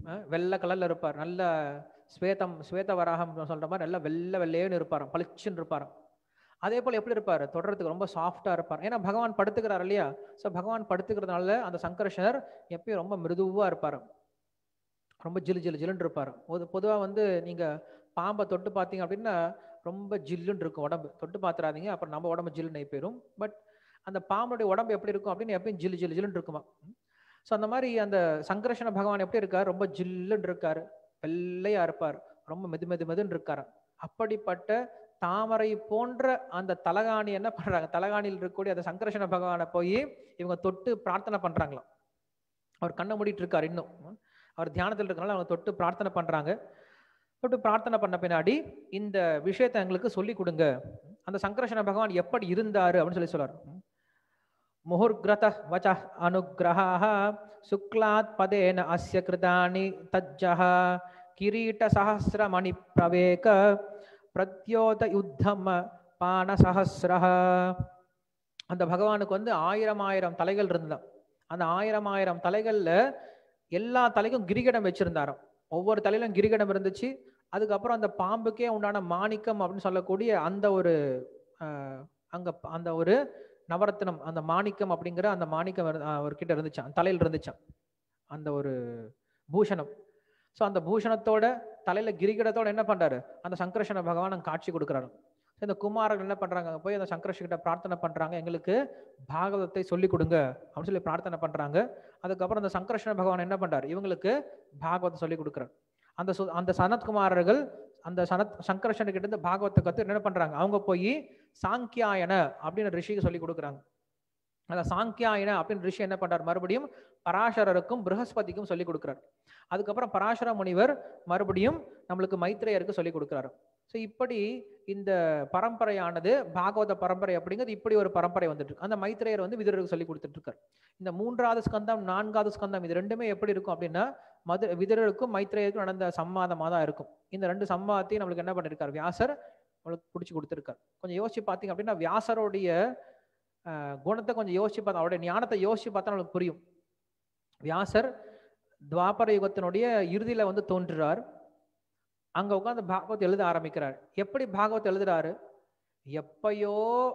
அஹ், வெள்ளை கலர்ல இருப்பார் நல்ல ஸ்வேதம் ஸ்வேத வராகம் சொல்ற மாதிரி நல்ல வெள்ளை வெள்ளையேன்னு இருப்பாராம் பளிச்சுன்னு இருப்பாராம் அதே போல எப்படி இருப்பார் தொடர்றதுக்கு ரொம்ப சாஃப்டா இருப்பார் ஏன்னா பகவான் படுத்துக்கிறார் இல்லையா ஸோ பகவான் படுத்துக்கிறதுனால அந்த சங்கர்ஷனர் எப்பயும் ரொம்ப மிருதுவா இருப்பார் ரொம்ப ஜிலு ஜிலு ஜிலுன்னு இருப்பார் பொது பொதுவாக வந்து நீங்க பாம்பை தொட்டு பார்த்தீங்க அப்படின்னா ரொம்ப ஜில்லுன்னு இருக்கும் உடம்பு தொட்டு பார்த்துறாதீங்க அப்புறம் நம்ம உடம்பு ஜில்லுன்னு ஆகி போயிடும் பட் அந்த பாம்புடைய உடம்பு எப்படி இருக்கும் அப்படின்னு எப்பயும் ஜில்லு ஜில்லு ஜில்லுன்னு இருக்குமா ஸோ அந்த மாதிரி அந்த சங்கர்ஷண பகவான் எப்படி இருக்கார் ரொம்ப ஜில்லுன்னு இருக்காரு வெள்ளையா இருப்பார் ரொம்ப மெது மெது மெதுன்னு இருக்காரு அப்படிப்பட்ட தாமரை போன்ற அந்த தலகாணி என்ன பண்றாங்க தலகாணியில் இருக்கக்கூடிய அந்த சங்கர்ஷண பகவானை போய் இவங்க தொட்டு பிரார்த்தனை பண்றாங்களாம் அவர் கண்ணை மூடிட்டு இருக்காரு இன்னும் அவர் தியானத்தில் இருக்கனால அவங்க தொட்டு பிரார்த்தனை பண்றாங்க தொட்டு பிரார்த்தனை பண்ண பின்னாடி இந்த விஷயத்தை எங்களுக்கு சொல்லி கொடுங்க அந்த சங்கர்ஷண பகவான் எப்படி இருந்தாரு அப்படின்னு சொல்லி சொல்றாரு முஹுர்கிரத வச்ச அனுகிரகாः சுக்லாத் பதேன அஸ்ய கிருதானி தஜ்ஜः கிரீட சஹசிரமணி பிரவேக பிரத்யோத யுத்தம பான சஹசிரஹ அந்த பகவானுக்கு வந்து ஆயிரம் ஆயிரம் தலைகள் இருந்தான் அந்த ஆயிரம் ஆயிரம் தலைகள்ல எல்லா தலைக்கும் கிரிகடம் வச்சிருந்தாராம் ஒவ்வொரு தலையிலும் கிரிகடம் இருந்துச்சு அதுக்கப்புறம் அந்த பாம்புக்கே உண்டான மாணிக்கம் அப்படின்னு சொல்லக்கூடிய அந்த ஒரு ஆஹ், அங்க ப- அந்த ஒரு நவரத்னம் அந்த மாணிக்கம் அப்படிங்கிற அந்த மாணிக்கம் இரு- ஆஹ், அவர்கிட்ட இருந்துச்சான் தலையில் இருந்துச்சான் அந்த ஒரு பூஷணம் ஸோ அந்த பூஷணத்தோட தலையில கிரிகிடத்தோட என்ன பண்றாரு அந்த சங்கர்ஷண பகவான் அங்க காட்சி கொடுக்குறாரு So, இந்த குமாரர்கள் என்ன பண்றாங்க அங்க போய் அந்த சங்கர்ஷ கிட்ட பிரார்த்தனை பண்றாங்க எங்களுக்கு பாகவதத்தை சொல்லி கொடுங்க அப்படின்னு சொல்லி பிரார்த்தனை பண்றாங்க அதுக்கப்புறம் அந்த சங்கர்ஷண பகவான் என்ன பண்றாரு இவங்களுக்கு பாகவதம் சொல்லி கொடுக்குறாரு அந்த சு- அந்த சனத்குமாரர்கள் அந்த சனத் சங்கர்ஷன கிட்ட இருந்து பாகவத்தை கத்து என்ன பண்றாங்க அவங்க போய் சாங்கியாயன அப்படின்னு ரிஷிக்கு சொல்லி கொடுக்குறாங்க அந்த சாங்கியாயன அப்படின்னு ரிஷி என்ன பண்றாரு மறுபடியும் பராசரருக்கும் ப்ரஹஸ்பதிக்கும் சொல்லி கொடுக்குறாரு அதுக்கப்புறம் பராசர முனிவர் மறுபடியும் நம்மளுக்கு மைத்ரேயருக்கு சொல்லி கொடுக்குறாரு ஸோ இப்படி இந்த பரம்பரையானது பாகவத பரம்பரை அப்படிங்கிறது இப்படி ஒரு பரம்பரை வந்துட்டு இருக்கு அந்த மைத்ரேயர் வந்து விதுரருக்கு சொல்லி கொடுத்துட்டு இருக்காரு இந்த மூன்றாவது ஸ்கந்தம் நான்காவது ஸ்கந்தம் இது ரெண்டுமே எப்படி இருக்கும் அப்படின்னா மது விதுரருக்கும் மைத்ரேயருக்கும் நடந்த சம்வாதமாக தான் இருக்கும் இந்த ரெண்டு சம்வாதத்தையும் நம்மளுக்கு என்ன பண்ணிருக்காரு வியாசர் நம்மளுக்கு பிடிச்சி கொடுத்துருக்காரு கொஞ்சம் யோசிச்சு பார்த்தீங்க அப்படின்னா வியாசருடைய அஹ், குணத்தை கொஞ்சம் யோசிச்சு பார்த்தா அவருடைய ஞானத்தை யோசிச்சு பார்த்தா நம்மளுக்கு புரியும் வியாசர் துவாபர யுகத்தினுடைய இறுதியில வந்து தோன்றுறார் அங்க உட்கார்ந்து பாகவத் எழுத ஆரம்பிக்கிறார் எப்படி பாகவத் எழுதுறாரு எப்பயோ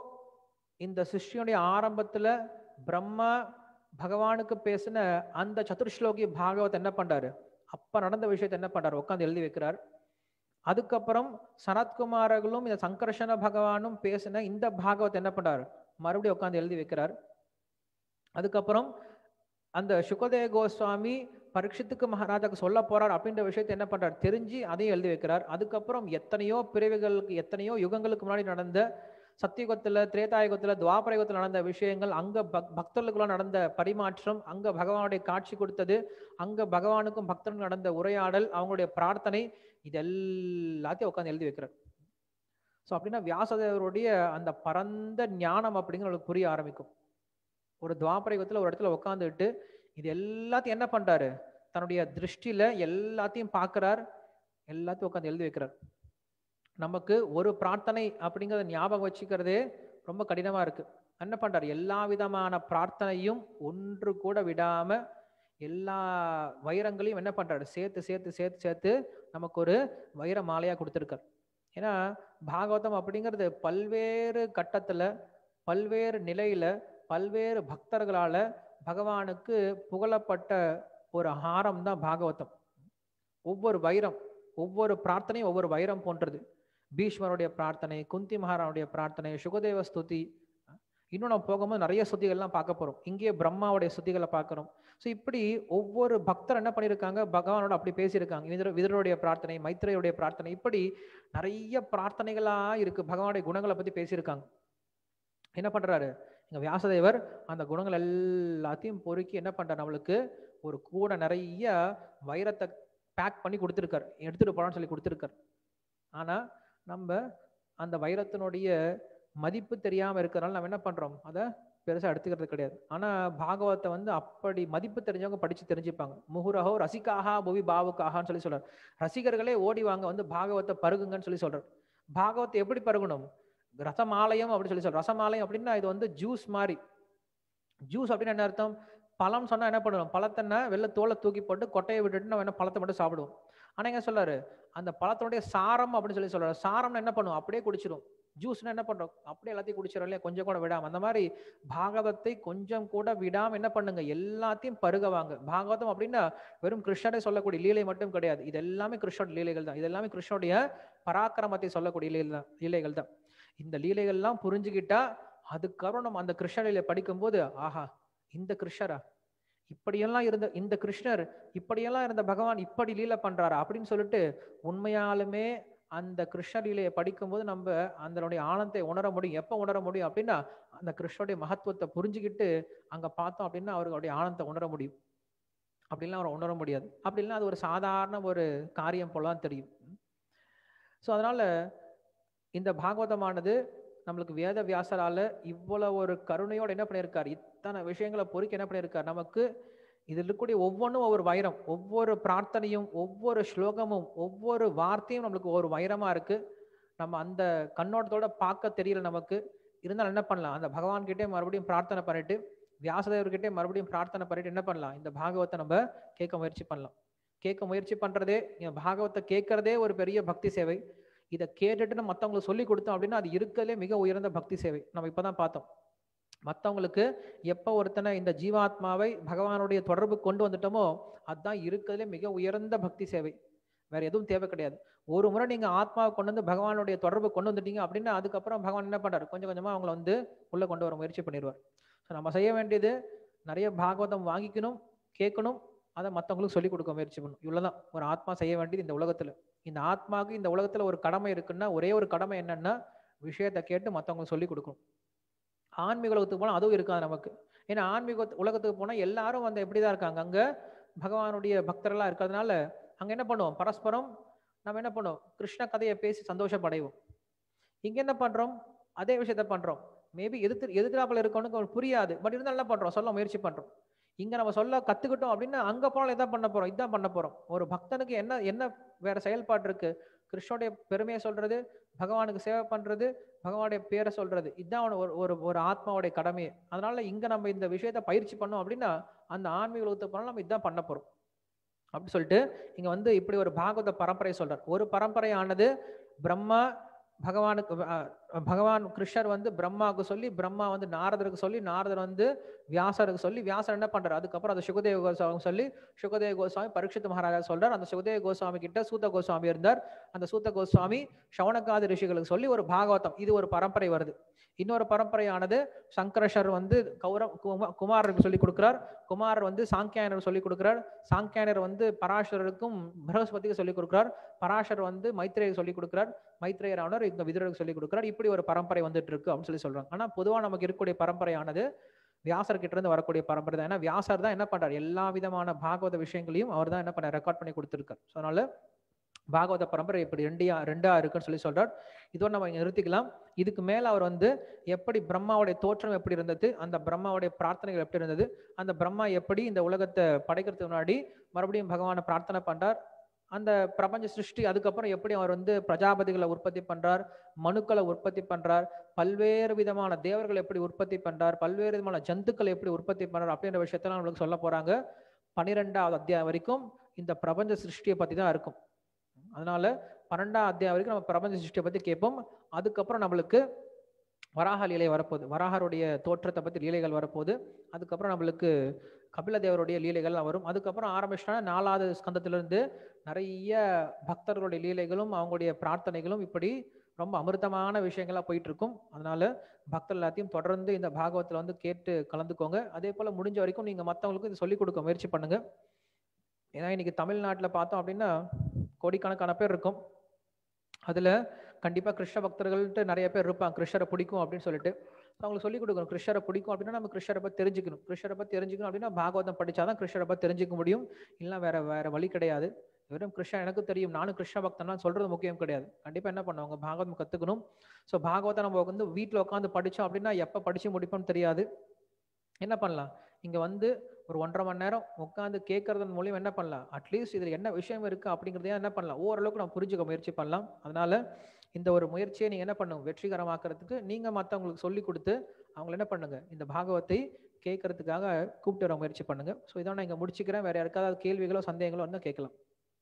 இந்த சிருஷ்டியுடைய ஆரம்பத்துல பிரம்மா பகவானுக்கு பேசின அந்த சதுர்ஸ்லோகி பாகவத் என்ன பண்றாரு அப்ப நடந்த விஷயத்தை என்ன பண்றாரு உட்கார்ந்து எழுதி வைக்கிறார் அதுக்கப்புறம் சனத்குமாரர்களும் இந்த சங்கர்ஷண பகவானும் பேசின இந்த பாகவத் என்ன பண்றாரு மறுபடியும் உட்கார்ந்து எழுதி வைக்கிறார் அதுக்கப்புறம் அந்த சுகதேவ கோஸ்வாமி பரீட்சித்துக்கு மகாராஜாக்கு சொல்ல போறார் அப்படின்ற விஷயத்தை என்ன பண்றார் தெரிஞ்சு அதையும் எழுதி வைக்கிறார் அதுக்கப்புறம் எத்தனையோ பிறவிகளுக்கு எத்தனையோ யுகங்களுக்கு முன்னாடி நடந்த சத்தியுகத்துல திரேதாயுகத்துல துவாபர யுகத்துல நடந்த விஷயங்கள் அங்க பக் பக்தர்களுக்குள்ள நடந்த பரிமாற்றம் அங்க பகவானுடைய காட்சி கொடுத்தது அங்க பகவானுக்கும் பக்தனுக்கும் நடந்த உரையாடல் அவங்களுடைய பிரார்த்தனை இது எல்லாத்தையும் உட்காந்து எழுதி வைக்கிறார் ஸோ அப்படின்னா வியாசதேவருடைய அந்த பரந்த ஞானம் அப்படிங்கிறது புரிய ஆரம்பிக்கும் ஒரு துவாபர யுகத்துல ஒரு இடத்துல உட்காந்துட்டு இது எல்லாத்தையும் என்ன பண்றாரு தன்னுடைய திருஷ்டியில எல்லாத்தையும் பார்க்கறார் எல்லாத்தையும் உட்காந்து எழுதி வைக்கிறார் நமக்கு ஒரு பிரார்த்தனை அப்படிங்கறத ஞாபகம் வச்சுக்கிறதே ரொம்ப கடினமா இருக்கு என்ன பண்றாரு எல்லா விதமான பிரார்த்தனையும் ஒன்று கூட விடாம எல்லா வைரங்களையும் என்ன பண்றாரு சேர்த்து சேர்த்து சேர்த்து சேர்த்து நமக்கு ஒரு வைர மாலையா கொடுத்துருக்கார் ஏன்னா பாகவதம் அப்படிங்கிறது பல்வேறு கட்டத்துல பல்வேறு நிலையில பல்வேறு பக்தர்களால பகவானுக்கு புகழப்பட்ட ஒரு ஹாரம் தான் பாகவதம் ஒவ்வொரு வைரம் ஒவ்வொரு பிரார்த்தனையும் ஒவ்வொரு வைரம் போன்றது பீஷ்மருடைய பிரார்த்தனை குந்தி மகாராணுடைய பிரார்த்தனை சுகதேவ ஸ்துதி இன்னும் நம்ம போகும்போது நிறைய ஸ்துதிகள்லாம் பார்க்க போறோம் இங்கேயே பிரம்மாவுடைய ஸ்துதிகளை பார்க்குறோம் ஸோ இப்படி ஒவ்வொரு பக்தர் என்ன பண்ணியிருக்காங்க பகவானோட அப்படி பேசியிருக்காங்க விதர விதருடைய பிரார்த்தனை மைத்ரேயுடைய பிரார்த்தனை இப்படி நிறைய பிரார்த்தனைகளா இருக்கு பகவானுடைய குணங்களை பத்தி பேசியிருக்காங்க என்ன பண்றாரு எங்க வியாசதேவர் அந்த குணங்கள் எல்லாத்தையும் பொறுக்கி என்ன பண்றாரு நம்மளுக்கு ஒரு கூட நிறைய வைரத்தை பேக் பண்ணி கொடுத்துருக்காரு எடுத்துட்டு போறான்னு சொல்லி கொடுத்துருக்காரு ஆனா நம்ம அந்த வைரத்தினுடைய மதிப்பு தெரியாம இருக்கிறதுனால நம்ம என்ன பண்றோம் அதை பெருசா எடுத்துக்கிறது கிடையாது ஆனா பாகவத்தை வந்து அப்படி மதிப்பு தெரிஞ்சவங்க படிச்சு தெரிஞ்சுப்பாங்க முகுரஹோ ரசிகாஹா புவி பாவுக்காகான்னு சொல்லி சொல்றாரு ரசிகர்களே ஓடி வாங்க வந்து பாகவத்தை பருகுங்கன்னு சொல்லி சொல்றாரு பாகவத்தை எப்படி பருகணும் ரசமாலயம் அப்படின்னு சொல்லி சொல்றோம் ரசமாலயம் அப்படின்னா இது வந்து ஜூஸ் மாதிரி ஜூஸ் அப்படின்னு என்ன அர்த்தம் பழம் சொன்னா என்ன பண்ணுவோம் பழத்தன்னா வெளில தோலை தூக்கி போட்டு கொட்டையை விட்டுட்டு நம்ம என்ன பழத்தை மட்டும் சாப்பிடுவோம் ஆனா எங்க சொல்றாரு அந்த பழத்தினுடைய சாரம் அப்படின்னு சொல்லி சொல்றாரு சாரம்னா என்ன பண்ணுவோம் அப்படியே குடிச்சிரும் ஜூஸ்னா என்ன பண்றோம் அப்படியே எல்லாத்தையும் குடிச்சிடும் இல்லையா கொஞ்சம் கூட விடாம அந்த மாதிரி பாகவத்தை கொஞ்சம் கூட விடாம என்ன பண்ணுங்க எல்லாத்தையும் பருகவாங்க பாகவதம் அப்படின்னா வெறும் கிருஷ்ணரை சொல்லக்கூடிய லீலை மட்டும் கிடையாது இது எல்லாமே கிருஷ்ணோட லீலைகள் தான் இது எல்லாமே கிருஷ்ணனுடைய பராக்கிரமத்தை சொல்லக்கூடிய லீலைகள் தான் லீலைகள் தான் இந்த லீலைகள்லாம் புரிஞ்சுக்கிட்டா அதுக்கப்புறம் நம்ம அந்த கிருஷ்ண லீலை படிக்கும்போது ஆஹா இந்த கிருஷ்ணரா இப்படியெல்லாம் இருந்த இந்த கிருஷ்ணர் இப்படியெல்லாம் இருந்த பகவான் இப்படி லீலை பண்றாரா அப்படின்னு சொல்லிட்டு உண்மையாலுமே அந்த கிருஷ்ண லீலையை படிக்கும்போது நம்ம அதனுடைய ஆனந்தத்தை உணர முடியும் எப்போ உணர முடியும் அப்படின்னா அந்த கிருஷ்ணனுடைய மகத்துவத்தை புரிஞ்சுக்கிட்டு அங்க பார்த்தோம் அப்படின்னா அவர்களுடைய ஆனந்தத்தை உணர முடியும் அப்படிலாம் அவரை உணர முடியாது அப்படிலாம் அது ஒரு சாதாரண ஒரு காரியம் போல தான் தெரியும் ஸோ அதனால இந்த பாகவதமானது நம்மளுக்கு வேத வியாசரால இவ்வளவு ஒரு கருணையோட என்ன பண்ணியிருக்கார் இத்தனை விஷயங்களை பொறுக்கி என்ன பண்ணியிருக்கார் நமக்கு இதில் இருக்கக்கூடிய ஒவ்வொன்றும் ஒவ்வொரு வைரம் ஒவ்வொரு பிரார்த்தனையும் ஒவ்வொரு ஸ்லோகமும் ஒவ்வொரு வார்த்தையும் நம்மளுக்கு ஒரு வைரமா இருக்கு நம்ம அந்த கண்ணோட்டத்தோட பார்க்க தெரியல நமக்கு இருந்தாலும் என்ன பண்ணலாம் அந்த பகவான் கிட்டே மறுபடியும் பிரார்த்தனை பண்ணிட்டு வியாசதேவர்கிட்டே மறுபடியும் பிரார்த்தனை பண்ணிட்டு என்ன பண்ணலாம் இந்த பாகவத்தை நம்ம கேட்க முயற்சி பண்ணலாம் கேட்க முயற்சி பண்றதே இந்த பாகவத்தை கேட்கறதே ஒரு பெரிய பக்தி சேவை இதை கேட்டுட்டு நம்ம மற்றவங்களுக்கு சொல்லி கொடுத்தோம் அப்படின்னா அது இருக்கிறதுலே மிக உயர்ந்த பக்தி சேவை நம்ம இப்பதான் பார்த்தோம் மற்றவங்களுக்கு எப்போ ஒருத்தனை இந்த ஜீவாத்மாவை பகவானுடைய தொடர்பு கொண்டு வந்துட்டோமோ அதுதான் இருக்கிறதுலே மிக உயர்ந்த பக்தி சேவை வேற எதுவும் தேவை கிடையாது ஒரு முறை நீங்க ஆத்மாவை கொண்டு வந்து பகவானுடைய தொடர்பு கொண்டு வந்துட்டீங்க அப்படின்னா அதுக்கப்புறம் பகவான் என்ன பண்றாரு கொஞ்சம் கொஞ்சமா அவங்கள வந்து உள்ள கொண்டு வர முயற்சி பண்ணிடுவார் ஸோ நம்ம செய்ய வேண்டியது நிறைய பாகவதம் வாங்கிக்கணும் கேட்கணும் அதை மற்றவங்களுக்கு சொல்லிக் கொடுக்க முயற்சி பண்ணணும் இவ்வளவுதான் ஒரு ஆத்மா செய்ய வேண்டியது இந்த உலகத்துல இந்த ஆத்மாவுக்கு இந்த உலகத்துல ஒரு கடமை இருக்குன்னா ஒரே ஒரு கடமை என்னன்னா விஷயத்தை கேட்டு மற்றவங்களுக்கு சொல்லிக் கொடுக்கணும் ஆன்மீக உலகத்துக்கு போனால் அதுவும் இருக்காது நமக்கு ஏன்னா ஆன்மீக உலகத்துக்கு போனால் எல்லாரும் வந்து எப்படி தான் இருக்காங்க அங்கே பகவானுடைய பக்தர்களாக இருக்கிறதுனால அங்கே என்ன பண்ணுவோம் பரஸ்பரம் நம்ம என்ன பண்ணுவோம் கிருஷ்ண கதையை பேசி சந்தோஷப்படைவோம் இங்கே என்ன பண்ணுறோம் அதே விஷயத்த பண்ணுறோம் மேபி எதிர்த்து எதிர்த்தாப்பில் இருக்கவனுக்கு புரியாது பட் இருந்தாலும் என்ன பண்ணுறோம் சொல்ல முயற்சி பண்ணுறோம் இங்கே நம்ம சொல்ல கற்றுக்கிட்டோம் அப்படின்னா அங்கே போனாலும் இதான் பண்ண போகிறோம் இதான் பண்ண போகிறோம் ஒரு பக்தனுக்கு என்ன என்ன வேற செயல்பாடு இருக்கு கிருஷ்ணனுடைய பெருமையை சொல்றது பகவானுக்கு சேவை பண்றது பகவானுடைய பேரை சொல்றது இதுதான் அவன ஒரு ஒரு ஒரு ஆத்மாவுடைய கடமையே அதனால இங்க நம்ம இந்த விஷயத்த பயிற்சி பண்ணோம் அப்படின்னா அந்த ஆன்மீக உலகத்துக்கு போனாலும் நம்ம இதான் பண்ண போறோம் அப்படி சொல்லிட்டு இங்க வந்து இப்படி ஒரு பாகவத பரம்பரை சொல்றார் ஒரு பரம்பரையானது பிரம்மா பகவானுக்கு அஹ், பகவான் கிருஷ்ணர் வந்து பிரம்மாவுக்கு சொல்லி பிரம்மா வந்து நாரதருக்கு சொல்லி நாரதர் வந்து வியாசருக்கு சொல்லி வியாசர் என்ன பண்றாரு அதுக்கப்புறம் அந்த சுகதேவ கோஸ்வாமி சொல்லி சுகதேவ கோஸ்வாமி பரீட்சித் மகாராஜா சொல்றார் அந்த சுகதேவ கோஸ்வாமி கிட்ட சூத்த கோஸ்வாமி இருந்தார் அந்த சூத்த கோஸ்வாமி சவணகாதி ரிஷிகளுக்கு சொல்லி ஒரு பாகவதம் இது ஒரு பரம்பரை வருது இன்னொரு பரம்பரையானது சங்கரஷர் வந்து கௌரவ குமா- குமாரருக்கு சொல்லி கொடுக்கிறார் குமாரர் வந்து சாங்கியாயனர் சொல்லி கொடுக்கிறார் சாங்கியாயனர் வந்து பராசரருக்கும் பிரகஸ்பதிக்கு சொல்லி கொடுக்கிறார் பராசர் வந்து மைத்ரேயருக்கு சொல்லி கொடுக்கிறார் மைத்ரேயரானவர் இந்த விதுரருக்கு சொல்லி கொடுக்கிறார் இப்படி ஒரு பரம்பரை வந்துட்டு இருக்கு அப்படின்னு சொல்லி சொல்றாங்க ஆனா பொதுவா நமக்கு இருக்கக்கூடிய பரம்பரையானது வியாசர் கிட்ட இருந்து வரக்கூடிய பரம்பரை தான் ஏன்னா வியாசர் தான் என்ன பண்றாரு எல்லா விதமான பாகவத விஷயங்களையும் அவர் தான் என்ன பண்ண ரெக்கார்ட் பண்ணி கொடுத்துருக்கார் ஸோ அதனால பாகவத பரம்பரை இப்படி ரெண்டியா ரெண்டா இருக்குன்னு சொல்லி சொல்றார் இதோட நம்ம இங்க நிறுத்திக்கலாம் இதுக்கு மேல அவர் வந்து எப்படி பிரம்மாவுடைய தோற்றம் எப்படி இருந்தது அந்த பிரம்மாவுடைய பிரார்த்தனைகள் எப்படி இருந்தது அந்த பிரம்மா எப்படி இந்த உலகத்தை படைக்கிறதுக்கு முன்னாடி மறுபடியும் பகவானை பிரார்த்தனை பண்றார் அந்த பிரபஞ்ச சிருஷ்டி அதுக்கப்புறம் எப்படி அவர் வந்து பிரஜாபதிகளை உற்பத்தி பண்றார் மனுக்களை உற்பத்தி பண்றார் பல்வேறு விதமான தேவர்கள் எப்படி உற்பத்தி பண்றார் பல்வேறு விதமான ஜந்துக்களை எப்படி உற்பத்தி பண்றார் அப்படின்ற விஷயத்தெல்லாம் நம்மளுக்கு சொல்ல போறாங்க பன்னிரெண்டாவது அத்தியாயம் வரைக்கும் இந்த பிரபஞ்ச சிருஷ்டியை பத்தி தான் இருக்கும் அதனால பன்னெண்டாம் அத்தியாயம் வரைக்கும் நம்ம பிரபஞ்ச சிருஷ்டியை பத்தி கேட்போம் அதுக்கப்புறம் நம்மளுக்கு வராக லீலை வரப்போகுது வராகருடைய தோற்றத்தை பத்தி லீலைகள் வரப்போகுது அதுக்கப்புறம் நம்மளுக்கு கபில தேவருடைய லீலைகள்லாம் வரும் அதுக்கப்புறம் ஆரம்பிச்சிட்டா நாலாவது ஸ்கந்தத்திலிருந்து நிறைய பக்தர்களுடைய லீலைகளும் அவங்களுடைய பிரார்த்தனைகளும் இப்படி ரொம்ப அமிர்தமான விஷயங்களா போயிட்டு இருக்கும் அதனால பக்தர் எல்லாத்தையும் தொடர்ந்து இந்த பாகவத்துல வந்து கேட்டு கலந்துக்கோங்க அதே போல முடிஞ்ச வரைக்கும் நீங்க மற்றவங்களுக்கும் இது சொல்லிக் கொடுக்க முயற்சி பண்ணுங்க ஏன்னா இன்னைக்கு தமிழ்நாட்டுல பார்த்தோம் அப்படின்னா கோடிக்கணக்கான பேர் இருக்கும் அதுல கண்டிப்பா கிருஷ்ண பக்தர்கள்ட்ட நிறைய பேர் இருப்பாங்க கிருஷ்ணரை பிடிக்கும் அப்படின்னு சொல்லிட்டு அவங்களுக்கு சொல்லிக் கொடுக்கணும் கிருஷ்ணரை பிடிக்கும் அப்படின்னா நம்ம கிருஷ்ணரை பத்தி தெரிஞ்சுக்கணும் கிருஷ்ணரை பத்தி தெரிஞ்சுக்கணும் அப்படின்னா பாகவதம் படிச்சாதான் கிருஷ்ணரை பத்தி தெரிஞ்சுக்க முடியும் இல்லைன்னா வேற வேற வழி கிடையாது வெறும் கிருஷ்ணன் எனக்கு தெரியும் நானும் கிருஷ்ண பக்தன்லாம் சொல்றது முக்கியம் கிடையாது கண்டிப்பா என்ன பண்ணுவாங்க பாகவதம் கத்துக்கணும் ஸோ பாகவதம் நம்ம வந்து வீட்டில் உட்காந்து படிச்சோம் அப்படின்னா எப்போ படிச்சு முடிப்போம்னு தெரியாது என்ன பண்ணலாம் இங்க வந்து ஒரு ஒன்றரை மணி நேரம் உட்காந்து கேட்கறதன் மூலியம் என்ன பண்ணலாம் அட்லீஸ்ட் இதுல என்ன விஷயம் இருக்கு அப்படிங்கிறதையும் என்ன பண்ணலாம் ஓரளவுக்கு நம்ம புரிஞ்சுக்க முயற்சி பண்ணலாம் அதனால இந்த ஒரு முயற்சியை நீங்க என்ன பண்ணுங்க வெற்றிகரமாக்குறதுக்கு நீங்க மற்றவங்களுக்கு சொல்லி கொடுத்து அவங்களை என்ன பண்ணுங்க இந்த பாகவத்தை கேட்கறதுக்காக கூப்பிட்டு வர முயற்சி பண்ணுங்க ஸோ இதான் நான் இங்கே முடிச்சுக்கிறேன் வேற யாருக்காவது கேள்விகளோ சந்தேகங்களோ இருந்தால் கேட்கலாம்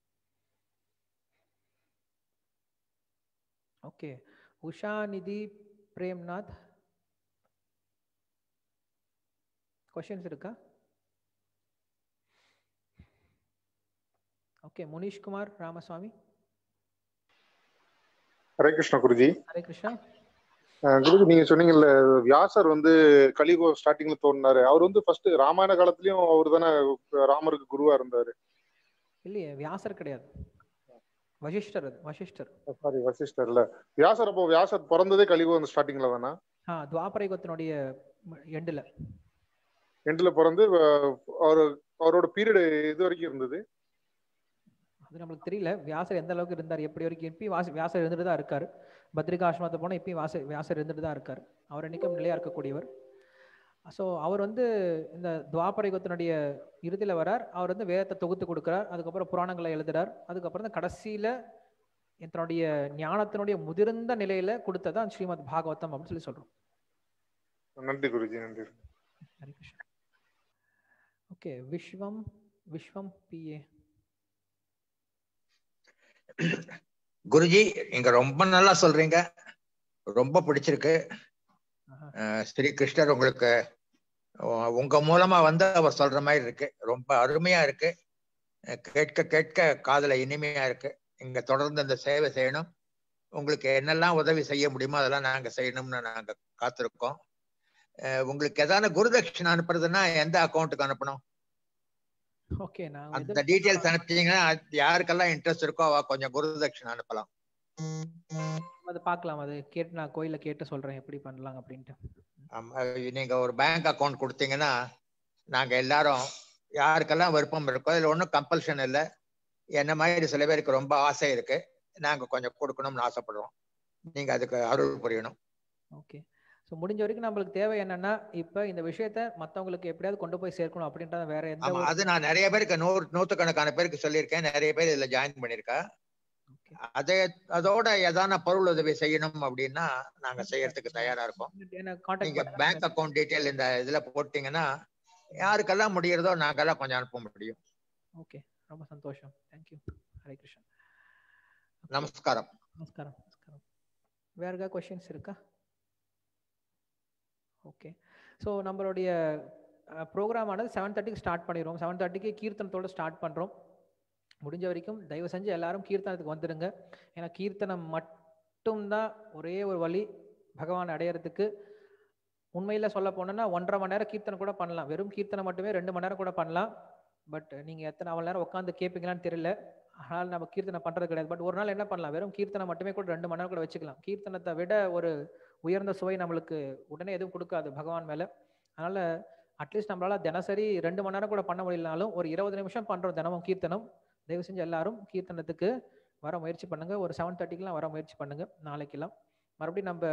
ஓகே உஷா நிதி பிரேம்நாத் கொஷின்ஸ் இருக்கா ஓகே முனீஷ்குமார் ராமசுவாமி ஹரே கிருஷ்ணா குருஜி ஹரே கிருஷ்ணா அஹ் குருஜி நீங்க சொன்னீங்கல்ல வியாசர் வந்து கலிகோ ஸ்டார்டிங்ல தோணினாரு அவர் வந்து ஃபர்ஸ்ட் ராமாயண காலத்துலயும் அவர் தானே ராமருக்கு குருவா இருந்தாரு இல்லையே வியாசர் கிடையாது வசிஷ்டர் அது வசிஷ்டர் சாரி வசிஷ்டர்ல வியாசர் அப்போ வியாசர் பிறந்ததே கலிகோ அந்த ஸ்டார்டிங்ல தானே ஆ துவாபரைகத்தினுடைய எண்டில் எண்டுல பிறந்து அஹ், அவரு அவரோட பீரியட் இது வரைக்கும் இருந்தது அது நம்மளுக்கு தெரியல வியாசர் எந்த அளவுக்கு இருந்தார் எப்படி வரைக்கும் இப்பயும் வாசி வியாசர் இருந்துட்டு தான் இருக்கார் பத்ரிகா ஆசிரமத்தை போனால் இப்பயும் வாச வியாசர் இருந்துட்டு தான் இருக்கார் அவர் என்னைக்கும் நிலையாக இருக்கக்கூடியவர் ஸோ அவர் வந்து இந்த துவாபரைகத்தினுடைய இறுதியில் வரார் அவர் வந்து வேதத்தை தொகுத்து கொடுக்குறார் அதுக்கப்புறம் புராணங்களை எழுதுறார் அதுக்கப்புறம் தான் கடைசியில் தன்னுடைய ஞானத்தினுடைய முதிர்ந்த நிலையில கொடுத்ததான் ஸ்ரீமத் பாகவதம் அப்படின்னு சொல்லி சொல்றோம் நன்றி குருஜி நன்றி ஹரே கிருஷ்ணா ஓகே விஸ்வம் விஸ்வம் பிஏ குருஜி நீங்க ரொம்ப நல்லா சொல்றீங்க ரொம்ப பிடிச்சிருக்கு அஹ் ஸ்ரீ கிருஷ்ணர் உங்களுக்கு உ- உங்க மூலமா வந்து அவர் சொல்ற மாதிரி இருக்கு ரொம்ப அருமையா இருக்கு அஹ் கேட்க கேட்க காதுல இனிமையா இருக்கு இங்க தொடர்ந்து அந்த சேவை செய்யணும் உங்களுக்கு என்னெல்லாம் உதவி செய்ய முடியுமோ அதெல்லாம் நாங்க செய்யணும்னு நாங்க காத்திருக்கோம் அஹ் உங்களுக்கு ஏதாவது குருதட்சிணை அனுப்புறதுன்னா எந்த அக்கௌண்ட்டுக்கு அனுப்பணும் ஓகே நான் அந்த எதிர்- டீட்டெயில்ஸ் அனுப்பிச்சீங்கன்னா அது யாருக்கெல்லாம் இன்ட்ரெஸ்ட் இருக்கோ அவ கொஞ்சம் குருதட்சிணை அனுப்பலாம் அது பார்க்கலாம் அது கேட்டு நான் கோயில கேட்டு சொல்றேன் எப்படி பண்ணலாம் அப்படின்ட்டு ஆமா, நீங்க ஒரு பேங்க் அக்கவுண்ட் கொடுத்தீங்கன்னா நாங்க எல்லாரும் யாருக்கெல்லாம் விருப்பம் இருக்கோ இதுல ஒன்றும் கம்பல்ஷன் இல்லை என்ன மாதிரி சில பேருக்கு ரொம்ப ஆசை இருக்கு நாங்க கொஞ்சம் கொடுக்கணும்னு ஆசைப்படுறோம் நீங்க அதுக்கு அருள் புரியணும் ஓகே ஸோ முடிஞ்ச வரைக்கும் நம்மளுக்கு தேவை என்னன்னா இப்போ இந்த விஷயத்த மற்றவங்களுக்கு எப்படியாவது கொண்டு போய் சேர்க்கணும் அப்படின்றத வேற எந்த ஆமா ஒரு அது நான் நிறைய பேருக்கு நூறு நூத்துக்கணக்கான பேருக்கு சொல்லியிருக்கேன் நிறைய பேர் இதுல ஜாயின் பண்ணிருக்கா Okay. அதே அதோட ஏதான பொருள் உதவி செய்யணும் அப்படின்னா நாங்க செய்யறதுக்கு தயாரா இருக்கோம் என்ன காண்டாக்ட் நீங்க பேங்க் அக்கவுண்ட் டீட்டெயில் இந்த இதுல போட்டீங்கன்னா யாருக்கெல்லாம் முடியறதோ நாங்கெல்லாம் கொஞ்சம் அனுப்ப முடியும் ஓகே ரொம்ப சந்தோஷம் தேங்க்யூ ஹரே கிருஷ்ணா நமஸ்காரம் நமஸ்காரம் நமஸ்காரம் வேற ஏதாவது கொஷின்ஸ் இருக்கா ஓகே ஸோ நம்மளுடைய ப்ரோக்ராம் ஆனது செவன் தேர்ட்டிக்கு ஸ்டார்ட் பண்ணிடுவோம் செவன் தேர்ட்டிக்கு கீர்த்தனத்தோட ஸ்டார்ட் பண்ணுறோம் முடிஞ்ச வரைக்கும் தயவு செஞ்சு எல்லாரும் கீர்த்தனத்துக்கு வந்துடுங்க ஏன்னா கீர்த்தனம் மட்டும்தான் ஒரே ஒரு வழி பகவான் அடையிறதுக்கு உண்மையில் சொல்ல போனோம்னா ஒன்றரை மணி நேரம் கீர்த்தனை கூட பண்ணலாம் வெறும் கீர்த்தனை மட்டுமே ரெண்டு மணி நேரம் கூட பண்ணலாம் பட் நீங்கள் எத்தனை அவ்வளோ நேரம் உட்காந்து கேட்பீங்களான்னு தெரியல ஆனால் நம்ம கீர்த்தனை பண்ணுறது கிடையாது பட் ஒரு நாள் என்ன பண்ணலாம் வெறும் கீர்த்தனை மட்டுமே கூட ரெண்டு மணி நேரம் கூட வச்சுக்கலாம் கீர்த்தனத்தை விட ஒரு உயர்ந்த சுவை நம்மளுக்கு உடனே எதுவும் கொடுக்காது பகவான் மேலே அதனால் அட்லீஸ்ட் நம்மளால தினசரி ரெண்டு மணி நேரம் கூட பண்ண முடியலனாலும் ஒரு இருபது நிமிஷம் பண்ணுறோம் தினமும் கீர்த்தனம் தயவு செஞ்சு எல்லாரும் கீர்த்தனத்துக்கு வர முயற்சி பண்ணுங்க ஒரு செவன் தேர்ட்டிக்கெலாம் வர முயற்சி பண்ணுங்க நாளைக்கெல்லாம் மறுபடியும் நம்ம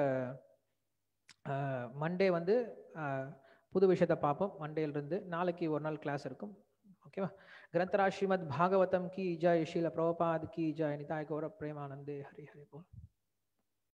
மண்டே வந்து அஹ், புது விஷயத்தை பார்ப்போம் மண்டேலேருந்து நாளைக்கு ஒரு நாள் கிளாஸ் இருக்கும் ஓகேவா கிரந்தரா ஸ்ரீமத் பாகவதம் கி ஜெய் ஷீல பிரபுபாத் கி ஜெய் நிதாய் கௌரவ பிரேமானந்தே ஹரி ஹரி போல்